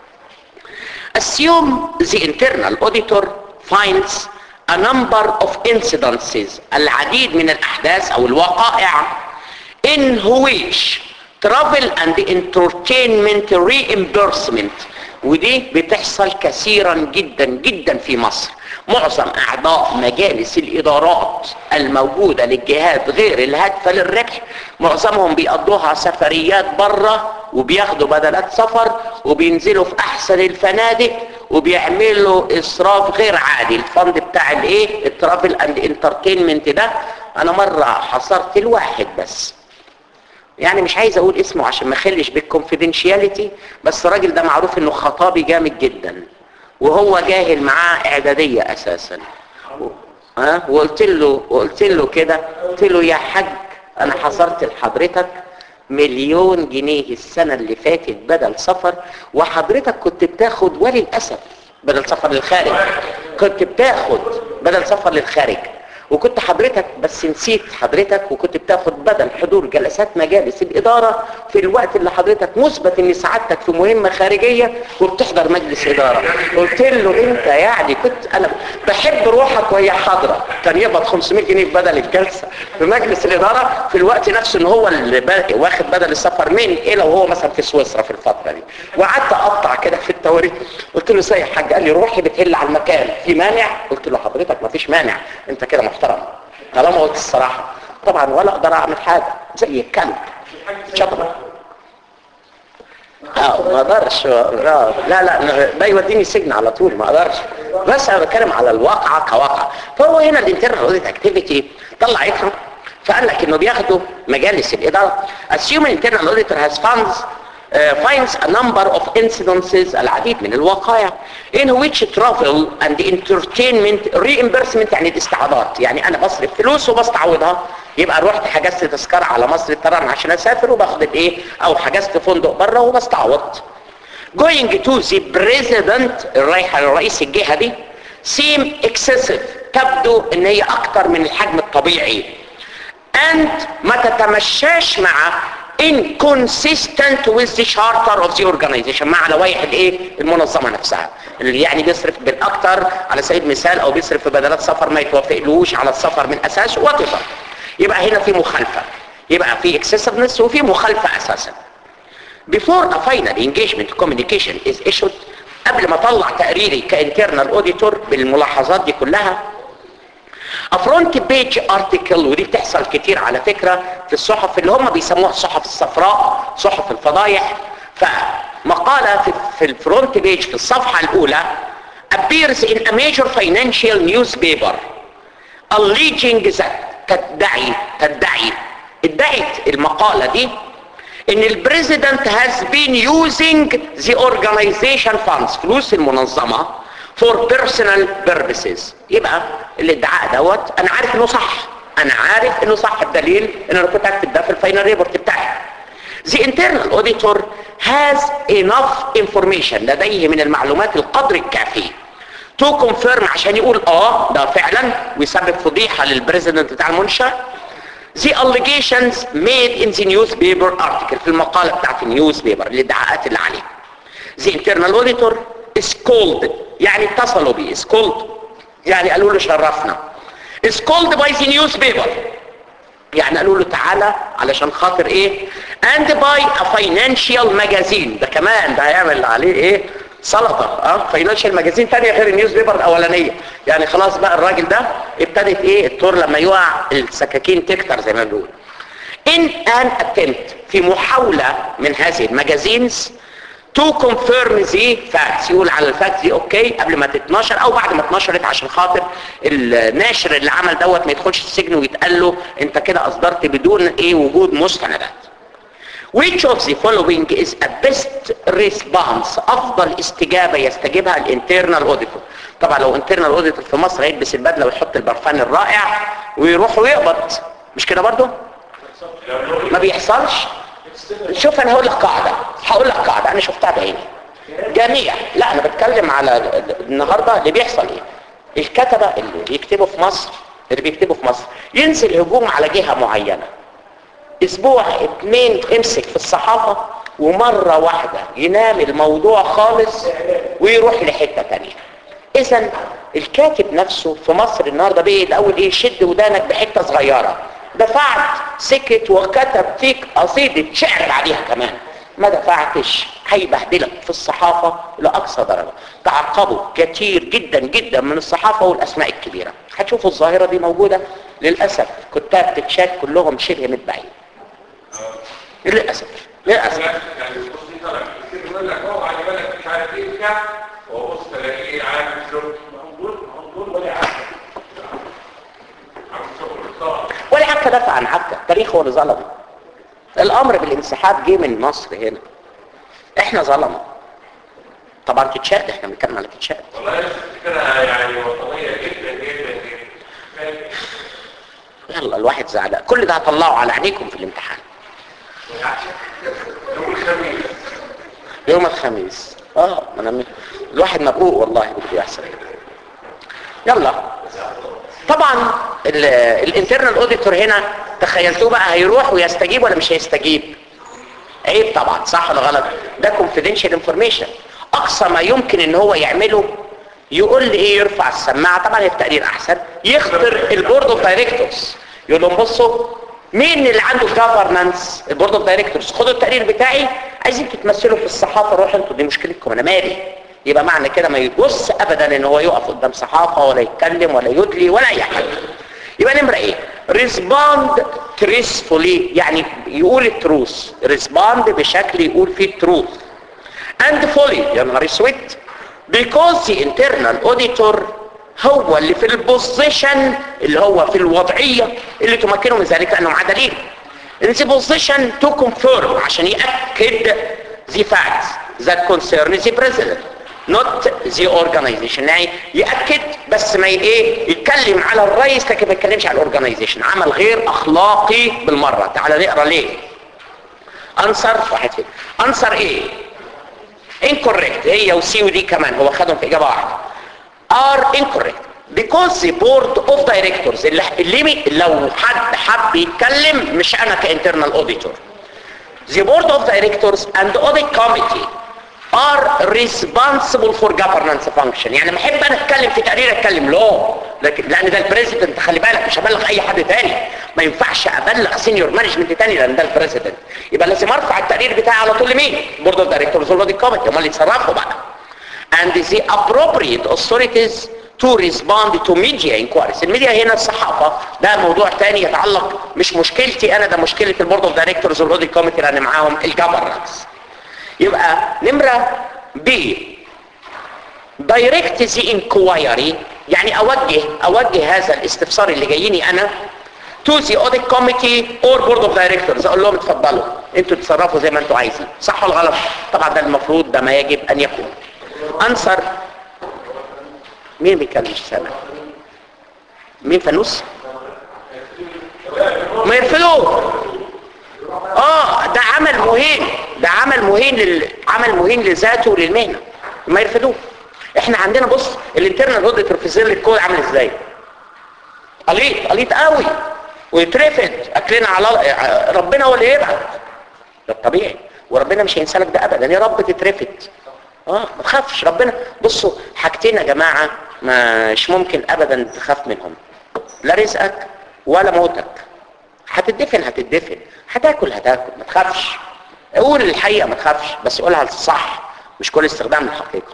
assume the internal auditor finds a number of incidences العديد من الاحداث او الوقائع in which travel and entertainment reimbursement ودي بتحصل كثيرا جدا جدا في مصر معظم اعضاء مجالس الادارات الموجودة للجهات غير الهادفة للربح معظمهم بيقضوها سفريات بره وبياخدوا بدلات سفر وبينزلوا في احسن الفنادق وبيعملوا اسراف غير عادي الفند بتاع الايه الترافل اند انترتينمنت ده انا مرة حصرت الواحد بس يعني مش عايز اقول اسمه عشان ما اخلش بالكونفيدنشياليتي بس الراجل ده معروف انه خطابي جامد جدا وهو جاهل معاه اعدادية اساسا ها وقلت له وقلت له كده قلت له يا حاج انا حصرت لحضرتك مليون جنيه السنة اللي فاتت بدل سفر وحضرتك كنت بتاخد وللأسف بدل سفر للخارج كنت بتاخد بدل سفر للخارج وكنت حضرتك بس نسيت حضرتك وكنت بتاخد بدل حضور جلسات مجالس الإدارة في الوقت اللي حضرتك مثبت ان سعادتك في مهمة خارجية وبتحضر مجلس إدارة قلت له انت يعني كنت انا بحب روحك وهي حاضرة كان يقبض 500 جنيه في بدل الجلسة في مجلس الإدارة في الوقت نفسه ان هو اللي با- واخد بدل السفر من الى وهو مثلا في سويسرا في الفترة دي وقعدت اقطع كده في التواريخ قلت له ازاي يا حاج قال لي روحي بتهل على المكان في مانع قلت له حضرتك ما فيش مانع انت كده محترم طالما قلت الصراحة طبعا ولا اقدر اعمل حاجة زي الكلب شطرة اه ما اقدرش آه، لا لا ده يوديني سجن على طول ما اقدرش بس انا بتكلم على الواقعة كواقع فهو هنا الانترنال اوديت اكتيفيتي طلعتها فقال لك انه بياخدوا مجالس الاداره assume internal auditor has funds uh, finds a number of incidences العديد من الوقائع in which travel and entertainment reimbursement يعني الاستعاضات يعني انا بصرف فلوس وبستعوضها يبقى رحت حجزت تذكره على مصر الطيران عشان اسافر وباخد الايه او حجزت فندق بره وبستعوض going to the president رايحه لرئيس الجهه دي seem excessive تبدو ان هي اكتر من الحجم الطبيعي and ما تتمشاش مع inconsistent with the charter of the organization مع لوائح الايه المنظمه نفسها اللي يعني بيصرف بالاكتر على سبيل المثال او بيصرف في بدلات سفر ما يتوافقلوش على السفر من اساسه وتفر يبقى هنا في مخالفه يبقى في excessiveness وفي مخالفه اساسا before a final engagement communication is issued قبل ما اطلع تقريري كانترنال اوديتور بالملاحظات دي كلها افرونت بيج ارتكل ودي بتحصل كتير على فكرة في الصحف اللي هم بيسموها الصحف الصفراء صحف الفضايح فمقالة في, في الفرونت بيج في الصفحة الاولى appears in a major financial newspaper alleging that تدعي تدعي ادعت المقالة دي ان البريزيدنت has been using the organization funds فلوس المنظمة for personal purposes يبقى الادعاء دوت انا عارف انه صح انا عارف انه صح بدليل ان انا كنت اكتب ده في الفاينل ريبورت بتاعي The internal auditor has enough information لديه من المعلومات القدر الكافي to confirm عشان يقول اه ده فعلا ويسبب فضيحة للبريزيدنت بتاع المنشأ the allegations made in the newspaper article في المقالة بتاعت النيوز بيبر الادعاءات اللي عليه the internal auditor is called يعني اتصلوا بيه is called يعني قالوا له شرفنا is called by the newspaper يعني قالوا له تعالى علشان خاطر ايه and by a financial magazine ده كمان ده هيعمل عليه ايه سلطه اه فاينانشال ماجازين تانية غير النيوز بيبر الاولانيه يعني خلاص بقى الراجل ده ابتدت ايه الطور لما يقع السكاكين تكتر زي ما بنقول in an attempt في محاوله من هذه الماجازينز to confirm the facts يقول على الفاكت دي اوكي قبل ما تتنشر او بعد ما اتنشرت عشان خاطر الناشر اللي عمل دوت ما يدخلش السجن ويتقال له انت كده اصدرت بدون ايه وجود مستندات Which of the following is a best response افضل استجابة يستجيبها الانترنال اوديتور طبعا لو انترنال اوديتور في مصر هيلبس البدلة ويحط البرفان الرائع ويروح ويقبض مش كده برضو ما بيحصلش شوف انا هقول لك قاعدة هقول لك قاعدة انا شفتها بعيني جميع لا انا بتكلم على النهاردة اللي بيحصل ايه الكتبة اللي بيكتبوا في مصر اللي بيكتبوا في مصر ينزل هجوم على جهة معينة اسبوع اتنين امسك في الصحافة ومرة واحدة ينام الموضوع خالص ويروح لحتة تانية اذا الكاتب نفسه في مصر النهاردة بيه الاول ايه شد ودانك بحتة صغيرة دفعت سكت وكتب فيك قصيدة شعر عليها كمان ما دفعتش هيبهدلك في الصحافة لأقصى درجة تعقبوا كتير جدا جدا من الصحافة والأسماء الكبيرة هتشوفوا الظاهرة دي موجودة للأسف كتاب تتشات كلهم شبه متبعين للأسف للأسف يعني بص انت لما كتير يقول لك اهو على بالك مش عارف ايه بتاع وبص تلاقيه عامل شغل موجود موجود ولا عارف عامل شغل طبعا ولا عكا دافع عن عكا التاريخ هو اللي ظلم الامر بالانسحاب جه من مصر هنا احنا ظلمه طبعا تتشاد احنا بنتكلم على تتشاد والله انا شفت كده يعني وطنيه جدا جدا جدا يلا الواحد زعلان كل ده هطلعه على عينيكم في الامتحان يوم الخميس يوم الخميس اه ما انا م- الواحد مبقوق والله باللي بيحصل يلا طبعا الانترنال اوديتور هنا تخيلتوه بقى هيروح ويستجيب ولا مش هيستجيب عيب طبعا صح ولا غلط ده confidential information اقصى ما يمكن ان هو يعمله يقول لي ايه يرفع السماعه طبعا هي في تقرير احسن يخبر البورد اوف دايركتورز يقول لهم بصوا مين اللي عنده جفرنانس البورد اوف دايركتورز خدوا التقرير بتاعي عايزين تتمثلوا في الصحافه روحوا انتوا دي مشكلتكم انا مالي يبقى معنى كده ما يبص ابدا ان هو يقف قدام صحافه ولا يتكلم ولا يدلي ولا اي حاجه يبقى نمره ايه ريسبوند تريسفولي يعني يقول التروث ريسبوند بشكل يقول فيه التروث and fully يا نهار اسود because the internal auditor هو اللي في البوزيشن اللي هو في الوضعية اللي تمكنه من ذلك لأنه معاه دليل in the position to confirm عشان يأكد the facts that concern the president not the organization يعني يأكد بس ما ي- ايه يتكلم على الرئيس لكن ما يتكلمش على الاورجنايزيشن عمل غير اخلاقي بالمرة تعال نقرا ليه انصر واحد فين انصر ايه incorrect هي وسي ودي كمان هو خدهم في اجابه واحده are incorrect because the board of directors اللي, اللي لو حد حب يتكلم مش انا كانترنال auditor the board of directors and audit committee are responsible for governance function يعني ما احب انا اتكلم في تقرير اتكلم لا لكن لان ده البريزيدنت خلي بالك مش هبلغ اي حد تاني ما ينفعش ابلغ سينيور مانجمنت تاني لان ده البريزيدنت يبقى لازم ارفع التقرير بتاعي على طول لمين بورد اوف دايركتورز والاوديت كوميتي هم اللي يتصرفوا بقى and the appropriate authorities to respond to media inquiries الميديا هنا الصحافة ده موضوع تاني يتعلق مش مشكلتي انا ده مشكلة البورد اوف دايركتورز والاوديت كوميتي لان معاهم الجفرنس يبقى نمرة B direct the inquiry يعني اوجه اوجه هذا الاستفسار اللي جايني انا to the audit committee or board of directors اقول لهم اتفضلوا انتوا تتصرفوا زي ما انتوا عايزين صح ولا غلط طبعا ده المفروض ده ما يجب ان يكون انصر مين بيتكلم سامع مين فانوس ما يرفضوه اه ده عمل مهين ده عمل مهين لل... عمل مهين لذاته وللمهنه ما يرفضوه احنا عندنا بص الانترنال اوديتور في ظل الكود عامل ازاي قليط قليط قوي ويترفض اكلنا على ربنا هو اللي يبعت ده الطبيعي وربنا مش هينسالك ده ابدا يا رب تترفض اه ما تخافش ربنا بصوا حاجتين يا جماعه مش ممكن ابدا تخاف منهم لا رزقك ولا موتك هتدفن هتدفن هتاكل هتاكل ما تخافش قول الحقيقه ما تخافش بس قولها الصح مش كل استخدام الحقيقه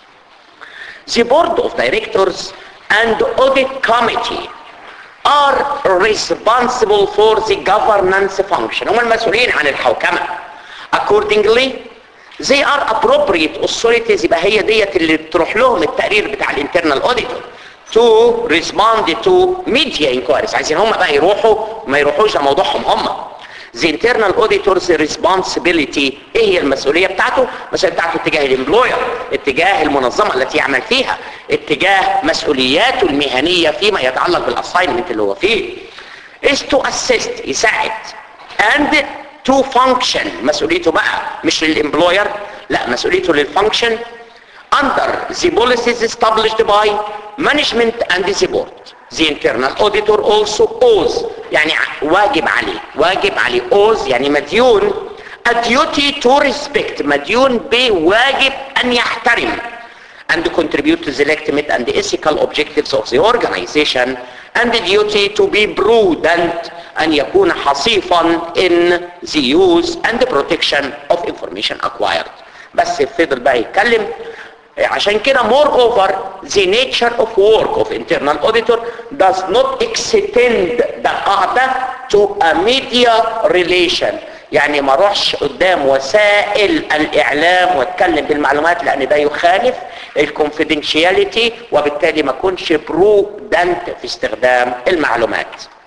The board of directors and audit committee are responsible for the governance function هم المسؤولين عن الحوكمة accordingly they are appropriate authorities يبقى هي ديت اللي تروح لهم التقرير بتاع الانترنال auditor to respond to media inquiries عايزين هم بقى يروحوا ما يروحوش ده موضوعهم هم the internal auditor's responsibility ايه هي المسؤولية بتاعته المسؤولية بتاعته اتجاه الامبلوير اتجاه المنظمة التي يعمل فيها اتجاه مسؤولياته المهنية فيما يتعلق بالاساينمنت اللي هو فيه is to assist يساعد and to function مسؤوليته بقى مش للامبلوير لا مسؤوليته للفانكشن under the policies established by management and the board the internal auditor also owes يعني واجب عليه واجب عليه owes يعني مديون a duty to respect مديون بواجب ان يحترم and contribute to the legitimate and the ethical objectives of the organization and the duty to be prudent أن يكون حصيفا in the use and the protection of information acquired بس فضل بقى يتكلم عشان كده moreover the nature of work of internal auditor does not extend the قاعدة to a media relation يعني ما اروحش قدام وسائل الاعلام واتكلم بالمعلومات لان ده يخالف الكونفيدنشياليتي وبالتالي ما اكونش برودنت في استخدام المعلومات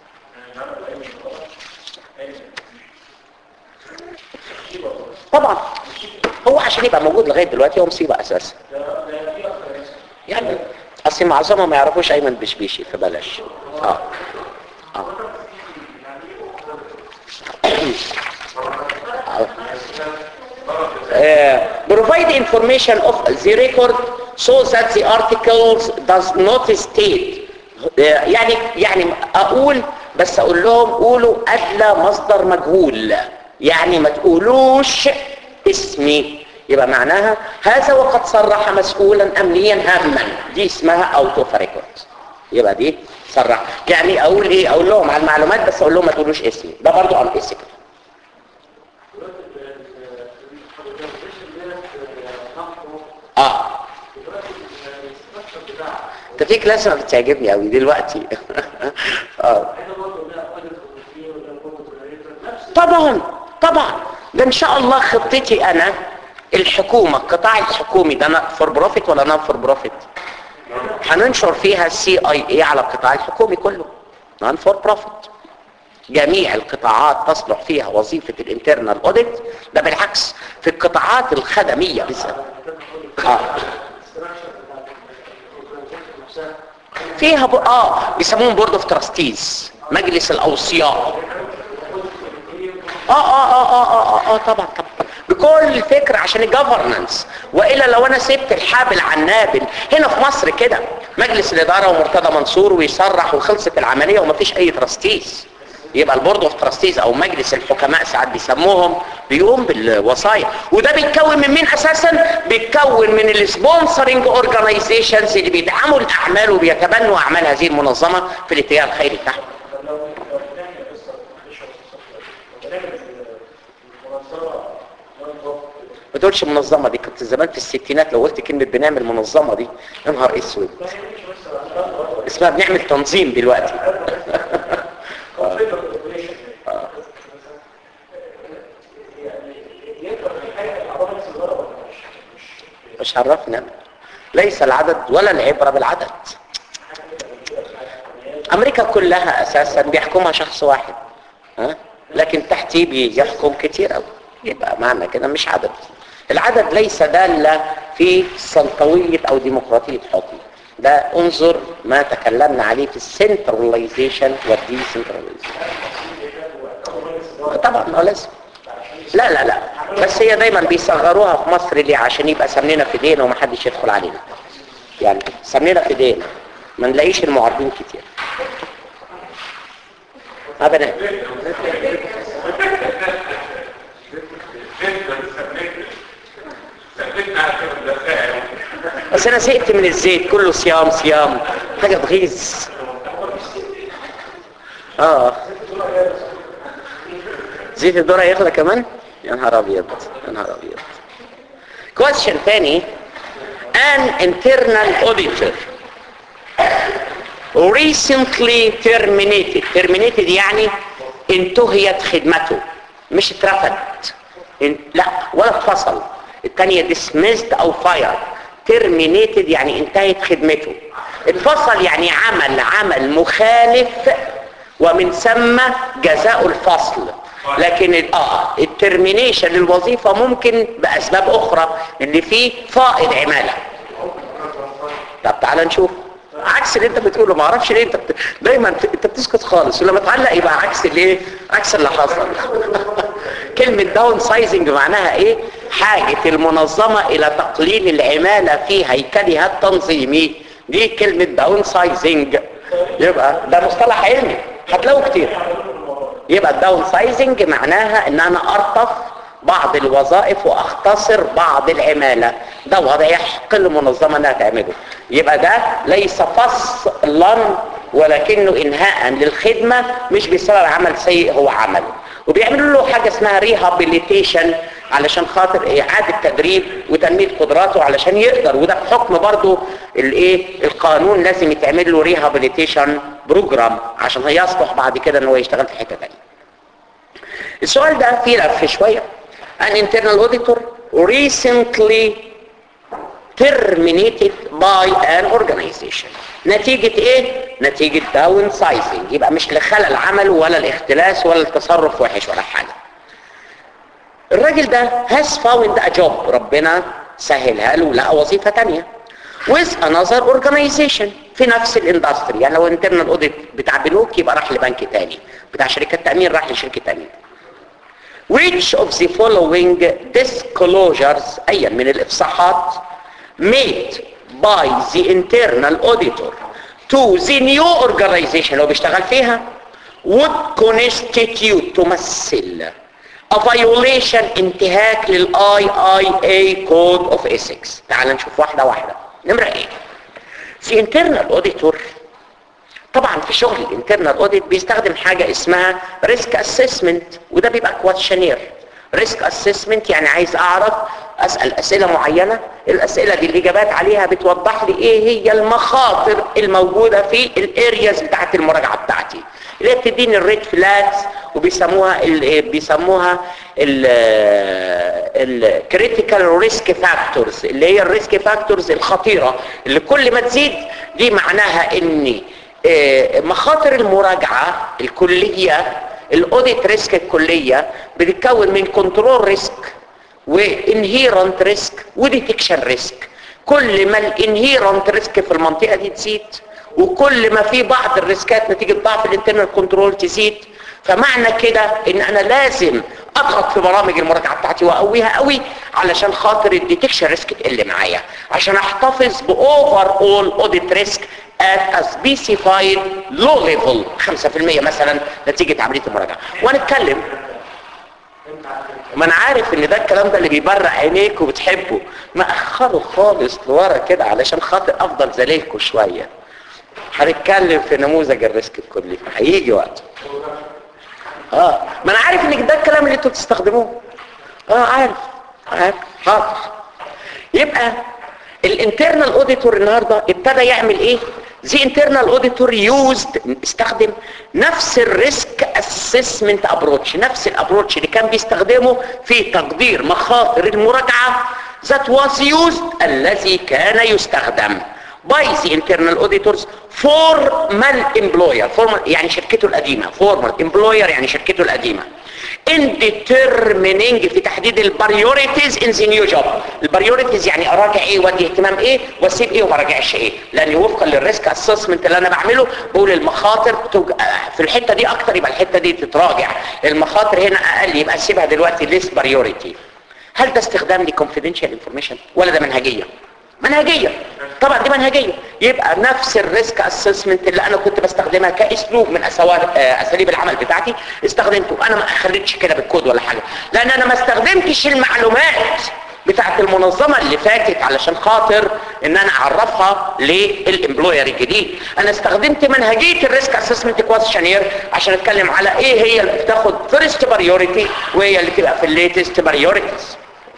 طبعا هو عشان يبقى موجود لغايه دلوقتي هو مصيبه اساسا يعني اصل معظمهم ما يعرفوش ايمن بشبيشي فبلاش اه اه Uh, provide information of the record so that the articles does not state uh, يعني يعني اقول بس اقول لهم قولوا ادلى مصدر مجهول يعني ما تقولوش اسمي يبقى معناها هذا وقد صرح مسؤولا امنيا هاما دي اسمها اوت اوف ريكورد يبقى دي صرح يعني اقول ايه اقول لهم على المعلومات بس اقول لهم ما تقولوش اسمي ده برضو عن اسمي اه انت في كلاس ما بتعجبني قوي دلوقتي اه طبعا طبعا ده ان شاء الله خطتي انا الحكومة القطاع الحكومي ده فور بروفيت ولا نون فور بروفيت هننشر فيها السي اي اي على القطاع الحكومي كله نون فور بروفيت جميع القطاعات تصلح فيها وظيفة الانترنال اوديت ده بالعكس في القطاعات الخدمية بالذات اه فيها ب... اه بيسموهم بورد اوف تراستيز مجلس الاوصياء اه اه اه اه اه, آه, آه طبعا طبعا بكل الفكرة عشان الجفرنانس والا لو انا سبت الحابل عن نابل هنا في مصر كده مجلس الاداره ومرتضى منصور ويصرح وخلصت العمليه ومفيش اي تراستيز يبقى البورد اوف تراستيز او مجلس الحكماء ساعات بيسموهم بيقوم بالوصايا وده بيتكون من مين اساسا بيتكون من السبونسرنج اورجانيزيشنز اللي بيدعموا الاعمال وبيتبنوا اعمال هذه المنظمه في الاتجاه الخيري بتاعهم ما تقولش منظمه دي كنت زمان في الستينات لو قلت كلمه بنعمل منظمه دي يا نهار اسود اسمها بنعمل تنظيم دلوقتي مش عرفنا ليس العدد ولا العبرة بالعدد امريكا كلها اساسا بيحكمها شخص واحد ها؟ لكن تحتيه بيحكم كتير قوي يبقى معنى كده مش عدد العدد ليس دالة في سلطوية او ديمقراطية حكم ده انظر ما تكلمنا عليه في السنتراليزيشن والديسنتراليزيشن طبعا ما لازم لا لا لا بس هي دايما بيصغروها في مصر ليه عشان يبقى سمننا في ايدينا ومحدش يدخل علينا يعني سمننا في ايدينا ما نلاقيش المعارضين كتير ابدا بس انا زهقت من الزيت كله صيام صيام حاجه تغيظ اه زيت الذره يغلى كمان يا نهار ابيض يا نهار ابيض question تاني an internal auditor recently terminated terminated يعني انتهيت خدمته مش اترفد ان... لا ولا اتفصل الثانية dismissed او fired terminated يعني انتهت خدمته اتفصل يعني عمل عمل مخالف ومن ثم جزاء الفصل لكن ال- اه الترمينيشن للوظيفة ممكن بأسباب أخرى اللي فيه فائض عمالة طب تعال نشوف عكس اللي انت بتقوله ما اعرفش ليه انت بت... دايما ت- انت بتسكت خالص ولما تعلق يبقى عكس الايه عكس اللي حصل كلمة داون سايزنج معناها ايه حاجة المنظمة الى تقليل العمالة في هيكلها التنظيمي دي كلمة داون سايزنج يبقى ده مصطلح علمي هتلاقوه كتير يبقى الداون سايزنج معناها ان انا ارطف بعض الوظائف واختصر بعض العمالة ده وضع يحق المنظمة انها تعمله يبقى ده ليس فصلا ولكنه انهاء للخدمة مش بسبب عمل سيء هو عمله وبيعملوا له حاجة اسمها ريهابيليتيشن علشان خاطر اعادة تدريب وتنمية قدراته علشان يقدر وده بحكم برضو الايه القانون لازم يتعمل له ريهابيليتيشن بروجرام عشان يصلح بعد كده ان هو يشتغل في حتة تانية السؤال ده فيه لف شوية an internal auditor recently terminated by an organization نتيجة ايه؟ نتيجة داون سايزنج يبقى مش لخلل عمله ولا الاختلاس ولا التصرف وحش ولا حاجة الراجل ده has found a job ربنا سهلها له لقى وظيفة تانية with another organization في نفس الاندستري يعني لو internal audit بتاع بنوك يبقى راح لبنك تاني بتاع شركة تأمين راح لشركة تأمين which of the following disclosures اي من الافصاحات made by the internal auditor to the new organization لو بيشتغل فيها would constitute تمثل a violation انتهاك لل IIA Code of Ethics تعال نشوف واحدة واحدة نمرة ايه the internal auditor طبعا في شغل الانترنال اوديت بيستخدم حاجة اسمها ريسك اسسمنت وده بيبقى كواتشنير ريسك اسسمنت يعني عايز اعرف اسال اسئله معينه الاسئله دي الاجابات عليها بتوضح لي ايه هي المخاطر الموجوده في الارياز بتاعت المراجعه بتاعتي اللي هي بتديني الريد فلاجز وبيسموها ال بيسموها الكريتيكال ريسك فاكتورز اللي هي الريسك فاكتورز الخطيره اللي كل ما تزيد دي معناها ان آه، مخاطر المراجعة الكلية الاوديت ريسك الكليه بتتكون من كنترول ريسك وانهيرنت ريسك وديتكشن ريسك كل ما الانهيرنت ريسك في المنطقه دي تزيد وكل ما في بعض الريسكات نتيجه ضعف الانترنال كنترول تزيد فمعنى كده ان انا لازم اضغط في برامج المراجعه بتاعتي واقويها قوي علشان خاطر الديتكشن ريسك تقل معايا عشان احتفظ باوفر اول اوديت ريسك at a specified low level 5% مثلا نتيجه عمليه المراجعه وهنتكلم ما انا عارف ان ده الكلام ده اللي بيبرق عينيك وبتحبه ما اخره خالص لورا كده علشان خاطر افضل ذليلكوا شويه هنتكلم في نموذج الريسك الكلي هيجي وقت اه ما انا عارف ان ده الكلام اللي انتوا بتستخدموه اه عارف عارف حاضر يبقى الانترنال اوديتور النهارده ابتدى يعمل ايه The internal auditor used استخدم نفس الريسك اسسمنت ابروتش نفس الابروتش اللي كان بيستخدمه في تقدير مخاطر المراجعه that was used الذي كان يستخدم by the internal auditors formal employer formal يعني شركته القديمة formal employer يعني شركته القديمة in determining في تحديد البريوريتيز in the new job البريوريتيز يعني اراجع ايه وادي اهتمام ايه واسيب ايه وما راجعش ايه لان وفقا للريسك اسسمنت اللي انا بعمله بقول المخاطر توج... في الحته دي اكتر يبقى الحته دي تتراجع المخاطر هنا اقل يبقى اسيبها دلوقتي ليس بريوريتي هل ده استخدام لكونفيدنشال انفورميشن ولا ده منهجيه منهجية طبعا دي منهجية يبقى نفس الريسك اسسمنت اللي انا كنت بستخدمها كاسلوب من اساليب العمل بتاعتي استخدمته انا ما خليتش كده بالكود ولا حاجة لان انا ما استخدمتش المعلومات بتاعت المنظمة اللي فاتت علشان خاطر ان انا اعرفها للامبلوير الجديد انا استخدمت منهجية الريسك اسسمنت كويشنير عشان اتكلم على ايه هي اللي بتاخد فيرست بريوريتي وهي اللي تبقى في الليتست بريوريتيز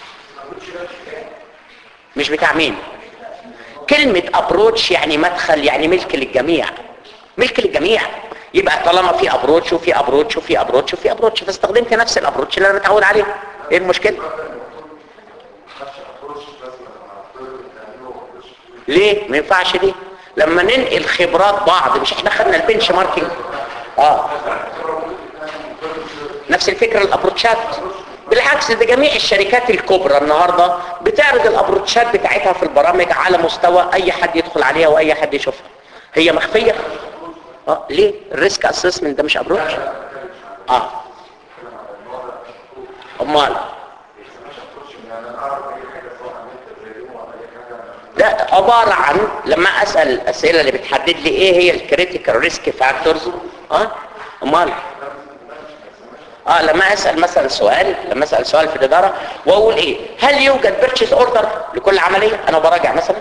مش بتاع مين كلمة ابروتش يعني مدخل يعني ملك للجميع ملك للجميع يبقى طالما في ابروتش وفي ابروتش وفي ابروتش وفي ابروتش فاستخدمت نفس الابروتش اللي انا متعود عليه ايه المشكلة ليه ما ينفعش ليه لما ننقل خبرات بعض مش احنا خدنا البنش ماركينج اه نفس الفكرة الابروتشات بالعكس ده جميع الشركات الكبرى النهاردة بتعرض الابروتشات بتاعتها في البرامج على مستوى اي حد يدخل عليها واي حد يشوفها هي مخفية اه ليه الريسك اسسمنت ده مش ابروتش اه امال ده عبارة عن لما اسأل الاسئلة اللي بتحدد لي ايه هي الكريتيكال ريسك فاكتورز اه امال اه لما اسال مثلا سؤال لما اسال سؤال في الاداره واقول ايه هل يوجد بيرتشيز اوردر لكل عمليه انا براجع مثلا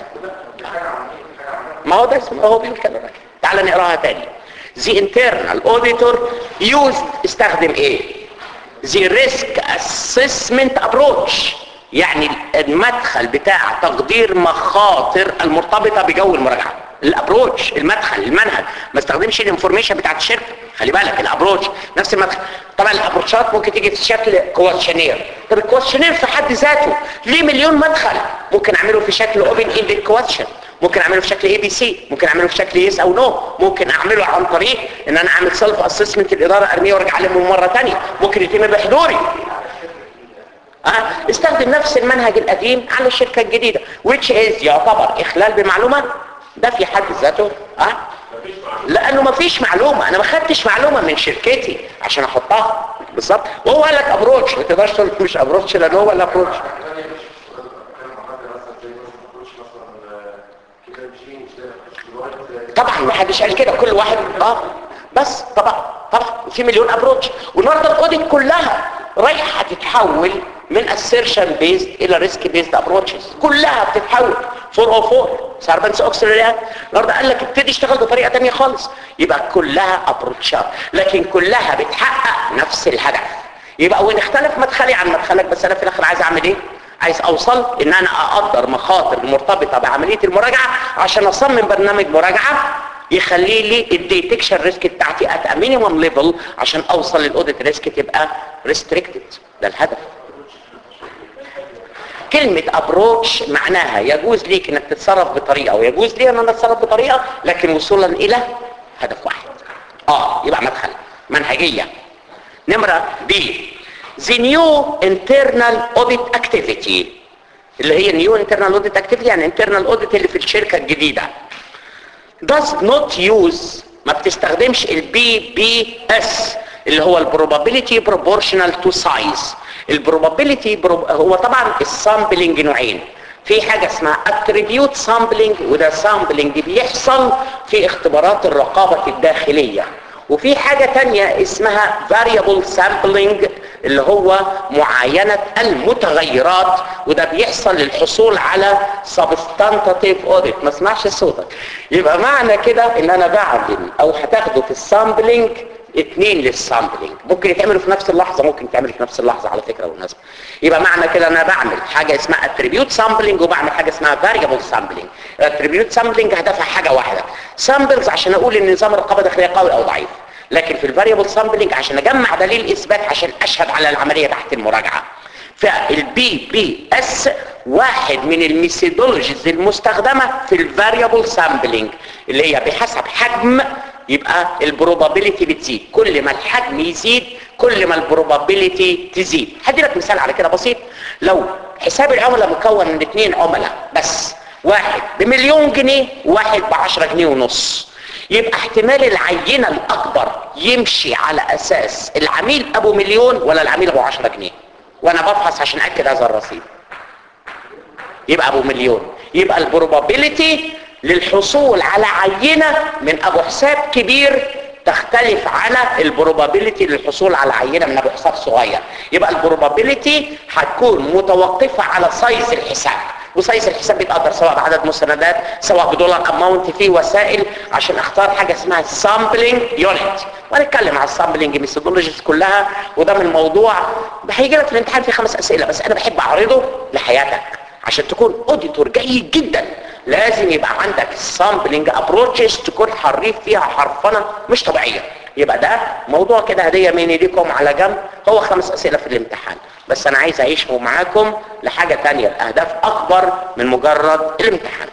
ما هو ده اسمه هو بيقول كده تعال نقراها تاني the internal auditor used استخدم ايه the risk assessment approach يعني المدخل بتاع تقدير مخاطر المرتبطه بجو المراجعه الابروتش المدخل المنهج ما استخدمش الانفورميشن بتاعت الشركه خلي بالك الابروتش نفس المدخل طبعا الابروتشات ممكن تيجي في شكل كويشنير طب الكويشنير في حد ذاته ليه مليون مدخل ممكن اعمله في شكل اوبن اندد كويشن ممكن اعمله في شكل اي بي سي ممكن اعمله في شكل يس او نو ممكن اعمله عن طريق ان انا اعمل سيلف اسسمنت الاداره ارميه وارجع اعلمه مره ثانيه ممكن يتم بحضوري أه؟ استخدم نفس المنهج القديم على الشركه الجديده which is يعتبر اخلال بمعلومه ده في حد ذاته اه لانه ما فيش معلومه انا ما خدتش معلومه من شركتي عشان احطها بالظبط وهو قال لك ابروتش ما تقدرش تقول مش ابروتش لان هو الابروتش طبعا ما حدش قال كده كل واحد اه بس طبعا طبعا في مليون ابروتش والنهارده الاوديت كلها رايحه تتحول من assertion based الى risk based approaches كلها بتتحول 404 ساربنس اوكسلريات النهارده قال لك ابتدي اشتغل بطريقه ثانيه خالص يبقى كلها ابروتشات لكن كلها بتحقق نفس الهدف يبقى وين اختلف مدخلي عن مدخلك بس انا في الاخر عايز اعمل ايه عايز اوصل ان انا اقدر مخاطر المرتبطه بعمليه المراجعه عشان اصمم برنامج مراجعه يخلي لي الديتكشن ريسك بتاعتي ات مينيمم ليفل عشان اوصل للاوديت ريسك تبقى ريستريكتد ده الهدف كلمة ابروتش معناها يجوز ليك انك تتصرف بطريقة ويجوز لي ان انا اتصرف بطريقة لكن وصولا الى هدف واحد اه يبقى مدخل منهجية نمرة بي the new internal audit activity اللي هي new internal audit activity يعني internal audit اللي في الشركة الجديدة does not use ما بتستخدمش البي بي اس اللي هو البروبابيليتي بروبورشنال تو سايز البروبابيليتي هو طبعا السامبلنج نوعين في حاجة اسمها اتريبيوت سامبلنج وده سامبلنج بيحصل في اختبارات الرقابة الداخلية وفي حاجة تانية اسمها variable sampling اللي هو معاينة المتغيرات وده بيحصل للحصول على substantive audit ما اسمعش صوتك يبقى معنى كده ان انا بعمل او هتاخده في السامبلنج اتنين للسامبلنج ممكن يتعملوا في نفس اللحظة ممكن يتعملوا في نفس اللحظة على فكرة بالمناسبة يبقى معنى كده انا بعمل حاجة اسمها attribute sampling وبعمل حاجة اسمها variable sampling attribute sampling هدفها حاجة واحدة samples عشان اقول ان نظام الرقابة الداخلية قوي او ضعيف لكن في الفاريبل سامبلنج عشان اجمع دليل اثبات عشان اشهد على العملية تحت المراجعة فالبي بي اس واحد من الميثودولوجيز المستخدمة في الفاريبل سامبلنج اللي هي بحسب حجم يبقى البروبابيليتي بتزيد كل ما الحجم يزيد كل ما البروبابيليتي تزيد هدي لك مثال على كده بسيط لو حساب العملاء مكون من اثنين عملاء بس واحد بمليون جنيه وواحد بعشرة جنيه ونص يبقى احتمال العينة الأكبر يمشي على أساس العميل أبو مليون ولا العميل أبو عشرة جنيه وأنا بفحص عشان أكد هذا الرصيد يبقى أبو مليون يبقى البروبابيليتي للحصول على عينة من أبو حساب كبير تختلف على البروبابيليتي للحصول على عينة من أبو حساب صغير يبقى البروبابيليتي هتكون متوقفة على سايز الحساب وسايز الحساب بيتقدر سواء بعدد مسندات سواء بدولار اماونت في وسائل عشان اختار حاجه اسمها سامبلنج يونت وهنتكلم على السامبلنج ميثودولوجيز كلها وده من موضوع هيجي لك في الامتحان في خمس اسئله بس انا بحب اعرضه لحياتك عشان تكون اوديتور جيد جدا لازم يبقى عندك سامبلنج ابروتشز تكون حريف فيها حرفنه مش طبيعيه يبقى ده موضوع كده هديه مني ليكم على جنب هو خمس اسئله في الامتحان بس انا عايز اعيشه معاكم لحاجة تانية الاهداف اكبر من مجرد الامتحان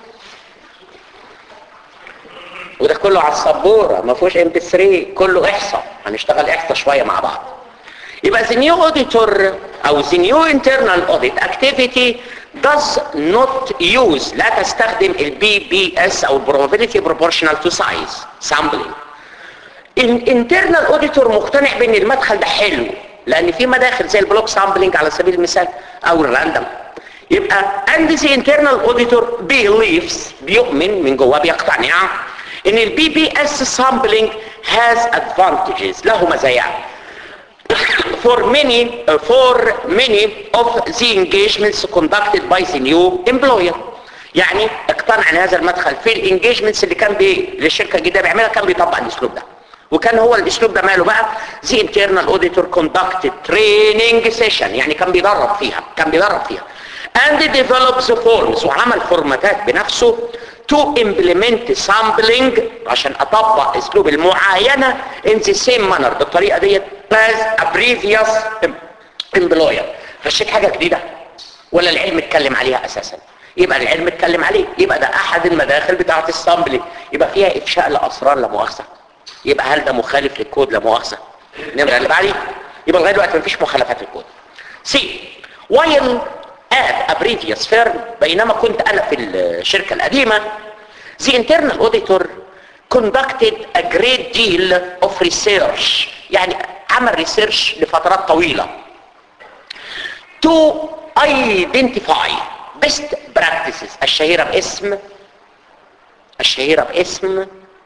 وده كله على السبورة ما فيهوش ام 3 كله احصاء هنشتغل احصاء شوية مع بعض يبقى the new auditor او the new internal audit activity does not use لا تستخدم البي بي اس او probability proportional to size sampling الانترنال اوديتور مقتنع بان المدخل ده حلو لان في مداخل زي البلوك سامبلنج على سبيل المثال او الراندوم يبقى and the internal auditor believes بيؤمن من جواه بيقتنع ان البي بي اس سامبلنج has advantages له مزايا for many uh, for many of the engagements conducted by the new employer يعني اقتنع ان هذا المدخل في الانجيجمنتس اللي كان بي للشركه الجديده بيعملها كان بيطبق الاسلوب ده وكان هو الاسلوب ده ماله بقى the internal auditor conducted training session يعني كان بيدرب فيها كان بيدرب فيها and develops forms وعمل فورماتات بنفسه to implement sampling عشان اطبق اسلوب المعاينة in the same manner بالطريقة ديت as a previous employer فالشيء حاجة جديدة ولا العلم اتكلم عليها اساسا يبقى العلم اتكلم عليه يبقى ده احد المداخل بتاعة السامبلينج يبقى فيها افشاء لاسرار لا مؤاخذة يبقى هل ده مخالف للكود لا مؤاخذة النمرة اللي بعدي يبقى لغاية دلوقتي مفيش مخالفات للكود سي while at a previous firm بينما كنت انا في الشركة القديمة the internal auditor conducted a great deal of research يعني عمل ريسيرش لفترات طويلة to identify best practices الشهيرة باسم الشهيرة باسم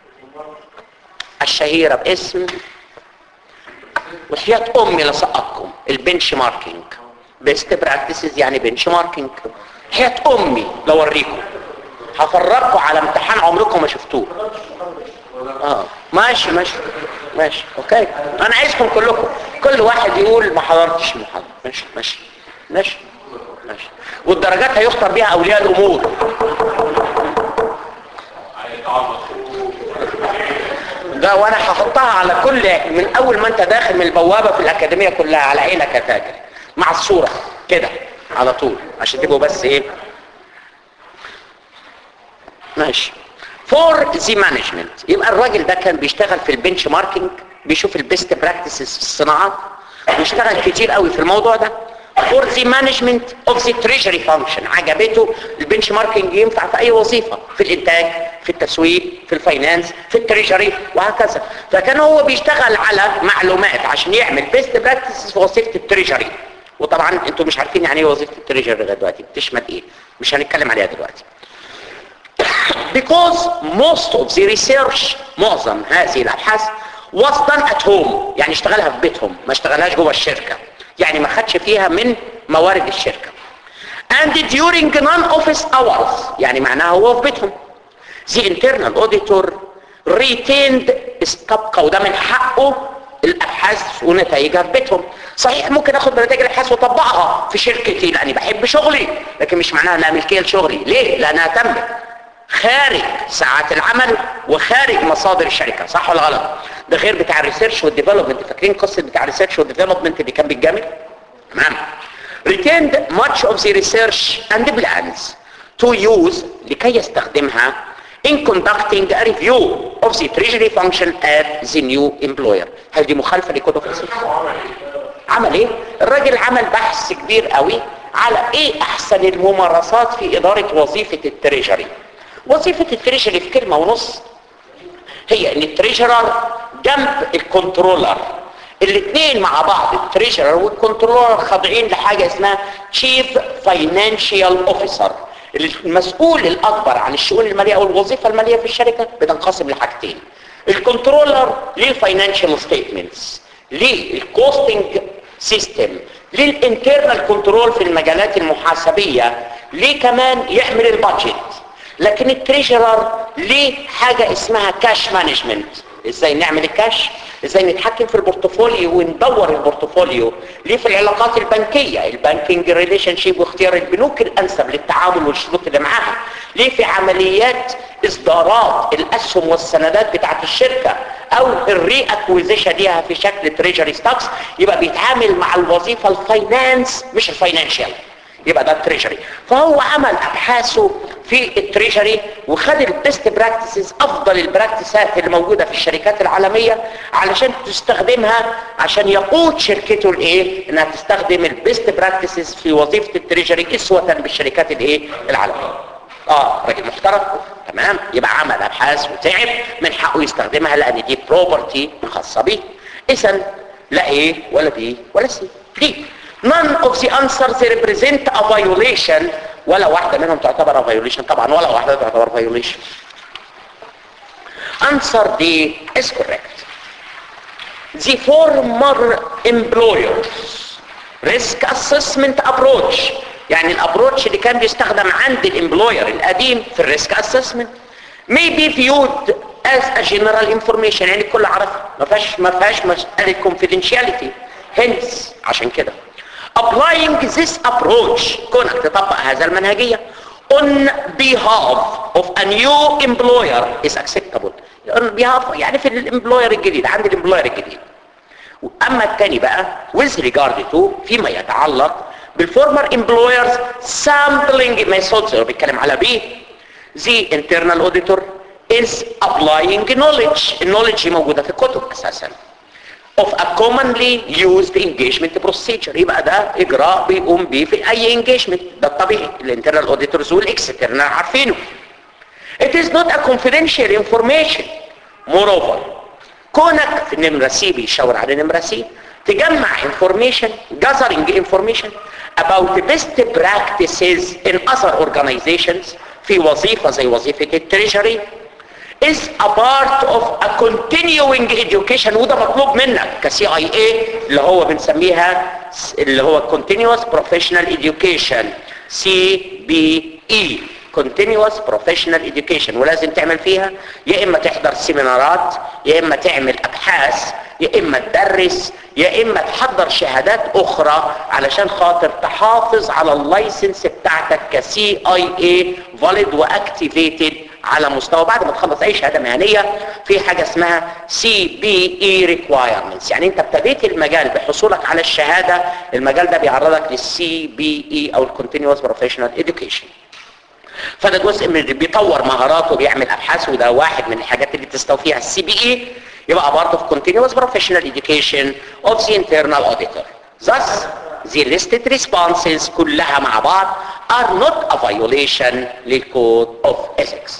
الشهيرة باسم وحياة امي لسقطكم البنش ماركينج بيست براكتسز يعني بنش ماركينج حياة امي لوريكم هفرجكم على امتحان عمركم ما شفتوه اه ماشي ماشي ماشي اوكي انا عايزكم كلكم كل واحد يقول ما حضرتش المحاضره ماشي ماشي ماشي ماشي والدرجات هيختار بيها اولياء الامور ده وانا هحطها على كل من اول ما انت داخل من البوابه في الاكاديميه كلها على عينك يا تاجر مع الصوره كده على طول عشان تبقوا بس ايه ماشي فور ذا مانجمنت يبقى الراجل ده كان بيشتغل في البنش ماركينج بيشوف البيست براكتسز في الصناعات واشتغل كتير قوي في الموضوع ده for the management of the treasury function عجبته البنش ماركينج ينفع في اي وظيفة في الانتاج في التسويق في الفاينانس في التريجري وهكذا فكان هو بيشتغل على معلومات عشان يعمل بيست براكتسز في وظيفة التريجري وطبعا انتوا مش عارفين يعني ايه وظيفة التريجري لغايه دلوقتي بتشمل ايه مش هنتكلم عليها دلوقتي because most of the research معظم هذه الابحاث was done at home يعني اشتغلها في بيتهم ما اشتغلهاش جوه الشركة يعني ما خدش فيها من موارد الشركة and during non-office hours يعني معناها هو في بيتهم the internal auditor retained استبقى وده من حقه الابحاث ونتائجها في بيتهم صحيح ممكن اخد بنتائج الابحاث واطبقها في شركتي لاني بحب شغلي لكن مش معناها انها ملكيه لشغلي ليه لانها تمت خارج ساعات العمل وخارج مصادر الشركه صح ولا غلط ده غير بتاع الريسيرش والديفلوبمنت فاكرين قصه بتاع الريسيرش والديفلوبمنت اللي كان بيتجمل تمام retained much of the research and plans to use لكي يستخدمها in conducting a review of the treasury function at the new employer هل دي مخالفة لكود اوف عمل ايه الراجل عمل بحث كبير قوي على ايه احسن الممارسات في ادارة وظيفة التريجري وظيفة التريجري في كلمة ونص هي ان التريجرر جنب الكنترولر الاثنين مع بعض التريجرر والكنترولر خاضعين لحاجة اسمها Chief Financial Officer المسؤول الاكبر عن الشؤون المالية او الوظيفة المالية في الشركة بتنقسم لحاجتين الكنترولر للفاينانشال ستيتمنتس للكوستنج سيستم للانترنال كنترول في المجالات المحاسبية ليه كمان يعمل البادجت لكن التريجرر ليه حاجة اسمها كاش مانجمنت ازاي نعمل الكاش ازاي نتحكم في البورتفوليو وندور البورتفوليو ليه في العلاقات البنكية البانكينج ريليشن شيب واختيار البنوك الانسب للتعامل والشروط اللي معاها ليه في عمليات اصدارات الاسهم والسندات بتاعت الشركة او الري اكويزيشن ليها في شكل تريجري ستوكس يبقى بيتعامل مع الوظيفة الفاينانس مش الفاينانشال يبقى ده التريجري فهو عمل ابحاثه في التريجري وخد البيست براكتسز افضل البراكتسات اللي موجوده في الشركات العالميه علشان تستخدمها عشان يقود شركته الايه انها تستخدم البيست براكتسز في وظيفه التريجري اسوه بالشركات الايه العالميه اه راجل محترم تمام يبقى عمل ابحاث وتعب من حقه يستخدمها لان دي بروبرتي خاصه بيه اذا لا ايه ولا بي ولا سي دي none of the answers represent a violation ولا واحدة منهم تعتبر a violation طبعا ولا واحدة تعتبر violation answer D is correct the former employers risk assessment approach يعني الابروتش اللي كان بيستخدم عند الامبلوير القديم في الريسك اسسمنت may be viewed as a general information يعني الكل عرفها ما فيهاش ما فيهاش مساله confidentiality hence عشان كده applying this approach كونك تطبق هذا المنهجية on behalf of a new employer is acceptable on behalf يعني في الامبلوير الجديد عند الامبلوير الجديد اما الثاني بقى with regard to فيما يتعلق بالفورمر employers sampling methods هو بيتكلم على بيه the internal auditor is applying knowledge النولج موجودة في الكتب اساسا of a commonly used engagement procedure يبقى ده اجراء بيقوم بيه في اي engagement ده الطبيعي الانترنال اوديتورز والاكسترنال عارفينه it is not a confidential information moreover كونك في نمرة سي بيشاور على نمرة سي تجمع information gathering information about the best practices in other organizations في وظيفة زي وظيفة التريجري is a part of a continuing education وده مطلوب منك كسي اي اي اللي هو بنسميها اللي هو continuous professional education سي بي اي continuous professional education ولازم تعمل فيها يا اما تحضر سيمينارات يا اما تعمل ابحاث يا اما تدرس يا اما تحضر شهادات اخرى علشان خاطر تحافظ على اللايسنس بتاعتك كسي اي اي فاليد واكتيفيتد على مستوى بعد ما تخلص اي شهاده مهنيه في حاجه اسمها سي بي اي ريكوايرمنتس يعني انت ابتديت المجال بحصولك على الشهاده المجال ده بيعرضك للسي بي اي او الكونتينوس بروفيشنال اديوكيشن فده جزء من اللي بيطور مهاراته وبيعمل ابحاث وده واحد من الحاجات اللي تستوفيها السي بي اي يبقى part of continuous professional education of the internal auditor thus the listed responses كلها مع بعض are not a violation للكود of ethics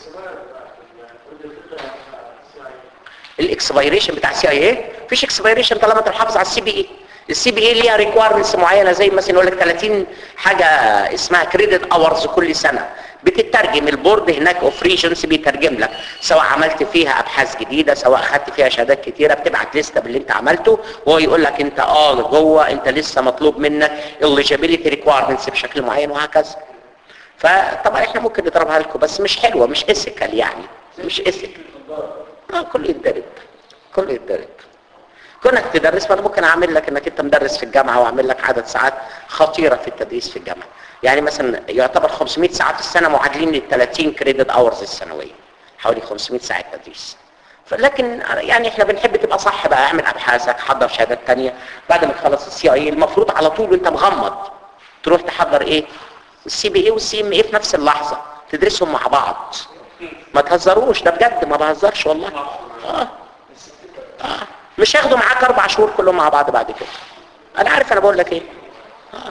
الاكسبيريشن بتاع السي اي اي مفيش اكسبيريشن طالما انت محافظ على السي بي اي السي بي اي ليها ريكويرمنتس معينه زي مثلا يقول لك 30 حاجه اسمها كريدت اورز كل سنه بتترجم البورد هناك اوف ريجنز بيترجم لك سواء عملت فيها ابحاث جديده سواء خدت فيها شهادات كتيره بتبعت لسته باللي انت عملته وهو يقول لك انت اه جوه انت لسه مطلوب منك eligibility ريكويرمنتس بشكل معين وهكذا فطبعا احنا ممكن نضربها لكم بس مش حلوه مش ايثيكال يعني مش ايثيكال اه كله يتدرب كله يتدرب كونك تدرس فانا ممكن اعمل لك انك انت مدرس في الجامعه واعمل لك عدد ساعات خطيره في التدريس في الجامعه يعني مثلا يعتبر 500 ساعه في السنه معادلين لل 30 كريدت اورز السنويه حوالي 500 ساعه تدريس لكن يعني احنا بنحب تبقى صح بقى اعمل ابحاثك حضر شهادات تانية بعد ما تخلص السي اي المفروض على طول وانت مغمض تروح تحضر ايه السي بي اي والسي ام اي في نفس اللحظه تدرسهم مع بعض ما تهزروش ده بجد ما بهزرش والله اه اه مش هياخدوا معاك اربع شهور كلهم مع بعض بعد كده انا عارف انا بقول لك ايه آه.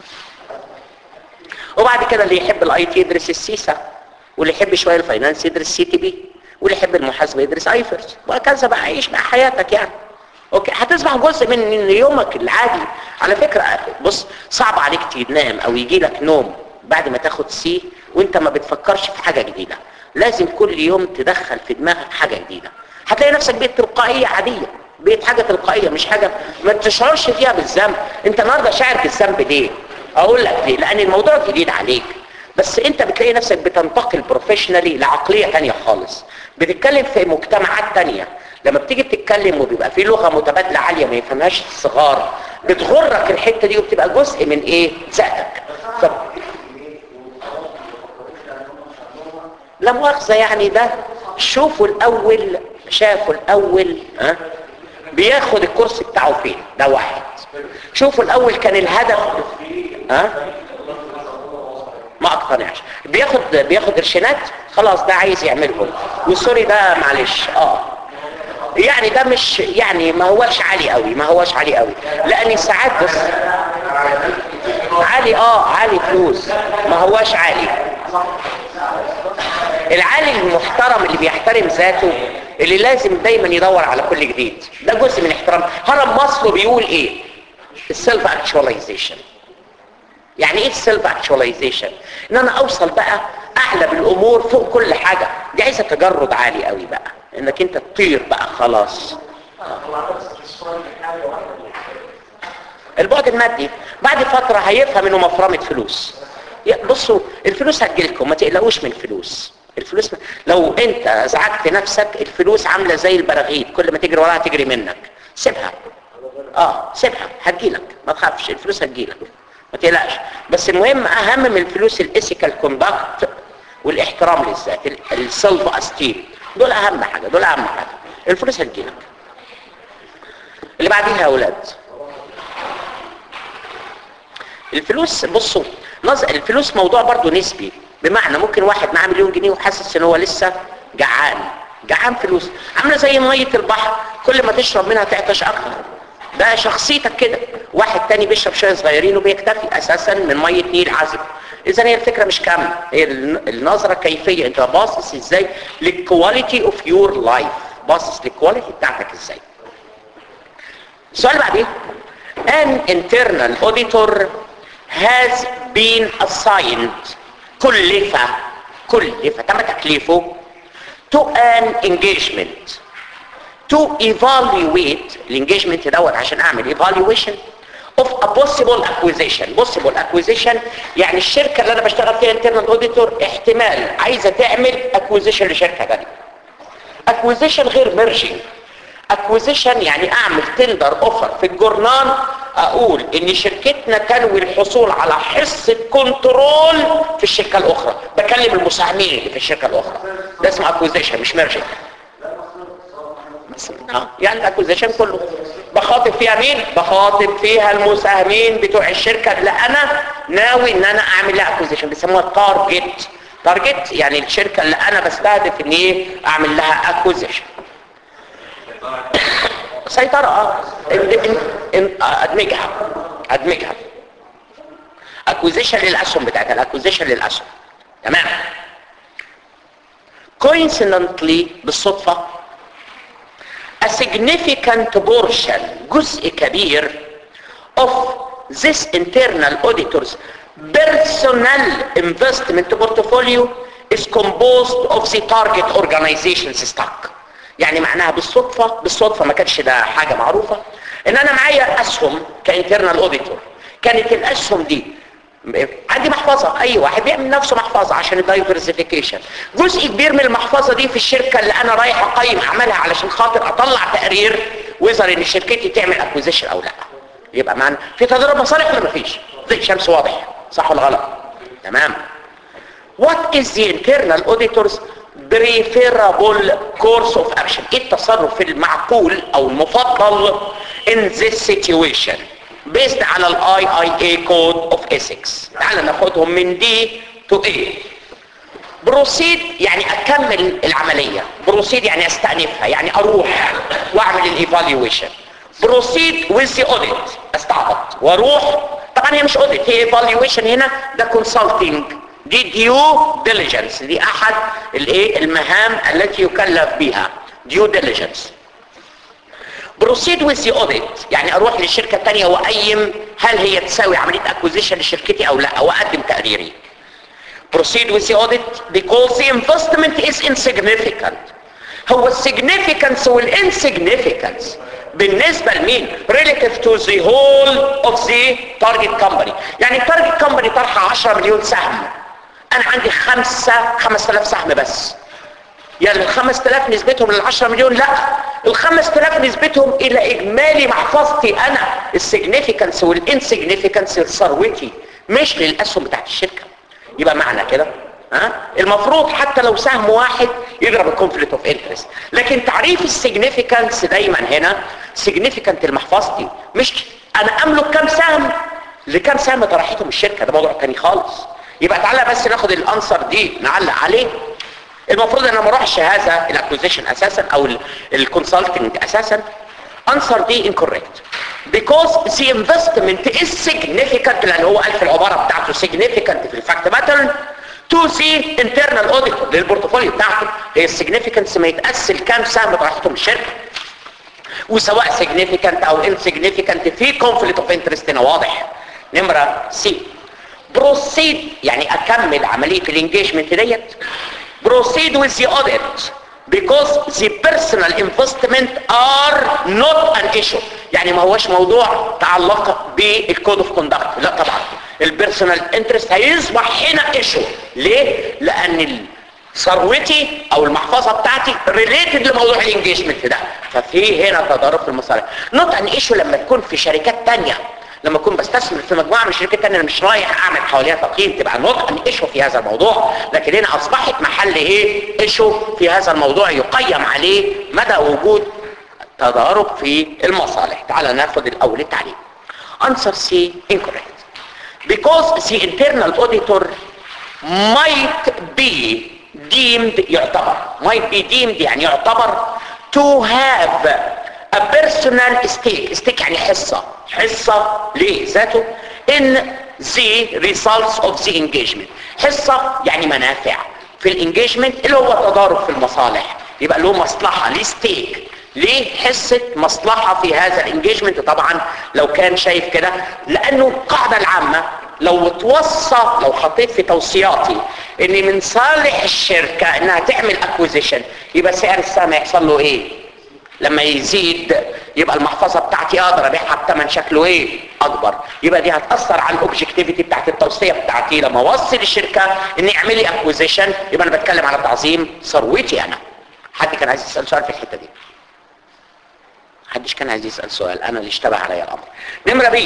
وبعد كده اللي يحب الاي تي يدرس السيسا واللي يحب شويه الفاينانس يدرس سي تي بي واللي يحب المحاسبه يدرس ايفرز وهكذا بقى عيش بقى حياتك يعني اوكي هتصبح جزء من يومك العادي على فكره بص صعب عليك تنام او يجي لك نوم بعد ما تاخد سي وانت ما بتفكرش في حاجه جديده لازم كل يوم تدخل في دماغك حاجه جديده هتلاقي نفسك بقيت تلقائيه عاديه بقيت حاجه تلقائيه مش حاجه ما تشعرش فيها بالذنب انت النهارده شاعر بالذنب ليه اقول لك ليه لان الموضوع جديد عليك بس انت بتلاقي نفسك بتنتقل بروفيشنالي لعقليه تانية خالص بتتكلم في مجتمعات تانية لما بتيجي تتكلم وبيبقى في لغه متبادله عاليه ما يفهمهاش الصغار بتغرك الحته دي وبتبقى جزء من ايه ذاتك ف... لا مؤاخذه يعني ده شوفوا الاول شافوا الاول ها بياخد الكرسي بتاعه فين ده واحد شوفوا الاول كان الهدف ها ما اقتنعش بياخد بياخد قرشينات خلاص ده عايز يعملهم وسوري ده معلش اه يعني ده مش يعني ما هوش عالي قوي ما هوش عالي قوي لان ساعات بس عالي اه عالي فلوس ما هوش عالي العالي المحترم اللي بيحترم ذاته اللي لازم دايما يدور على كل جديد ده جزء من احترام هرم مصر بيقول ايه السيلف اكتواليزيشن يعني ايه السيلف اكتواليزيشن ان انا اوصل بقى اعلى بالامور فوق كل حاجه دي عايزه تجرد عالي قوي بقى انك انت تطير بقى خلاص البعد المادي بعد فتره هيفهم انه مفرمه فلوس بصوا الفلوس هتجيلكم ما تقلقوش من الفلوس الفلوس لو انت زعجت نفسك الفلوس عامله زي البراغيث كل ما تجري وراها تجري منك سيبها اه سيبها هتجيلك ما تخافش الفلوس هتجيلك ما تقلقش بس المهم اهم من الفلوس الايثيكال كوندكت والاحترام للذات السيلف استيم دول اهم حاجه دول اهم حاجه الفلوس هتجيلك اللي بعديها يا اولاد الفلوس بصوا نظر الفلوس موضوع برضو نسبي بمعنى ممكن واحد معاه مليون جنيه وحاسس ان هو لسه جعان جعان فلوس عامله زي ميه البحر كل ما تشرب منها تعطش اكتر ده شخصيتك كده واحد تاني بيشرب شويه صغيرين وبيكتفي اساسا من ميه نيل عذب اذا هي الفكره مش كامله هي النظره كيفيه انت باصص ازاي للكواليتي اوف يور لايف باصص للكواليتي بتاعتك ازاي السؤال بعدين an internal auditor has been assigned كلف كلف تم تكليفه to an engagement to evaluate الانجيجمنت دوت عشان اعمل evaluation of a possible acquisition possible acquisition يعني الشركة اللي انا بشتغل فيها internal auditor احتمال عايزة تعمل acquisition لشركة تانية acquisition غير merging acquisition يعني اعمل تندر اوفر في الجورنال اقول ان شركتنا تنوي الحصول على حصة كنترول في الشركة الاخرى بكلم المساهمين اللي في الشركة الاخرى ده اسمه acquisition مش merging اه يعني الاكوزيشن كله بخاطب فيها مين بخاطب فيها المساهمين بتوع الشركه اللي انا ناوي ان انا اعمل لها اكوزيشن بيسموها تارجت تارجت يعني الشركه اللي انا بستهدف ان ايه اعمل لها اكوزيشن سيطرة اه إن- إن- إن- ادمجها ادمجها اكوزيشن للاسهم بتاعتها الاكوزيشن للاسهم تمام coincidentally بالصدفة a significant portion جزء كبير of this internal auditors personal investment portfolio is composed of the target organization's stock يعني معناها بالصدفة بالصدفة ما كانش ده حاجة معروفة ان انا معايا اسهم كانترنال اوديتور كانت الاسهم دي عندي محفظة اي واحد بيعمل نفسه محفظة عشان الدايفرسيفيكيشن جزء كبير من المحفظة دي في الشركة اللي انا رايح اقيم اعمالها علشان خاطر اطلع تقرير ويظهر ان شركتي تعمل اكوزيشن او لا يبقى معنا في تضارب مصالح ولا مفيش زي الشمس واضح صح ولا غلط تمام What is the internal auditor's preferable course of action ايه التصرف المعقول او المفضل in this situation based على ال IIA Code of Ethics تعال ناخدهم من D to A بروسيد يعني اكمل العملية بروسيد يعني استأنفها يعني اروح واعمل الايفالويشن بروسيد with the audit استعبط واروح طبعا هي مش audit هي evaluation هنا ده consulting دي ديو diligence دي احد الايه المهام التي يكلف بها ديو diligence بروسيد with the audit يعني اروح للشركة الثانية واقيم هل هي تساوي عملية اكوزيشن لشركتي او لا واقدم تقريري proceed with the audit because the investment is insignificant هو السيجنيفيكانس والانسيجنيفيكانس بالنسبة لمين relative to the whole of the target company يعني التارجت كومباني طرحة 10 مليون سهم انا عندي خمسة 5000 سهم بس يعني ال 5000 نسبتهم لل 10 مليون لا ال 5000 نسبتهم الى اجمالي محفظتي انا السيجنيفيكانس والانسيجنيفيكانس لثروتي مش للاسهم بتاعت الشركه يبقى معنى كده ها المفروض حتى لو سهم واحد يضرب الكونفليكت اوف انترست لكن تعريف السيجنيفيكانس دايما هنا سيجنيفيكانت لمحفظتي مش انا املك كام سهم لكام سهم طرحتهم الشركه ده موضوع تاني خالص يبقى تعالى بس ناخد الانسر دي نعلق عليه المفروض ان انا ما اروحش هذا الاكوزيشن اساسا او الكونسلتنج اساسا answer دي incorrect because the investment is significant لان هو قال في العبارة بتاعته significant في الفاكت pattern to the internal audit للبورتفوليو بتاعته هي السيجنيفيكانس ما يتقسل كام سهم طرحتهم الشركة وسواء significant او insignificant في conflict of interest هنا واضح نمرة سي proceed يعني اكمل عملية الانجيجمنت ديت proceed with the audit because the personal investment are not an issue يعني ما هوش موضوع تعلق بالكود اوف كوندكت لا طبعا البيرسونال انترست هيصبح هنا ايشو ليه لان ثروتي او المحفظه بتاعتي ريليتد لموضوع الانجيجمنت ده ففي هنا تضارب في المصالح نوت ان ايشو لما تكون في شركات تانية لما اكون بستثمر في مجموعه من الشركات الثانيه انا مش رايح اعمل حواليها تقييم تبقى نوت ان ايشو في هذا الموضوع لكن هنا اصبحت محل ايه ايشو في هذا الموضوع يقيم عليه مدى وجود تضارب في المصالح تعال ناخد الاول التعليم answer C incorrect because the internal auditor might be deemed يعتبر might be deemed يعني يعتبر to have a personal stake stake يعني حصة حصة ليه ذاته in the results of the engagement حصة يعني منافع في الانجيجمنت اللي هو تضارب في المصالح يبقى له مصلحة ليه ستيك ليه حصة مصلحة في هذا الانجيجمنت طبعا لو كان شايف كده لانه القاعدة العامة لو توصى لو حطيت في توصياتي ان من صالح الشركة انها تعمل اكوزيشن يبقى سعر السهم يحصل له ايه لما يزيد يبقى المحفظة بتاعتي اقدر ابيعها بثمن شكله ايه اكبر يبقى دي هتأثر على الاوبجكتيفيتي بتاعت التوصية بتاعتي لما اوصي للشركة ان يعملي اكوزيشن يبقى انا بتكلم على تعظيم ثروتي انا حد كان عايز يسأل سؤال في الحتة دي محدش كان عايز يسأل سؤال انا اللي اشتبه عليا الامر نمرة بي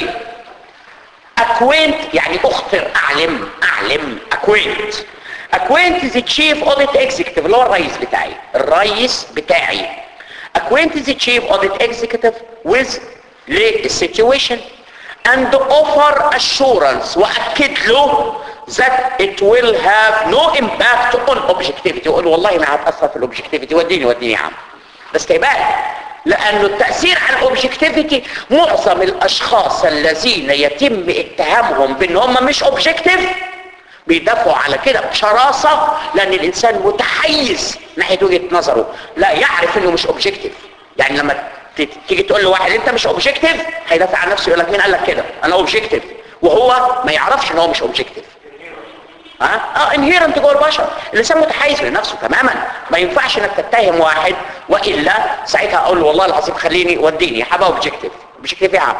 acquaint يعني اخطر اعلم اعلم acquaint acquaint the chief audit executive اللي هو الرئيس بتاعي الرئيس بتاعي acquaint the chief audit executive with the situation and offer assurance واكد له that it will have no impact on objectivity يقول والله ما هتأثر في الاوبجكتيفيتي وديني وديني يا عم ده استهبال لانه التأثير على الاوبجكتيفيتي معظم الاشخاص الذين يتم اتهامهم بان هم مش اوبجكتيف بيدافعوا على كده بشراسة لان الانسان متحيز ناحية وجهة نظره لا يعرف انه مش اوبجكتيف يعني لما ت- تيجي تقول لواحد انت مش اوبجكتيف هيدافع عن نفسه يقول لك مين قال لك كده انا اوبجكتيف وهو ما يعرفش ان هو مش اوبجكتيف ها اه انهيرنت جوه البشر الانسان متحيز لنفسه تماما ما ينفعش انك تتهم واحد والا ساعتها اقول له والله العظيم خليني وديني هبقى اوبجكتيف اوبجكتيف يا عم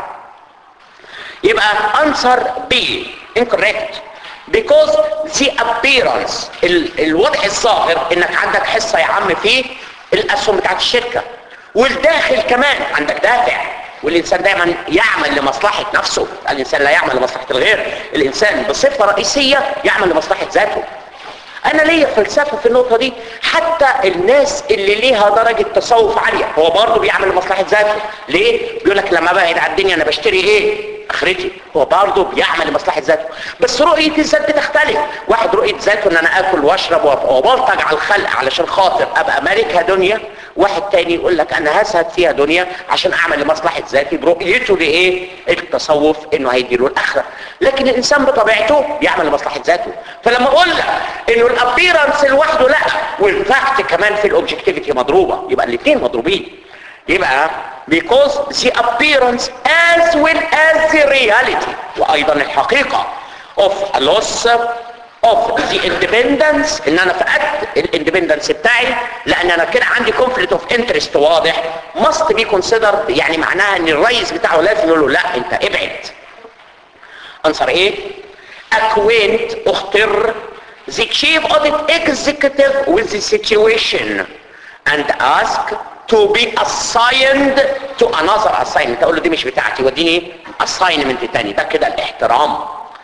يبقى answer B incorrect because the appearance ال- الوضع الظاهر انك عندك حصة يا عم في الاسهم بتاعت الشركة والداخل كمان عندك دافع والانسان دايما يعمل لمصلحة نفسه الانسان لا يعمل لمصلحة الغير الانسان بصفة رئيسية يعمل لمصلحة ذاته انا ليا فلسفه في النقطه دي حتى الناس اللي ليها درجه تصوف عاليه هو برضه بيعمل لمصلحه ذاته ليه بيقول لك لما ابعد على الدنيا انا بشتري ايه اخرتي هو برضه بيعمل لمصلحه ذاته بس رؤيه الذات بتختلف واحد رؤيه ذاته ان انا اكل واشرب وأبقى- وبلطج على الخلق علشان خاطر ابقى مالكها دنيا واحد تاني يقول لك انا هسهد فيها دنيا عشان اعمل لمصلحه ذاتي برؤيته لايه التصوف انه هيديله الاخره لكن الانسان بطبيعته بيعمل لمصلحه ذاته فلما اقول لك انه الابيرنس لوحده لا والفاكت كمان في الاوبجكتيفيتي مضروبه يبقى الاثنين مضروبين يبقى because the appearance as well as the reality وايضا الحقيقه of a loss of the independence ان انا فقدت الاندبندنس بتاعي لان انا كده عندي conflict of interest واضح must be considered يعني معناها ان الرئيس بتاعه لازم يقول له لا انت ابعد انصر ايه acquaint اختر the chief audit executive with the situation and ask to be assigned to another assignment اقول له دي مش بتاعتي وديني assignment تاني ده كده الاحترام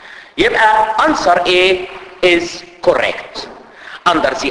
يبقى answer A is correct under the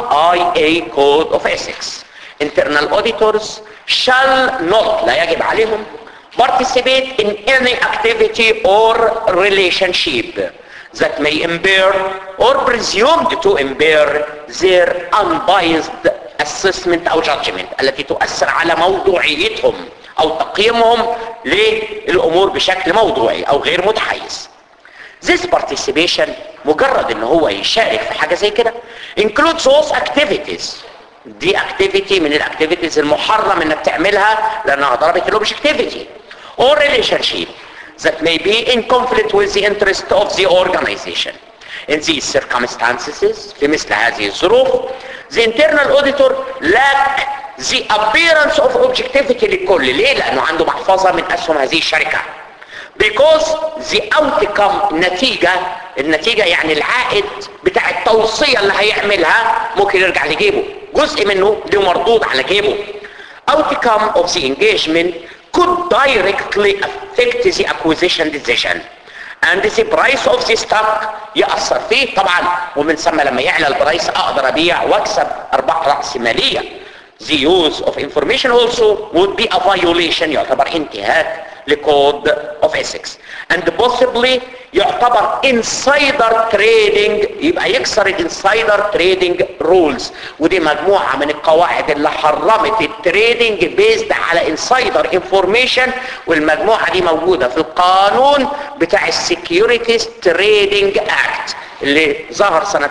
IIA code of ethics internal auditors shall not لا يجب عليهم participate in any activity or relationship that may impair or presumed to impair their unbiased assessment او judgment التي تؤثر على موضوعيتهم او تقييمهم للامور بشكل موضوعي او غير متحيز This participation مجرد ان هو يشارك في حاجة زي كده includes those activities دي activity من الاكتيفيتيز المحرم انك تعملها لانها ضربت الاوبجكتيفيتي or relationship that may be in conflict with the interest of the organization. In these circumstances في مثل هذه الظروف the internal auditor lack the appearance of objectivity للكل ليه؟ لانه عنده محفظة من اسهم هذه الشركة because the outcome نتيجة النتيجة يعني العائد بتاع التوصية اللي هيعملها ممكن يرجع لجيبه جزء منه له مردود على جيبه outcome of the engagement could directly affect the acquisition decision and the price of the stock يأثر فيه طبعا ومن ثم لما يعلى البرايس اقدر ابيع واكسب ارباح رأس مالية the use of information also would be a violation يعتبر انتهاك لكود of ethics and possibly يعتبر insider trading يبقى يكسر الانسايدر trading rules ودي مجموعة من القواعد اللي حرمت التريدنج بيزد على insider information والمجموعة دي موجودة في القانون بتاع السكيورتيز تريدنج اكت اللي ظهر سنة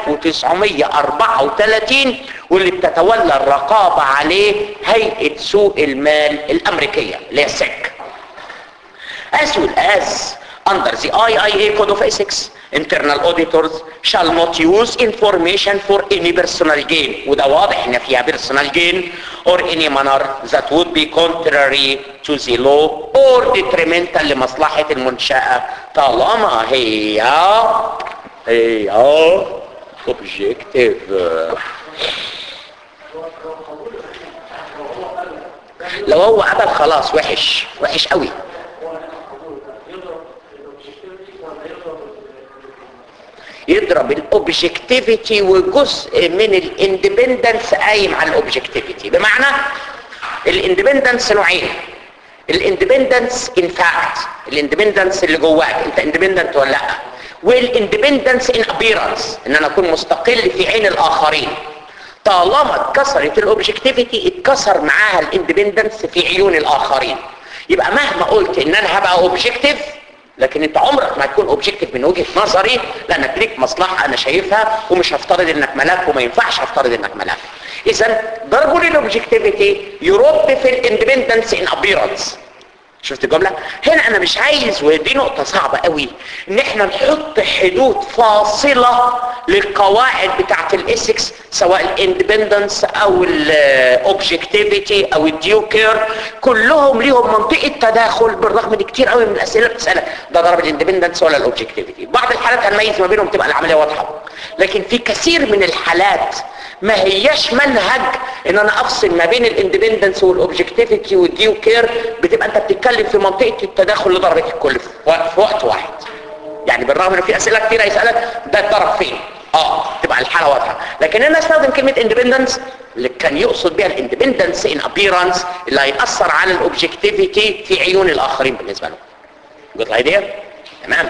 1934 واللي بتتولى الرقابة عليه هيئة سوق المال الأمريكية اللي هي السك as well as under the IIA Code of Ethics internal auditors shall not use information for any personal gain وده واضح ان فيها personal gain or any manner that would be contrary to the law or detrimental لمصلحة المنشأة طالما هي هي objective لو هو قبل خلاص وحش وحش قوي يضرب الاوبجكتيفيتي وجزء من الاندبندنس قايم على الاوبجكتيفيتي بمعنى الاندبندنس نوعين الاندبندنس ان فاكت الاندبندنس اللي جواك انت اندبندنت ولا لا والاندبندنس ان ابيرنس ان انا اكون مستقل في عين الاخرين طالما اتكسرت الاوبجكتيفيتي اتكسر معاها الاندبندنس في عيون الاخرين يبقى مهما قلت ان انا هبقى اوبجكتيف لكن انت عمرك ما هتكون اوبجكتيف من وجهه نظري لانك ليك مصلحه انا شايفها ومش هفترض انك ملاك وما ينفعش افترض انك ملاك اذا ضربوا لي الاوبجكتيفيتي يرد في الاندبندنس ان ابيرنس شفت الجملة هنا انا مش عايز ودي نقطة صعبة قوي ان احنا نحط حدود فاصلة للقواعد بتاعت الاسكس سواء الاندبندنس او الاوبجكتيفيتي او الديوكير كلهم ليهم منطقة تداخل بالرغم ان كتير قوي من الاسئلة بتسألك ده ضرب الاندبندنس ولا الاوبجكتيفيتي بعض الحالات هنميز ما بينهم تبقى العملية واضحة لكن في كثير من الحالات ما هياش منهج ان انا افصل ما بين الاندبندنس والاوبجكتيفيتي والديو كير بتبقى انت بتتكلم في منطقه التداخل لضربه الكل في وقت, في وقت واحد يعني بالرغم ان في اسئله كتير هيسالك ده اتضرب فين اه تبقى الحاله واضحه لكن انا استخدم كلمه اندبندنس اللي كان يقصد بها الاندبندنس ان ابيرنس اللي هياثر على الاوبجكتيفيتي في عيون الاخرين بالنسبه لهم جت الايديا تمام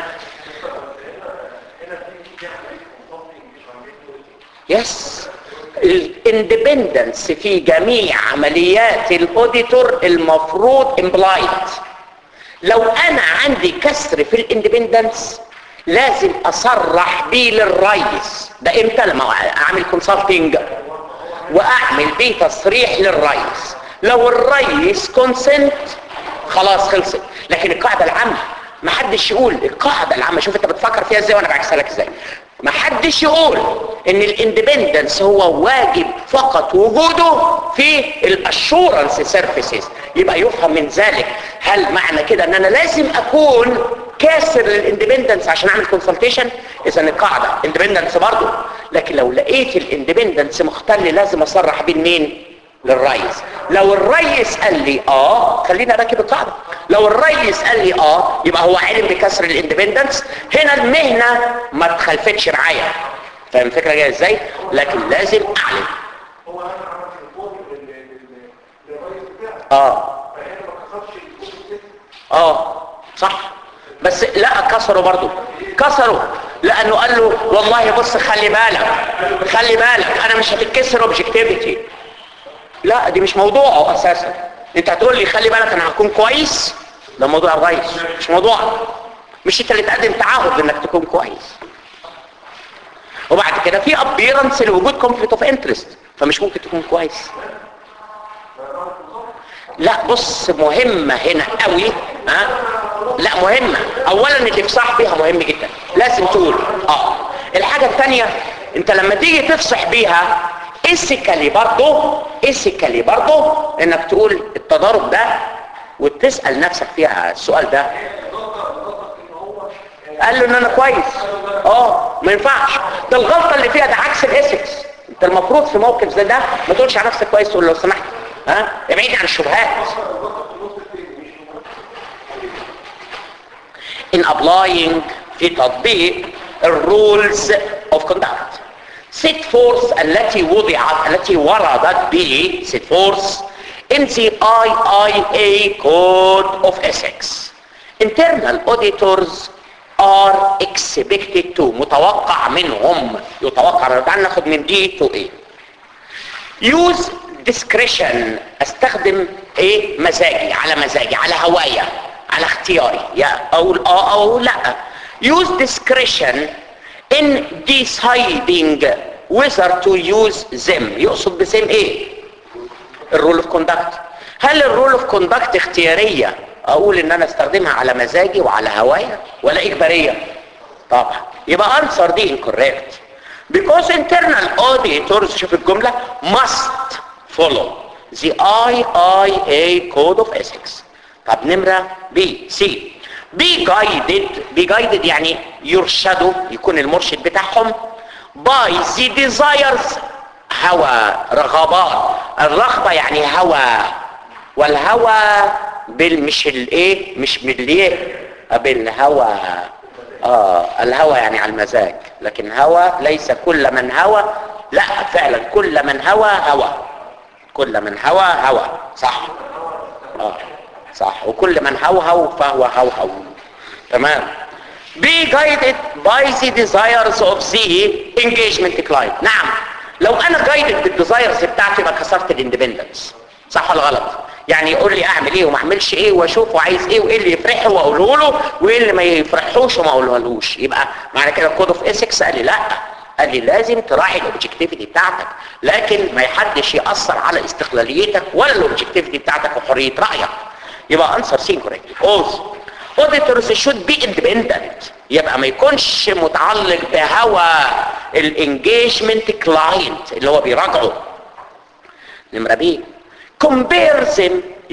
يس الاندبندنس في جميع عمليات الاوديتور المفروض امبلايد لو انا عندي كسر في الاندبندنس لازم اصرح بيه للرئيس ده امتى لما اعمل كونسلتنج واعمل بيه تصريح للرئيس لو الرئيس كونسنت خلاص خلصت لكن القاعده العامه ما حدش يقول القاعده العامه شوف انت بتفكر فيها ازاي وانا بعكسها لك ازاي ما حدش يقول ان الاندبندنس هو واجب فقط وجوده في الاشورنس سيرفيسز يبقى يفهم من ذلك هل معنى كده ان انا لازم اكون كاسر للاندبندنس عشان اعمل كونسلتيشن اذا القاعده اندبندنس برضه لكن لو لقيت الاندبندنس مختل لازم اصرح بين مين للرئيس لو الرئيس قال لي اه خلينا راكب القاعده لو الرئيس قال لي اه يبقى هو علم بكسر الاندبندنس هنا المهنه ما اتخلفتش معايا فاهم الفكره جايه ازاي لكن لازم اعلم هو انا عملت ريبورت لل- لل- للرئيس بتاعي اه فهنا ما كسرش الكود اه صح بس لا كسروا برضو كسروا لانه قال له والله بص خلي بالك خلي بالك انا مش هتتكسر اوبجكتيفيتي لا دي مش موضوعه اساسا انت هتقول لي خلي بالك انا هكون كويس ده موضوع الرئيس مش موضوع مش انت اللي تقدم تعهد انك تكون كويس وبعد كده في ابيرنس لوجود كونفليكت اوف انترست فمش ممكن تكون كويس لا بص مهمة هنا قوي ها لا مهمة اولا الافصاح بيها مهم جدا لازم تقول اه الحاجة الثانية انت لما تيجي تفصح بيها اسكالي برضه اسكالي برضه انك تقول التضارب ده وتسأل نفسك فيها السؤال ده قال له ان انا كويس اه ما ينفعش ده الغلطة اللي فيها ده عكس الاسكس انت المفروض في موقف زي ده ما تقولش على نفسك كويس تقول لو سمحت ها ابعد عن الشبهات in applying في تطبيق الرولز of conduct set forth التي وضعت التي وردت به set forth in the IIA Code of Ethics internal auditors are expected to متوقع منهم يتوقع تعال ناخد من دي to A use discretion استخدم ايه مزاجي على مزاجي على هوايا على اختياري يا اقول اه او لا use discretion in deciding whether to use them يقصد بسم ايه الرول اوف كوندكت هل الرول اوف كوندكت اختياريه اقول ان انا استخدمها على مزاجي وعلى هوايا ولا اجباريه طبعا يبقى answer دي incorrect because internal auditors شوف الجملة must follow the IIA code of ethics طب نمرة B C be guided be guided يعني يرشدوا يكون المرشد بتاعهم by the desires هوى رغبات الرغبة يعني هوى والهوى بال مش الايه مش من الايه بالهوى اه الهوى يعني على المزاج لكن هوى ليس كل من هوى لا فعلا كل من هوى هوى كل من هوى هوى صح اه صح وكل من هوهو فهو هوهو تمام be guided by the desires of the engagement client نعم لو انا جايدد بالديزايرز بتاعتي يبقى كسرت الاندبندنس صح ولا غلط يعني يقول لي اعمل ايه وما اعملش ايه واشوفه عايز ايه وايه اللي يفرحه واقوله له وايه اللي ما يفرحوش وما اقولهالوش يبقى معنى كده الكود اوف اسكس قال لي لا قال لي لازم تراعي الاوبجكتيفيتي بتاعتك لكن ما حدش ياثر على استقلاليتك ولا الاوبجكتيفيتي بتاعتك وحريه رايك يبقى انسر سين كوريكت اوز auditors should be independent يبقى ما يكونش متعلق بهوى الانجيجمنت كلاينت اللي هو بيراجعه نمرة بي comparison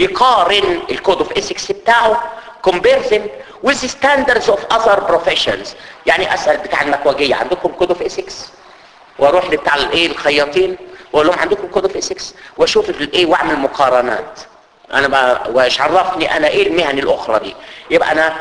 يقارن الكود اوف اسكس بتاعه comparison with standards of other professions يعني اسال بتاع المكواجيه عندكم كود اوف اسكس واروح لبتاع الايه الخياطين واقول لهم عندكم كود اوف اسكس واشوف الايه واعمل مقارنات انا بقى وايش عرفني انا ايه المهن الاخرى دي يبقى انا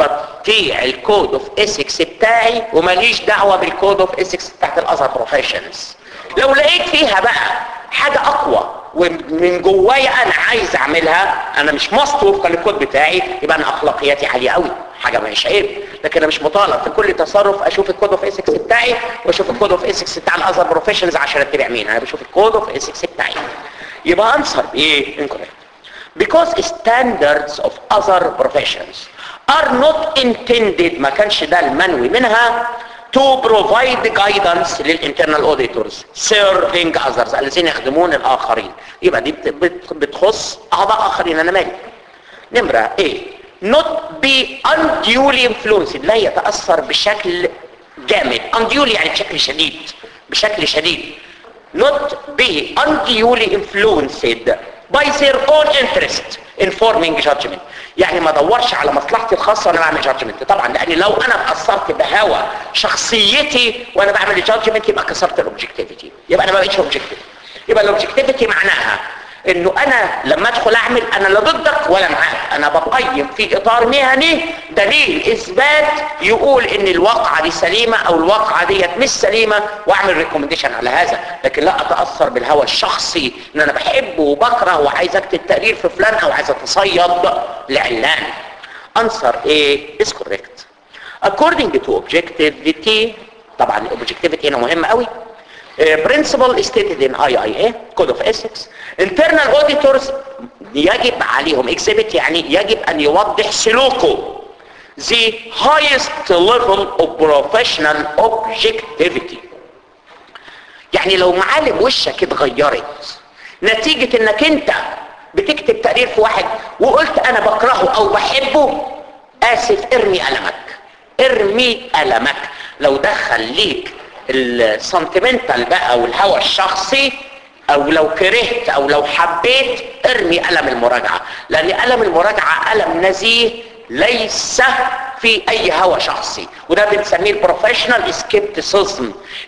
بطيع الكود اوف اسكس بتاعي وماليش دعوه بالكود اوف اسكس بتاعت الاذر بروفيشنز لو لقيت فيها بقى حاجه اقوى ومن جوايا انا عايز اعملها انا مش مصر وفقا للكود بتاعي يبقى انا اخلاقياتي عاليه قوي حاجه مش عيب لكن انا مش مطالب في كل تصرف اشوف الكود اوف اسكس بتاعي واشوف الكود اوف اسكس بتاع الاذر بروفيشنز عشان اتبع مين انا بشوف الكود اوف اسكس بتاعي يبقى انسر ايه incorrect because standards of other professions are not intended ما كانش ده المنوي منها to provide guidance للinternal auditors serving others الذين يخدمون الآخرين يبقى دي بت- بت- بتخص أعضاء آخرين أنا مالي نمرة ايه not be unduly influenced لا يتأثر بشكل جامد unduly يعني بشكل شديد بشكل شديد not be unduly influenced by their own interest in forming judgment يعني ما ادورش على مصلحتي الخاصه وانا بعمل judgment طبعا لان لو انا اتاثرت بهوى شخصيتي وانا بعمل judgment يبقى كسرت الاوبجكتيفيتي يبقى انا ما بقتش اوبجكتيف يبقى الاوبجكتيفيتي معناها انه انا لما ادخل اعمل انا لا ضدك ولا معاك انا بقيم في اطار مهني دليل اثبات يقول ان الواقعه دي سليمه او الواقعه ديت مش سليمه واعمل ريكومنديشن على هذا لكن لا اتاثر بالهوى الشخصي ان انا بحبه وبكره وعايز اكتب تقرير في فلان او عايز اتصيد لعلان answer A is correct according to objectivity طبعا الاوبجكتيفيتي هنا مهم قوي principle stated in IIA Code of Ethics internal auditors يجب عليهم exhibit يعني يجب ان يوضح سلوكه the highest level of professional objectivity يعني لو معالم وشك اتغيرت نتيجة انك انت بتكتب تقرير في واحد وقلت انا بكرهه او بحبه اسف ارمي قلمك ارمي قلمك لو دخل ليك السنتيمنتال بقى والهوى الشخصي او لو كرهت او لو حبيت ارمي قلم المراجعة لان قلم المراجعة قلم نزيه ليس في اي هوى شخصي وده بنسميه البروفيشنال سكيبتيسيزم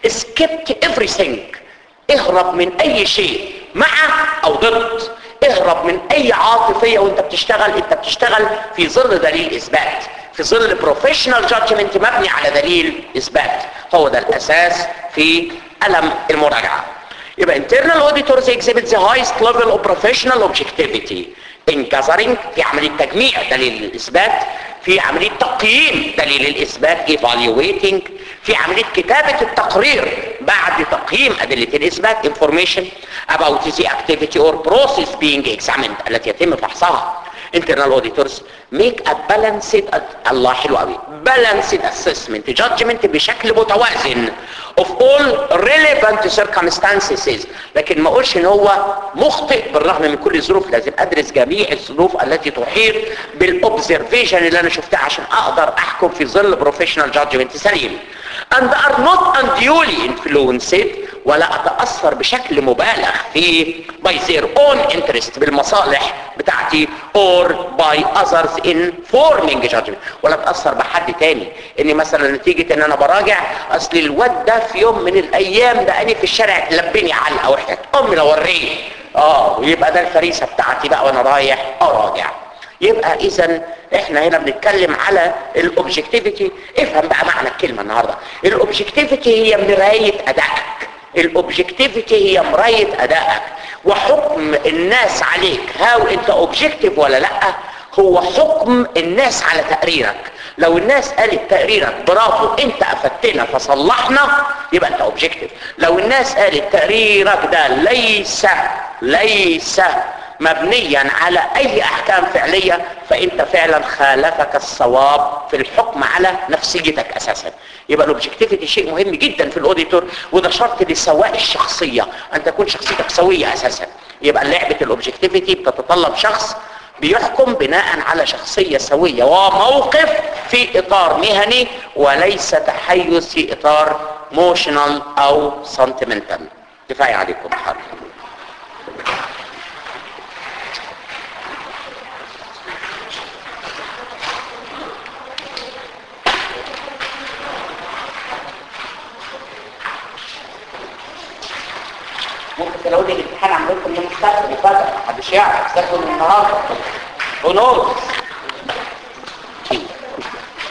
سكيبت everything اهرب من اي شيء مع او ضد اهرب من اي عاطفية وانت بتشتغل انت بتشتغل في ظل دليل اثبات في ظل بروفيشنال جادجمنت مبني على دليل اثبات هو ده الاساس في قلم المراجعة يبقى internal auditors exhibit the highest level of professional objectivity in gathering في عملية تجميع دليل الإثبات في عملية تقييم دليل الإثبات evaluating في عملية كتابة التقرير بعد تقييم أدلة الإثبات information about the activity or process being examined التي يتم فحصها internal auditors make a balanced الله حلو قوي balanced assessment judgment بشكل متوازن of all relevant circumstances لكن ما اقولش ان هو مخطئ بالرغم من كل الظروف لازم ادرس جميع الظروف التي تحيط بالاوبزرفيشن اللي انا شفتها عشان اقدر احكم في ظل بروفيشنال جادجمنت سليم and are not unduly influenced ولا اتاثر بشكل مبالغ فيه by their own interest بالمصالح بتاعتي or by others in forming judgment ولا اتاثر بحد تاني اني مثلا نتيجه ان انا براجع اصل الواد ده في يوم من الايام لقاني في الشارع لبني علقه وحده امي لو اوريه اه ويبقى ده الفريسه بتاعتي بقى وانا رايح اراجع يبقى اذا احنا هنا بنتكلم على الاوبجكتيفيتي افهم بقى معنى الكلمه النهارده الاوبجكتيفيتي هي مرايه ادائك الاوبجكتيفيتي هي مرايه ادائك وحكم الناس عليك هاو انت اوبجكتيف ولا لا هو حكم الناس على تقريرك لو الناس قالت تقريرك برافو انت افدتنا فصلحنا يبقى انت اوبجكتيف لو الناس قالت تقريرك ده ليس ليس مبنيا على اي احكام فعلية فانت فعلا خالفك الصواب في الحكم على نفسيتك اساسا يبقى الاوبجكتيفيتي شيء مهم جدا في الاوديتور وده شرط لسواء الشخصية ان تكون شخصيتك سوية اساسا يبقى لعبة الاوبجكتيفيتي بتتطلب شخص بيحكم بناء على شخصية سوية وموقف في اطار مهني وليس تحيز في اطار موشنال او سنتيمنتال كفاية عليكم حرف ممكن تلاقوا لي الامتحان عملكم من مستقبل فجأة محدش يعرف ذاكروا من النهارده ونوز